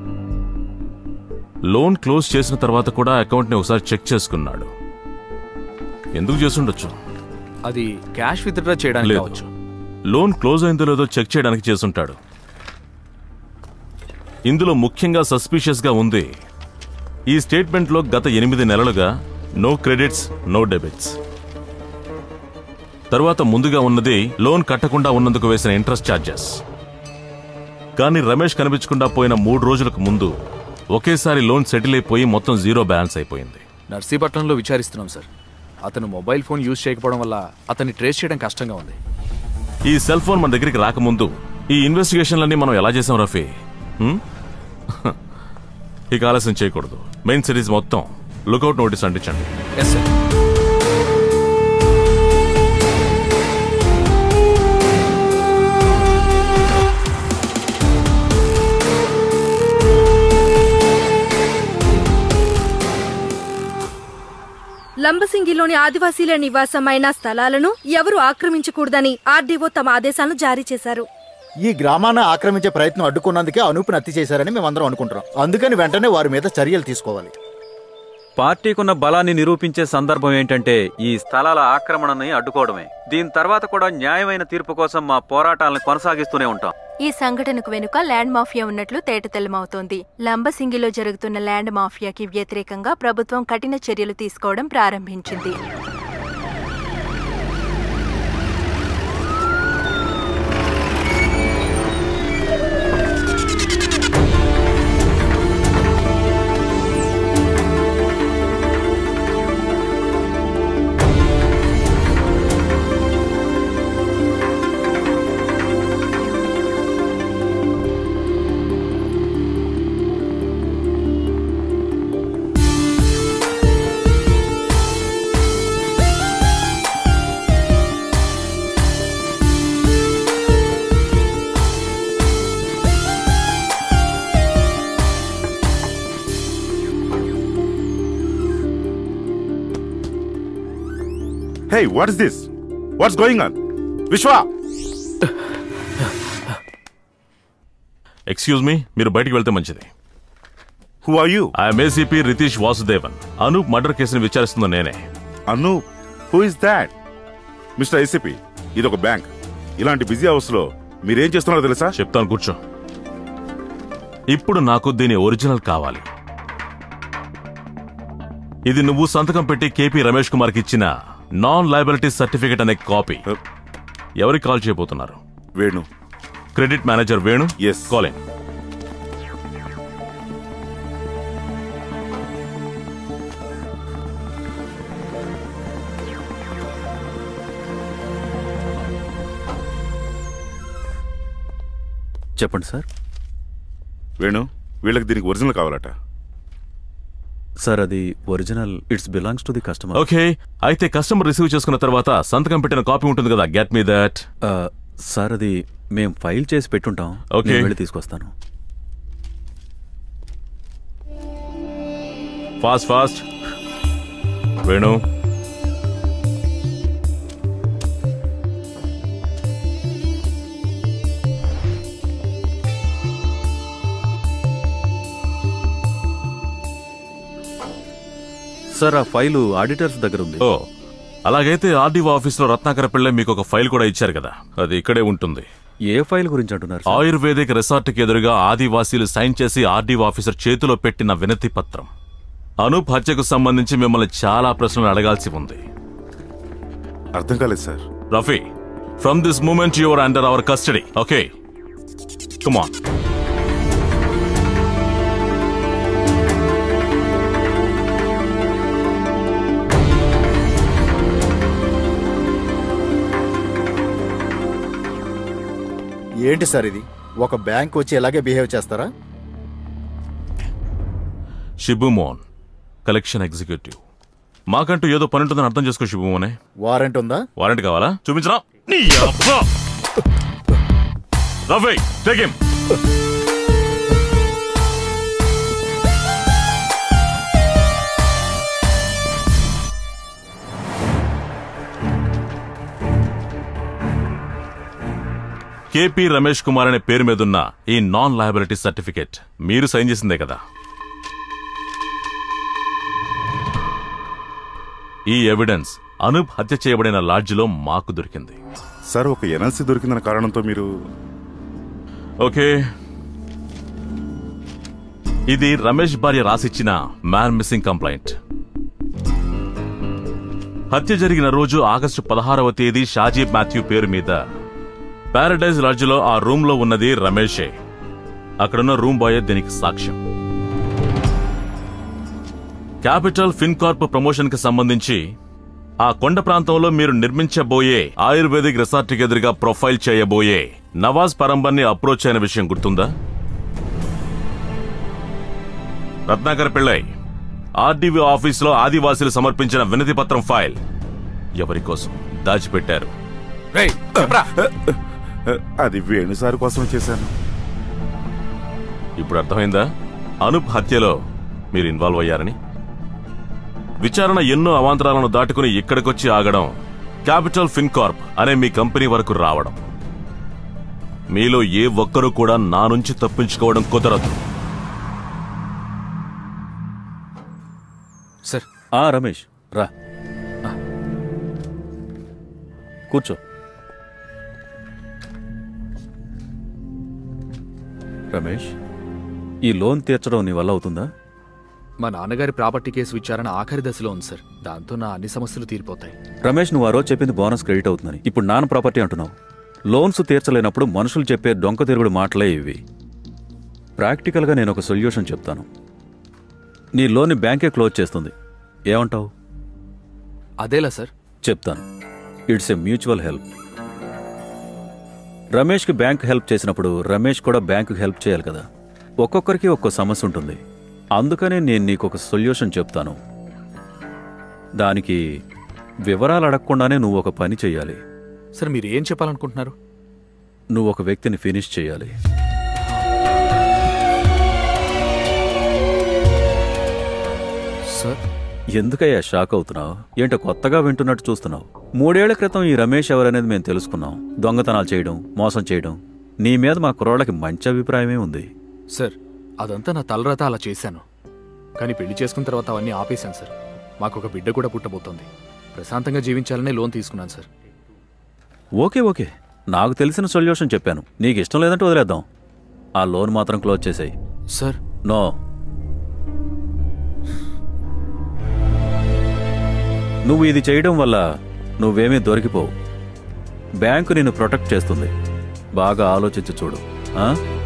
loan close చేసిన తర్వాత కూడా అకౌంట్ని ఒకసారి చెక్ చేసుకున్నాడు ఎందుకు చేసుండొచ్చు అది క్యాష్ విత్డ్రా చేయడానికి లేదు. కావచ్చు లోన్ క్లోజ్ అయిందో లేదో చెక్ చేయడానికి చేసుంటాడు ఇందులో ముఖ్యంగా సస్పీషియస్ గా ఉంది ఈ స్టేట్మెంట్లో గత ఎనిమిది నెలలుగా నో క్రెడిట్స్ నో డెబిట్స్ తరువాత ముందుగా ఉన్నది లోన్ కట్టకుండా ఉన్నందుకు వేసిన ఇంట్రెస్ట్ ఛార్జెస్ కానీ రమేష్ కనిపించకుండా పోయిన మూడు రోజులకు ముందు ఒకేసారి లోన్ సెటిల్ అయిపోయి మొత్తం జీరో బ్యాలెన్స్ అయిపోయింది నర్సీపట్నంలో విచారిస్తున్నాం సార్ అతను మొబైల్ ఫోన్ యూజ్ చేయకపోవడం వల్ల అతన్ని ట్రేస్ చేయడం కష్టంగా ఉంది ఈ సెల్ ఫోన్ మన దగ్గరికి రాకముందు ఈ ఇన్వెస్టిగేషన్లన్నీ మనం ఎలా చేసాం రఫీ హ్మ్? ఇక ఆలస్యం చేయకూడదు మెయిన్ సిరీస్ మొత్తం లుకౌట్ నోటీస్ అంటించండి ఎస్ సార్ లంబసింగిలోని ఆదివాసీల నివాసమైన స్థలాలను ఎవరు ఆక్రమించకూడదని ఆర్డీఓ తమ ఆదేశాలను జారీ చేశారు ఈ గ్రామాన్ని ఆక్రమించే ప్రయత్నం అడ్డుకున్నందుకే అనూపుని హత్య చేశారని మేమందరం అనుకుంటున్నాం అందుకని వెంటనే వారి మీద చర్యలు తీసుకోవాలి పార్టీకున్న బలాన్ని నిరూపించే సందర్భం ఏంటంటే ఈ స్థలాల ఆక్రమణని అడ్డుకోవడమే దీని తర్వాత కూడా న్యాయమైన తీర్పు కోసం మా పోరాటాలను కొనసాగిస్తూనే ఉంటాం ఈ సంఘటనకు వెనుక ల్యాండ్ మాఫియా ఉన్నట్లు తేటతెల్లమవుతోంది లంబసింగిలో జరుగుతున్న ల్యాండ్ మాఫియాకి వ్యతిరేకంగా ప్రభుత్వం కఠిన చర్యలు తీసుకోవడం ప్రారంభించింది Hey, what is this? What's going on? Vishwa! Excuse me మీరు బయటికి వెళ్తే మంచిది who are you I'm ACP Ritesh Vasudevan Anoop murder కేసుని విచారిస్తున్న నేనే అను who is that mister ICP ఇది ఒక బ్యాంక్ ఇలాంటి బిజీ అవర్స్ లో మీరేం చేస్తున్నారో తెలుసా చెప్తాను కూర్చో ఇప్పుడు నాకు దీని ఒరిజినల్ కావాలి ఇది నువ్వు సంతకం పెట్టి కేపీ రమేష్ కుమార్కి ఇచ్చిన నాన్ లయబిలిటీ సర్టిఫికేట్ అనే కాపీ ఎవరికి కాల్ చేయబోతున్నారు Venu credit manager Venu yes calling చెప్పండి సార్ వేణు వీళ్ళకి దీనికి ఒరిజినల్ కావాలట సార్ అది original it's belongs to the customer okay అయితే కస్టమర్ రిసీవ్ చేసుకున్న తర్వాత సంతకం పెట్టిన కాపీ ఉంటుంది కదా గెట్ మీ దట్ సార్ అది మేము ఫైల్ చేసి పెట్టుంటాం Okay. నేను వెళ్ళి తీసుకొస్తాను ఫాస్ట్ ఫాస్ట్ వేణు సార్ ఆ ఫైలు ఆడిటర్స్ దగ్గర ఉంది ఓ అలాగైతే ఆర్డీఓ ఆఫీస్లో రత్నాకర పిళ్ళ మీకు ఒక ఫైల్ కూడా ఇచ్చారు కదా అది ఇక్కడే ఉంటుంది ఏ ఫైల్ గురించి అంటున్నారు సార్? ఆయుర్వేదిక్ రిసార్ట్కి ఎదురుగా ఆదివాసీలు సైన్ చేసి ఆర్డీఓ ఆఫీసర్ చేతిలో పెట్టిన వినతి పత్రం అనూప్ హత్యకు సంబంధించి మిమ్మల్ని చాలా ప్రశ్నలు అడగాల్సి ఉంది అర్థం కాలేదు sir Rafi from this moment your under our custody okay Kumar ఏంటి సార్ ఇది ఒక బ్యాంక్ వచ్చి ఇలాగే బిహేవ్ చేస్తారా షిబుమోన్ కలెక్షన్ ఎగ్జిక్యూటివ్ మాకంటూ ఏదో పని ఉంటుందని అర్థం చేసుకో శిబుమోనే వారెంట్ ఉందా వారెంట్ కావాలా చూపించరా నీ అబ్బా Rafi take him KP Ramesh Kumar అనే పేరు మీదున్న ఈ నాన్ లయబిలిటీ సర్టిఫికేట్ మీరు సైన్ చేసిందే కదా ఈ ఎవిడెన్స్ అనూప్ హత్య చేయబడిన లాడ్జిలో మాకు దొరికింది సార్ ఒక ఎన్ఎల్సీ దొరికిందన్న కారణంతో మీరు ఓకే ఇది రమేష్ భార్య రాసిచ్చిన మ్యాన్ మిస్సింగ్ కంప్లైంట్ హత్య జరిగిన రోజు ఆగస్టు పదహారవ తేదీ షాజీ మాథ్యూ పేరు మీద పారడైజ్ లాడ్జిలో ఆ రూమ్ లో ఉన్నది రమేషే అక్కడున్న రూమ్ బాయ్ దీనికి సాక్ష్యం క్యాపిటల్ ఫిన్కార్ప్ ప్రమోషన్ కి సంబంధించి ఆ కొండ ప్రాంతంలో మీరు నిర్మించబోయే ఆయుర్వేదిక్ రిసార్ట్ కి ఎదురుగా ప్రొఫైల్ చేయబోయే నవాజ్ పరంబర్ని అప్రోచ్ అయిన విషయం గుర్తుందా రత్నాకర్ పిళ్ళై ఆర్డీవీ ఆఫీసులో ఆదివాసీలు సమర్పించిన వినతి పత్రం ఫైల్ ఎవరి కోసం దాచిపెట్టారు అది వేణు సార్ కోసం చేశాను ఇప్పుడు అర్థమైందా అనూప్ హత్యలో మీరు ఇన్వాల్వ్ అయ్యారని విచారణ ఎన్నో అవాంతరాలను దాటుకుని ఇక్కడికొచ్చి ఆగడం క్యాపిటల్ ఫిన్కార్ప్ అనే మీ కంపెనీ వరకు రావడం మీలో ఏ ఒక్కరూ కూడా నా నుంచి తప్పించుకోవడం కుదరదు సార్ ఆ రమేష్ రా ఆ. కూర్చో రమేష్ ఈ లోన్ తీర్చడం నీ వల్ల అవుతుందా మా నాన్నగారి ప్రాపర్టీ కేసు విచారణ ఆఖరి దశలో ఉంది సార్ దాంతో నా అన్ని సమస్యలు తీరిపోతాయి రమేష్ నువ్వు ఆ రోజు చెప్పింది బోనస్ క్రెడిట్ అవుతుందని ఇప్పుడు నాన్న ప్రాపర్టీ అంటున్నావు లోన్స్ తీర్చలేనప్పుడు మనుషులు చెప్పే డొంక తిరుగుడు మాటలే ఇవి ప్రాక్టికల్గా నేను ఒక సొల్యూషన్ చెప్తాను నీ లోన్ని బ్యాంకే క్లోజ్ చేస్తుంది ఏమంటావు అదేలా సార్ చెప్తాను ఇట్స్ ఎ మ్యూచువల్ హెల్ప్ రమేష్కి బ్యాంక్ హెల్ప్ చేసినప్పుడు రమేష్ కూడా బ్యాంకుకి హెల్ప్ చేయాలి కదా ఒక్కొక్కరికి ఒక్కో సమస్య ఉంటుంది అందుకనే నేను నీకు ఒక సొల్యూషన్ చెప్తాను దానికి వివరాలు అడగకుండానే నువ్వు ఒక పని చేయాలి సార్ మీరు ఏం చెప్పాలనుకుంటున్నారు నువ్వు ఒక వ్యక్తిని ఫినిష్ చేయాలి సార్ ఎందుకయ్యా షాక్ అవుతున్నావు ఏంటో కొత్తగా వింటున్నట్టు చూస్తున్నావు మూడేళ్ల క్రితం ఈ రమేష్ ఎవరనేది మేము తెలుసుకున్నాం దొంగతనాలు చేయడం మోసం చేయడం నీ మీద మా కుర్రాళ్ళకి మంచి అభిప్రాయమే ఉంది సార్ అదంతా నా తలరాత అలా చేశాను కానీ పెళ్లి చేసుకున్న తర్వాత అవన్నీ ఆపేశాను సార్ మాకు ఒక బిడ్డ కూడా పుట్టబోతోంది ప్రశాంతంగా జీవించాలనే లోన్ తీసుకున్నాను సార్ ఓకే ఓకే నాకు తెలిసిన సొల్యూషన్ చెప్పాను నీకు ఇష్టం లేదంటే వదిలేద్దాం ఆ లోన్ మాత్రం క్లోజ్ చేసేయి సార్ నో నువ్వు ఇది చేయడం వల్ల నువ్వేమీ దొరికిపోవు బ్యాంకు నిన్ను ప్రొటెక్ట్ చేస్తుంది బాగా ఆలోచించి చూడు ఆ?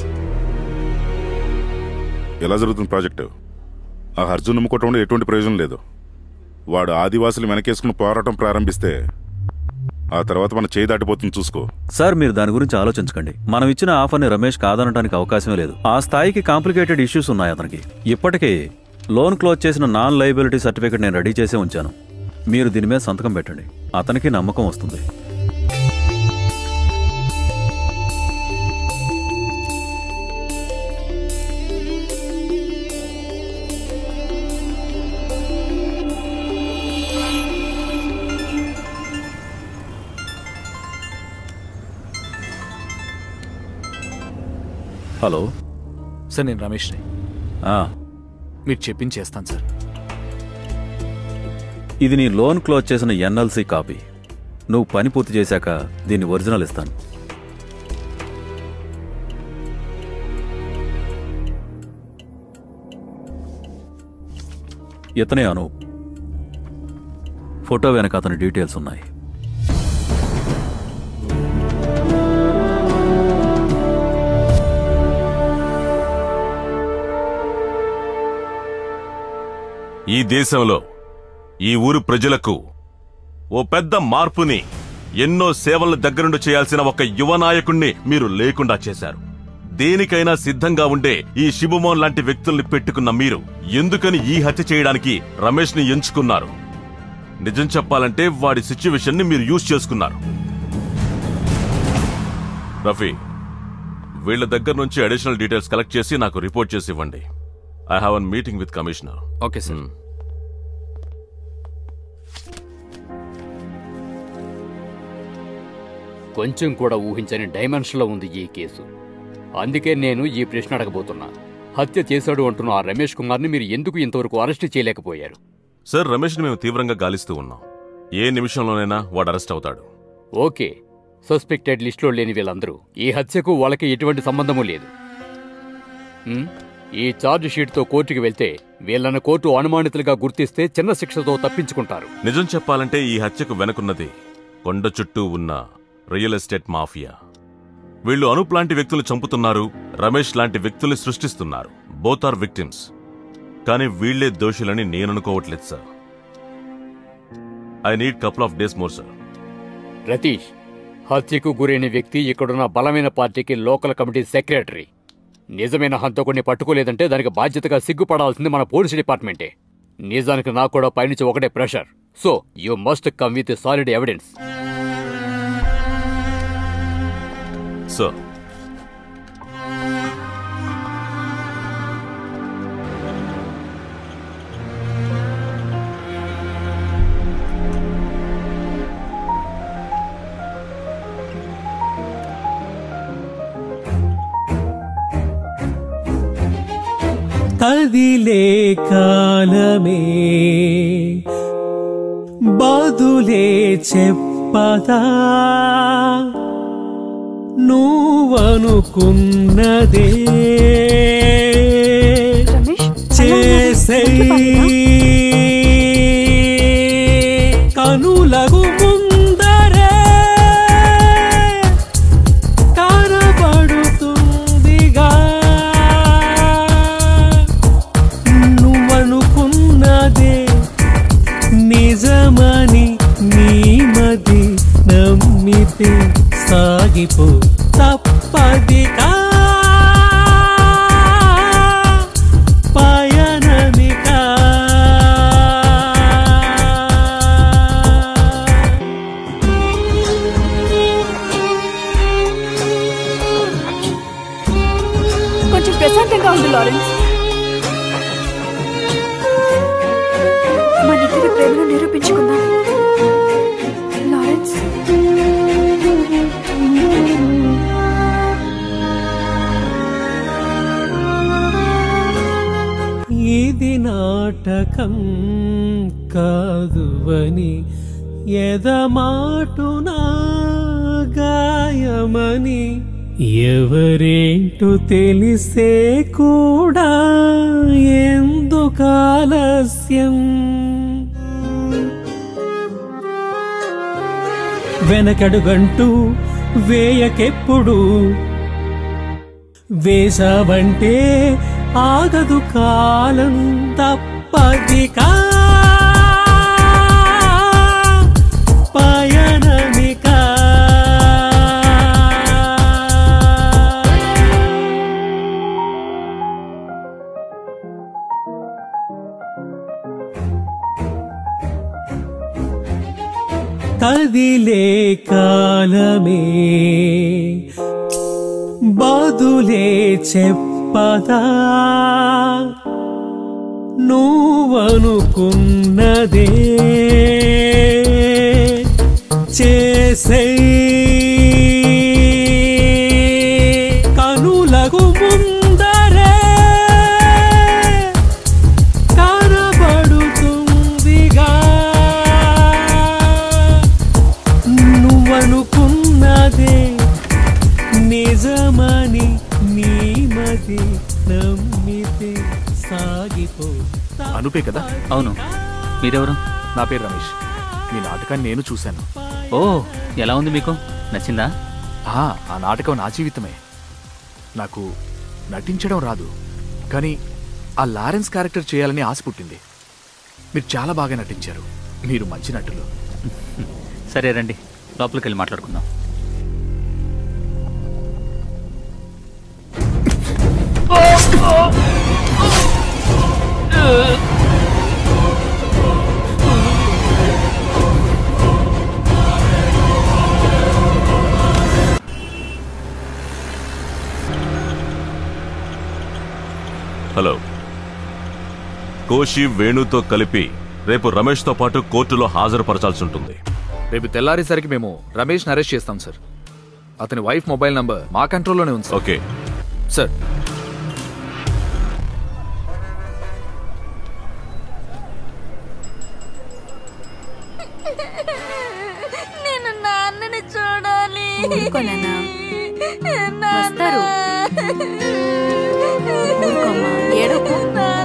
ఎలా జరుగుతుంది ప్రాజెక్టు ఆ అర్జున్ నమ్ముకోవటం వల్ల ఎటువంటి ప్రయోజనం లేదు వాడు ఆదివాసులు వెనకేసుకుని పోరాటం ప్రారంభిస్తే ఆ తర్వాత మన చేయి దాటిపోతుంది చూసుకో సార్ మీరు దాని గురించి ఆలోచించకండి మనం ఇచ్చిన ఆఫర్ని రమేష్ కాదనడానికి అవకాశమే లేదు ఆ స్థాయికి కాంప్లికేటెడ్ ఇష్యూస్ ఉన్నాయి అతనికి ఇప్పటికే లోన్ క్లోజ్ చేసిన నాన్ లైబిలిటీ సర్టిఫికేట్ నేను రెడీ చేసే ఉంచాను మీరు దీని మీద సంతకం పెట్టండి అతనికి నమ్మకం వస్తుంది హలో సార్ నేను రమేష్ని ఆ, మీరు చెప్పింది చేస్తాను సార్ ఇది నీ లోన్ క్లోజ్ చేసిన ఎన్ఎల్సీ కాపీ నువ్వు పని పూర్తి చేశాక దీన్ని ఒరిజినల్ ఇస్తాను ఇతనే అను ఫోటో వెనక అతని డీటెయిల్స్ ఉన్నాయి ఈ దేశంలో ఈ ఊరు ప్రజలకు ఓ పెద్ద మార్పుని ఎన్నో సేవలను దగ్గరుండి చేయాల్సిన ఒక యువ నాయకుణ్ణి మీరు లేకుండా చేశారు దేనికైనా సిద్ధంగా ఉండే ఈ శిబుమోన్ లాంటి వ్యక్తుల్ని పెట్టుకున్న మీరు ఎందుకని ఈ హత్య చేయడానికి రమేష్ ని ఎంచుకున్నారు నిజం చెప్పాలంటే వాడి సిచ్యువేషన్ ని మీరు యూజ్ చేసుకున్నారు రఫీ వీళ్ళ దగ్గర నుంచి అడిషనల్ డీటెయిల్స్ కలెక్ట్ చేసి నాకు రిపోర్ట్ చేసి ఇవ్వండి I have an meeting with commissioner okay sir కొంచెం కూడా ఊహించని డైమెన్షన్లో ఉంది ఈ కేసు అందుకే నేను ఈ ప్రశ్న అడగబోతున్నా హత్య చేశాడు అంటున్న ఆ రమేష్ కుమార్ని మీరు ఎందుకు ఇంతవరకు అరెస్ట్ చేయలేకపోయారు సార్ రమేష్ ని మేము తీవ్రంగా గాలిస్తూ ఉన్నాం ఏ నిమిషంలోనైనా వాడు అరెస్ట్ అవుతాడు ఓకే సస్పెక్టెడ్ లిస్టులో లేని వీళ్ళందరూ ఈ హత్యకు వాళ్ళకి ఎటువంటి సంబంధము లేదు ఉమ్, ఈ ఛార్జ్ షీట్తో కోర్టుకి వెళ్తే వీళ్ళను కోర్టు అనుమానితులుగా గుర్తిస్తే చిన్న శిక్షతో తప్పించుకుంటారు నిజం చెప్పాలంటే ఈ హత్యకు వెనుకున్నది కొండ చుట్టూ ఉన్న రియల్ ఎస్టేట్ మాఫియా వీళ్ళు అనూప్ లాంటి వ్యక్తులు చంపుతున్నారు రమేష్ లాంటి వ్యక్తుల్ని సృష్టిస్తున్నారు బోత్ ఆర్ విక్టిమ్స్ కానీ వీళ్లే దోషులని నేను అనుకోవట్లేదు sir I need couple of days more sir Ratheesh హత్యకు గురైన వ్యక్తి ఇక్కడున్న బలమైన పార్టీకి లోకల్ కమిటీ సెక్రటరీ నిజమైన హంతకుడిని పట్టుకోలేదంటే దానికి బాధ్యతగా సిగ్గుపడాల్సింది మన పోలీసు డిపార్ట్మెంటే నిజానికి నాకు కూడా పైనుంచి ఒకటే pressure so you must come with solid evidence sir కదిలే కాలమే బాదులే చెప్పదా నువ్వనుకున్నదే చేసే కనులకు ముందరే కనబడుతుందిగా నువ్వనుకున్నదే నిజమని నీమది నమ్మితే సాగిపో తప్పదిగా పయనమికా కొంచెం ప్రశాంతంగా ఉంది లారెన్స్ మన ఇద్దరి ప్రేమను నిరూపించుకుందాం లారెన్స్ ఇది నాటకం కాదు అని ఎదమాటునా గాయమని ఎవరేంటో తెలిసే కూడా ఎందుకాలస్యం వెనకడుగంటూ వేయకెప్పుడు వేసావంటే ఆగదు కాలం తప్పదికా పయనమికా కదిలే కాలమే బాదులే చెప్పదా నువ్వనుకున్నదే చేసే కనులకు ముందరే కనబడుతుందిగా నువ్వనుకున్నదే నిజమని నీమది నమ్మితే సాగిపో అనుపే కదా అవును మీరెవరు నా పేరు రమేష్ మీ నాటకాన్ని నేను చూశాను ఓ ఎలా ఉంది మీకు నచ్చిందా ఆ ఆ నాటకం నా జీవితమే నాకు నటించడం రాదు కానీ ఆ లారెన్స్ క్యారెక్టర్ చేయాలని ఆశ పుట్టింది మీరు చాలా బాగా నటించారు మీరు మంచి నటులు సరే రండి లోపలికి వెళ్ళి మాట్లాడుకుందాం హలో కోషి వేణుతో కలిపి రేపు రమేష్తో పాటు కోర్టులో హాజరుపరచాల్సి ఉంటుంది రేపు తెల్లారేసరికి మేము రమేష్ని అరెస్ట్ చేస్తాం సార్ అతని వైఫ్ మొబైల్ నంబర్ మా కంట్రోల్లోనే ఉంది సార్ ఓకే సార్ నేను నాన్నని చూడాలి ఊరుకో నాన్నా. వస్తారు. ఊరుకోమ్మా, ఏడవకు.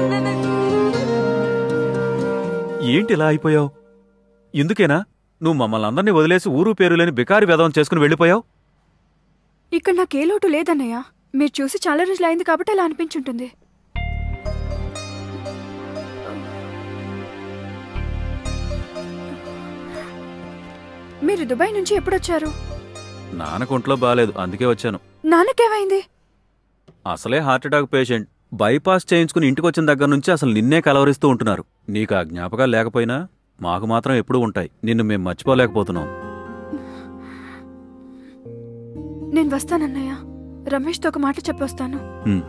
ఏంటి ఇలా అయిపోయావు ఎందుకేనా నువ్వు మమ్మల్ని అందరినీ వదిలేసి ఊరు పేరు లేని బికారి వేదం చేసుకుని వెళ్ళిపోయావు ఇక్కడ నాకు ఏ లోటు లేదన్నయ్య మీరు చూసి చాలా రోజులు అయింది కాబట్టి అలా అనిపించుంటుంది మీరు దుబాయ్ నుంచి ఎప్పుడొచ్చారు నాన్నకు ఒంట్లో బాగాలేదు అందుకే వచ్చాను నాన్నకేమైంది అసలే హార్ట్ అటాక్ పేషెంట్ బైపాస్ చేయించుకుని ఇంటికి వచ్చిన దగ్గర నుంచి అసలు నిన్నే కలవరిస్తూ ఉంటున్నారు నీకు ఆ జ్ఞాపకాలు లేకపోయినా మాకు మాత్రం ఎప్పుడూ ఉంటాయి నిన్ను మేము మర్చిపోలేకపోతున్నాం నేను వస్తానన్నయ్య రమేష్తో ఒక మాట చెప్పొస్తాను హ్మ్.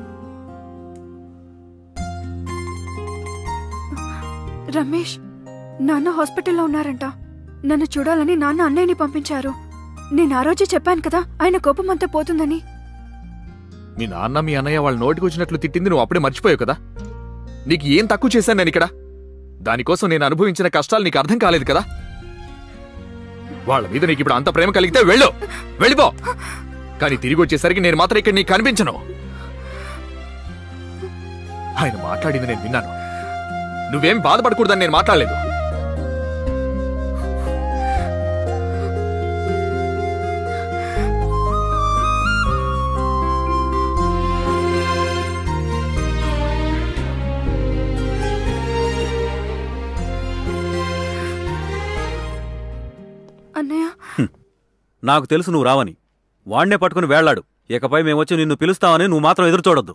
రమేష్ నాన్న హాస్పిటల్లో ఉన్నారంట నన్ను చూడాలని నాన్న అన్నయ్యని పంపించారు నేను ఆ రోజే చెప్పాను కదా ఆయన కోపం అంతా పోతుందని మీ నాన్న మీ అన్నయ్య వాళ్ళ నోటికి వచ్చినట్లు తిట్టింది నువ్వు అప్పుడే మర్చిపోయావు కదా నీకు ఏం తక్కువ చేశాను నేను ఇక్కడ దానికోసం నేను అనుభవించిన కష్టాలు నీకు అర్థం కాలేదు కదా వాళ్ళ మీద నీకు ఇప్పుడు అంత ప్రేమ కలిగితే వెళ్ళు వెళ్ళిపో కానీ తిరిగి వచ్చేసరికి నేను మాత్రం ఇక్కడ నీకు కనిపించను ఆయన మాట్లాడింది నేను విన్నాను నువ్వేం బాధపడకూడదని నేను మాట్లాడలేదు అన్నయ్య నాకు తెలుసు నువ్వు రావని వాణ్ణే పట్టుకుని వేళ్లాడు ఇకపై మేమొచ్చి నిన్ను పిలుస్తామని నువ్వు మాత్రం ఎదురు చూడొద్దు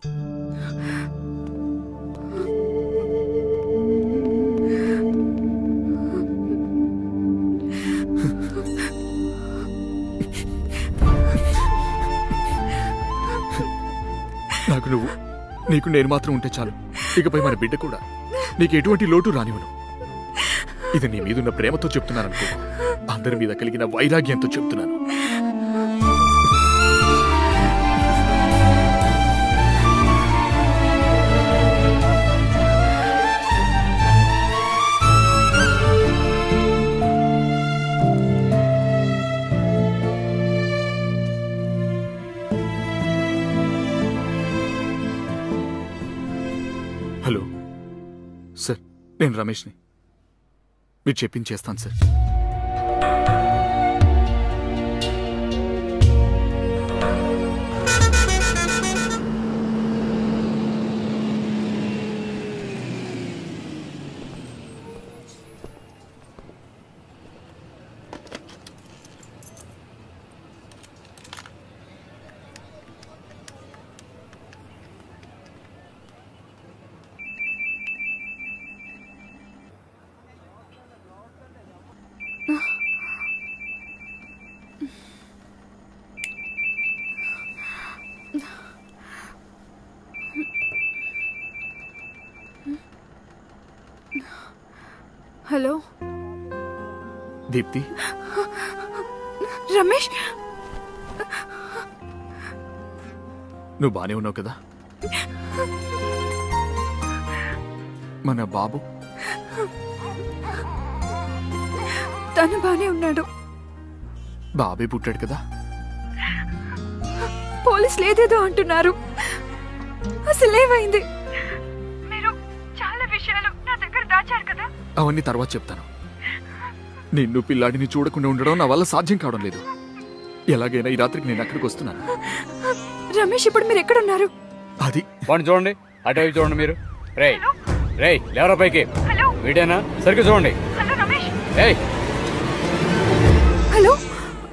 నాకు నువ్వు నీకు నేను మాత్రం ఉంటే చాలు ఇకపై మన బిడ్డ కూడా నీకు ఎటువంటి లోటు రానివ్వను ఇది నీ మీదున్న ప్రేమతో చెప్తున్నాను అనుకో అందరి మీద కలిగిన వైరాగ్యంతో చెప్తున్నాను హలో సార్ నేను రమేష్ని మీరు చెప్పింది చేస్తాను సార్ హలో దీప్తి రమేష్ నువ్వు బానే ఉన్నావు కదా మన బాబు తను బానే ఉన్నాడు బాబే పుట్టాడు కదా పోలీసులు ఏదేదో అంటున్నారు అసలు ఏమైంది మీరు చాలా విషయాలు నా దగ్గర దాచారు కదా అవన్నీ తర్వాత చెప్తాను నిన్ను పిల్లాడిని చూడకుండా ఉండడం నా వల్ల సాధ్యం కావడం లేదు ఎలాగైనా ఈ రాత్రికి నేను అక్కడికి వస్తున్నాను రమేష్ ఇప్పుడు మీరు ఎక్కడున్నారు అది వాడిని చూడండి అటు వైపు చూడండి మీరు రే రే లేవరా పైకి వీడేనా సరిగ్గా చూడండి ఏయ్ హలో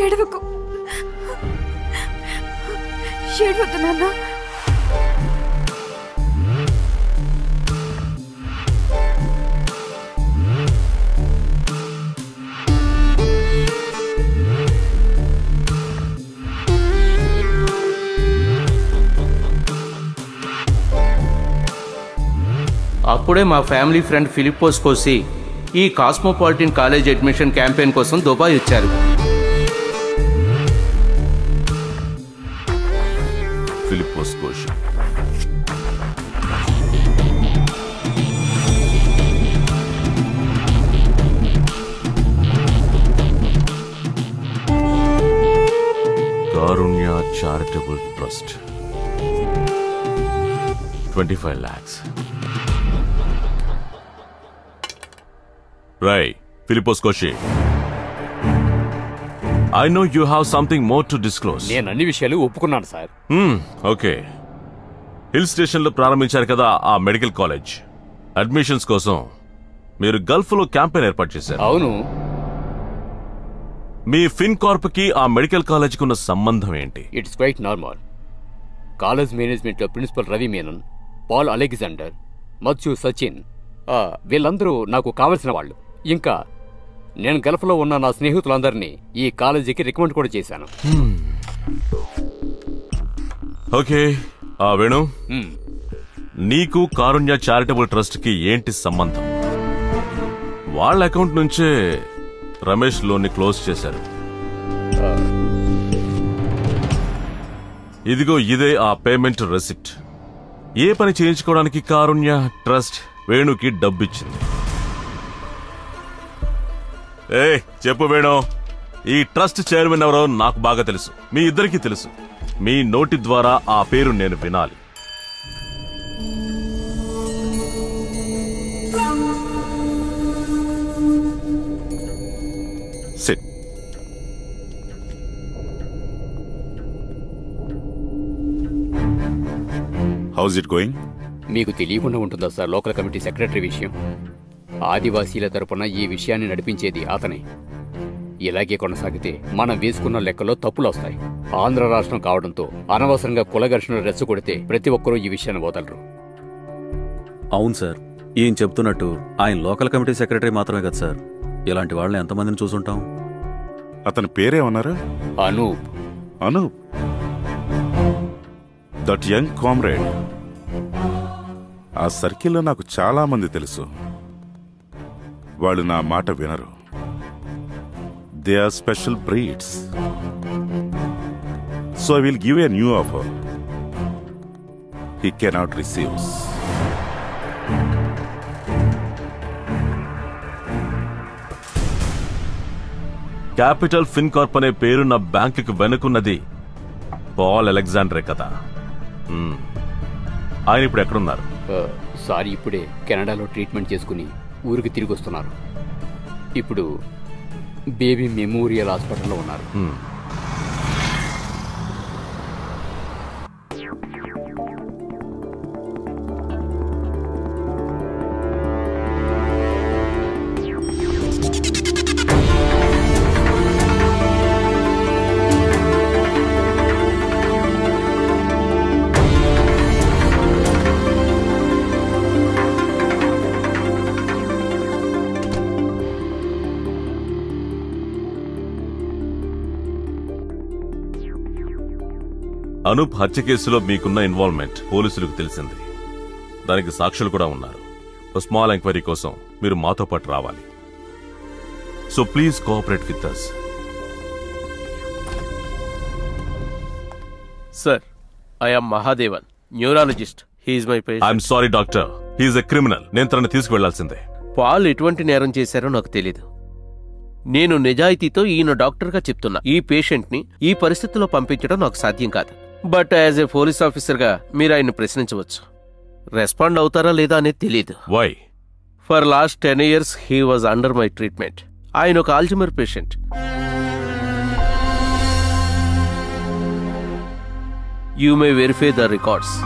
ఏడవకు ఏడవద్దు నాన్న అప్పుడే మా ఫ్యామిలీ ఫ్రెండ్ ఫిలిపోస్ కోసి ఈ కాస్మోపాలిటన్ కాలేజ్ అడ్మిషన్ క్యాంపెయిన్ కోసం దుబాయ్ వచ్చారు Philipose Koshy Karunya charitable trust twenty five lakhs రై Philipose Koshy I know you have something more to disclose నేను అన్ని విషయాలు ఒప్పుకున్నాను సార్ ఓకే హిల్ స్టేషన్లో ప్రారంభించారు కదా ఆ మెడికల్ కాలేజ్ అడ్మిషన్స్ కోసం మీరు గల్ఫ్లో క్యాంపెయిన్ ఏర్పాటు చేశారు అవును మీ ఫిన్ కార్ప్ కి ఆ మెడికల్ కాలేజ్కి ఉన్న సంబంధం ఏంటి ఇట్స్ క్వైట్ నార్మల్ కాలేజ్ మేనేజ్మెంట్లో principal Ravi Menon Paul Alexander Mathew Sachin ఆ, వీళ్ళందరూ నాకు కావలసిన వాళ్ళు ఇంకా నేను గల్ఫ్లో ఉన్న నా స్నేహితులందరినీ ఈ కాలేజీకి రికమెండ్ కూడా చేశాను ఓకే ఆ వేణు నీకు కారుణ్య చారిటబుల్ ట్రస్ట్ కి ఏంటి సంబంధం వాళ్ళ అకౌంట్ నుంచే రమేష్ లోన్ని క్లోజ్ చేశారు ఇదిగో ఇదే ఆ పేమెంట్ రెసిప్ట్ ఏ పని చేయించుకోవడానికి కారుణ్య ట్రస్ట్ వేణుకి డబ్బిచ్చింది ఏ చెప్పు వేణు ఈ ట్రస్ట్ చైర్మన్ ఎవరో నాకు బాగా తెలుసు మీ ఇద్దరికీ తెలుసు మీ నోటి ద్వారా ఆ పేరు నేను వినాలి సిట్ హౌస్ ఇట్ గోయింగ్ మీకు తెలియకుండా ఉంటుందా సార్ లోకల్ కమిటీ సెక్రటరీ విషయం ఆదివాసీల తరపున ఈ విషయాన్ని నడిపించేది అతనే ఇలాగే కొనసాగితే మనం వేసుకున్న లెక్కలో తప్పులు వస్తాయి ఆంధ్ర రాష్ట్రం కావడంతో అనవసరంగా కుల ఘర్షణలు రెచ్చగొడితే ప్రతి ఒక్కరూ ఈ విషయాన్ని వదలరు అవును సార్ ఈయన చెప్తున్నట్టు ఆయన లోకల్ కమిటీ సెక్రటరీ మాత్రమే కదా సార్ ఇలాంటి వాళ్ళని ఎంతమందిని చూసుంటాం అతని పేరేమన్నారు Anoop Anoop that young comrade ఆ సర్కిల్లో నాకు చాలా మంది తెలుసు వాళ్ళు నా మాట వినరు they are special breeds so I will give a new offer he cannot receives Capital fin Corp అనే పేరున్న బ్యాంకుకి వెనుకున్నది పాల్ అలెగ్జాండరే కదా మ్మ్. ఆయన ఇప్పుడు ఎక్కడున్నారు ఆ, సార్ ఇప్పుడే కెనడాలో ట్రీట్మెంట్ చేసుకుని ఊరికి తిరిగి వస్తున్నారు ఇప్పుడు బేబీ మెమోరియల్ హాస్పిటల్లో ఉన్నారు మ్మ్. అనూప్ హత్య కేసులో మీకున్న ఇన్వాల్వ్మెంట్ పోలీసులకు తెలిసింది దానికి సాక్షులు కూడా ఉన్నారు ఓ స్మాల్ ఎంక్వైరీ కోసం మీరు మాతో పాటు రావాలి so please cooperate with us sir I'm Mahadevan neurologist he is my patient I'm sorry doctor he is a criminal నేను తనని తీసుకువెళ్లాల్సిందే పాల్ ఎటువంటి నేరం చేశారో నాకు తెలీదు నేను నిజాయితీతో ఈయన డాక్టర్గా చెప్తున్నా ఈ పేషెంట్ని ఈ పరిస్థితిలో పంపించడం నాకు సాధ్యం కాదు బట్ యాజ్ ఏ పోలీస్ ఆఫీసర్గా మీరు ఆయన్ని ప్రశ్నించవచ్చు రెస్పాండ్ అవుతారా లేదా అనేది తెలియదు why for last ten years he was under my treatment ఆయన ఒక Alzheimer patient you may verify the records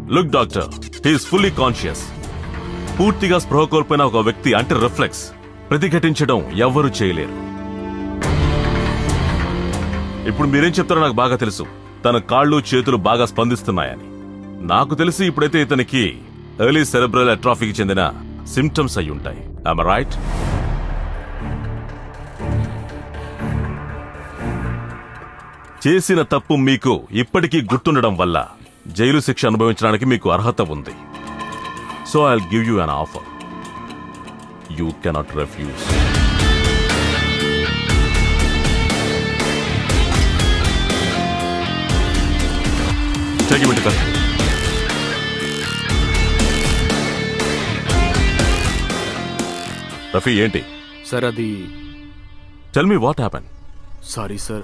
look doctor he is fully conscious పూర్తిగా స్పృహ కోల్పోయిన ఒక వ్యక్తి అంటే రిఫ్లెక్స్ ప్రతిఘటించడం ఎవ్వరూ చేయలేరు ఇప్పుడు మీరేం చెప్తారో నాకు బాగా తెలుసు తన కాళ్ళు చేతులు బాగా స్పందిస్తున్నాయని నాకు తెలిసి ఇప్పుడైతే ఇతనికి ఎర్లీ సెరెబ్రల్ అట్రాఫీకి చెందిన సిమ్టమ్స్ అయి ఉంటాయి ఐఎమ్ రైట్ చేసిన తప్పు మీకు ఇప్పటికీ గుర్తుండడం వల్ల జైలు శిక్ష అనుభవించడానికి మీకు అర్హత ఉంది so I give you an offer you cannot refuse Take him into custody. Rafi ఏంటి సార్ అది tell me what happen sorry sir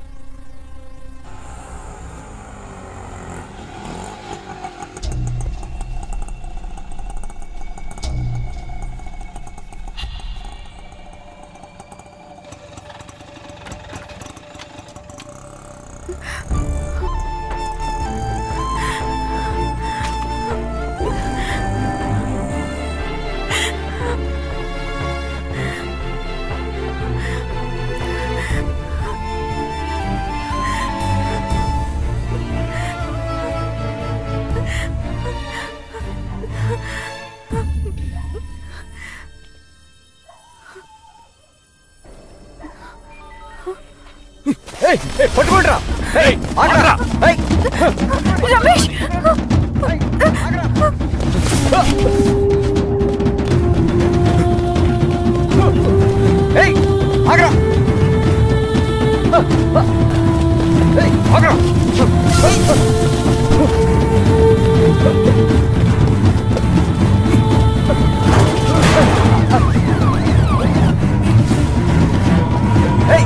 పట్టుకోండిరా ఆగరా రమేష్ ఏయ్ ఆగరా ఏయ్ ఆగరా ఏయ్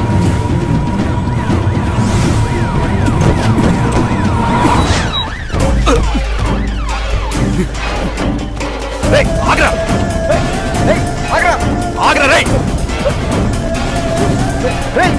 ఏయ్ ఆగరా ఏయ్ ఆగరా ఆగరా రేయ్ ఏయ్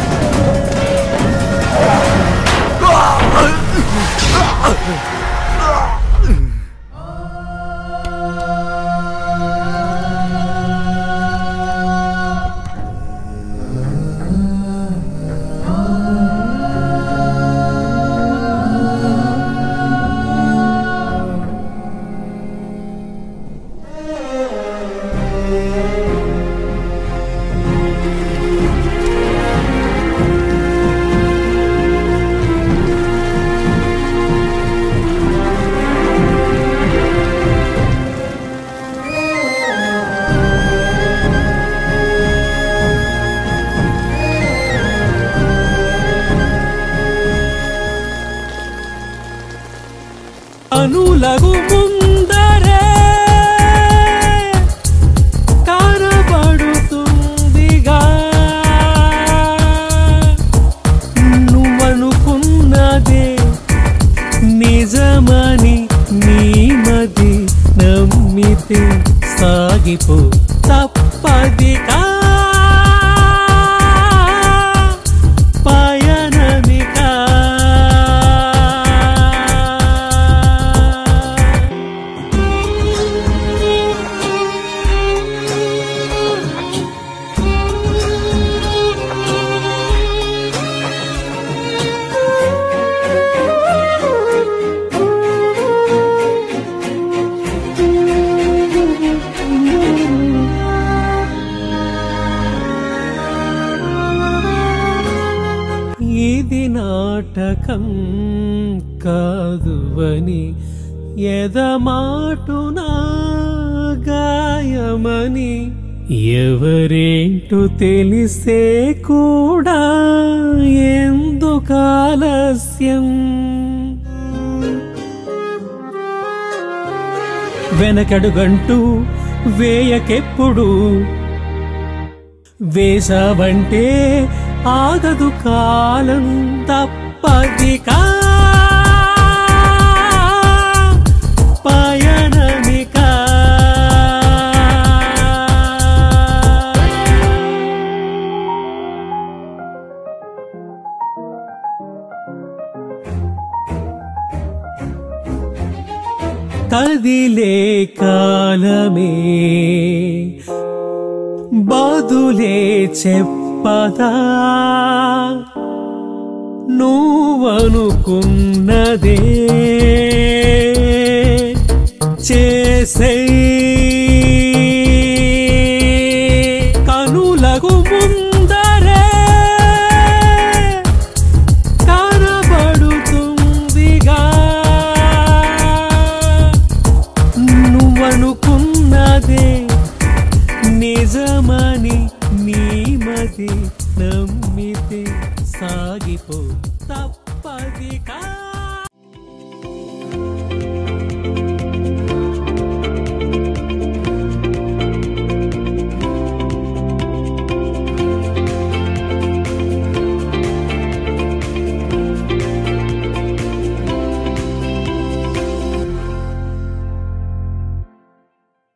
అనులగు ముందరే కనబడుతుందిగా నువ్వనుకున్నదే నిజమని నీ మది నమ్మితే సాగిపో తప్పదిగా పయనమికా ఇది నాటకం కాదువని ఎదమాటునా గాయమని ఎవరేంటో తెలిసే కూడా ఎందుకాలస్యం వెనకడుగంటూ వేయకెప్పుడు వేసావంటే ఆగదు కాలం తప్పదికా పయనమికా కదిలే కాలమే బాదులే చెప్పదా నువ్వనుకున్నదే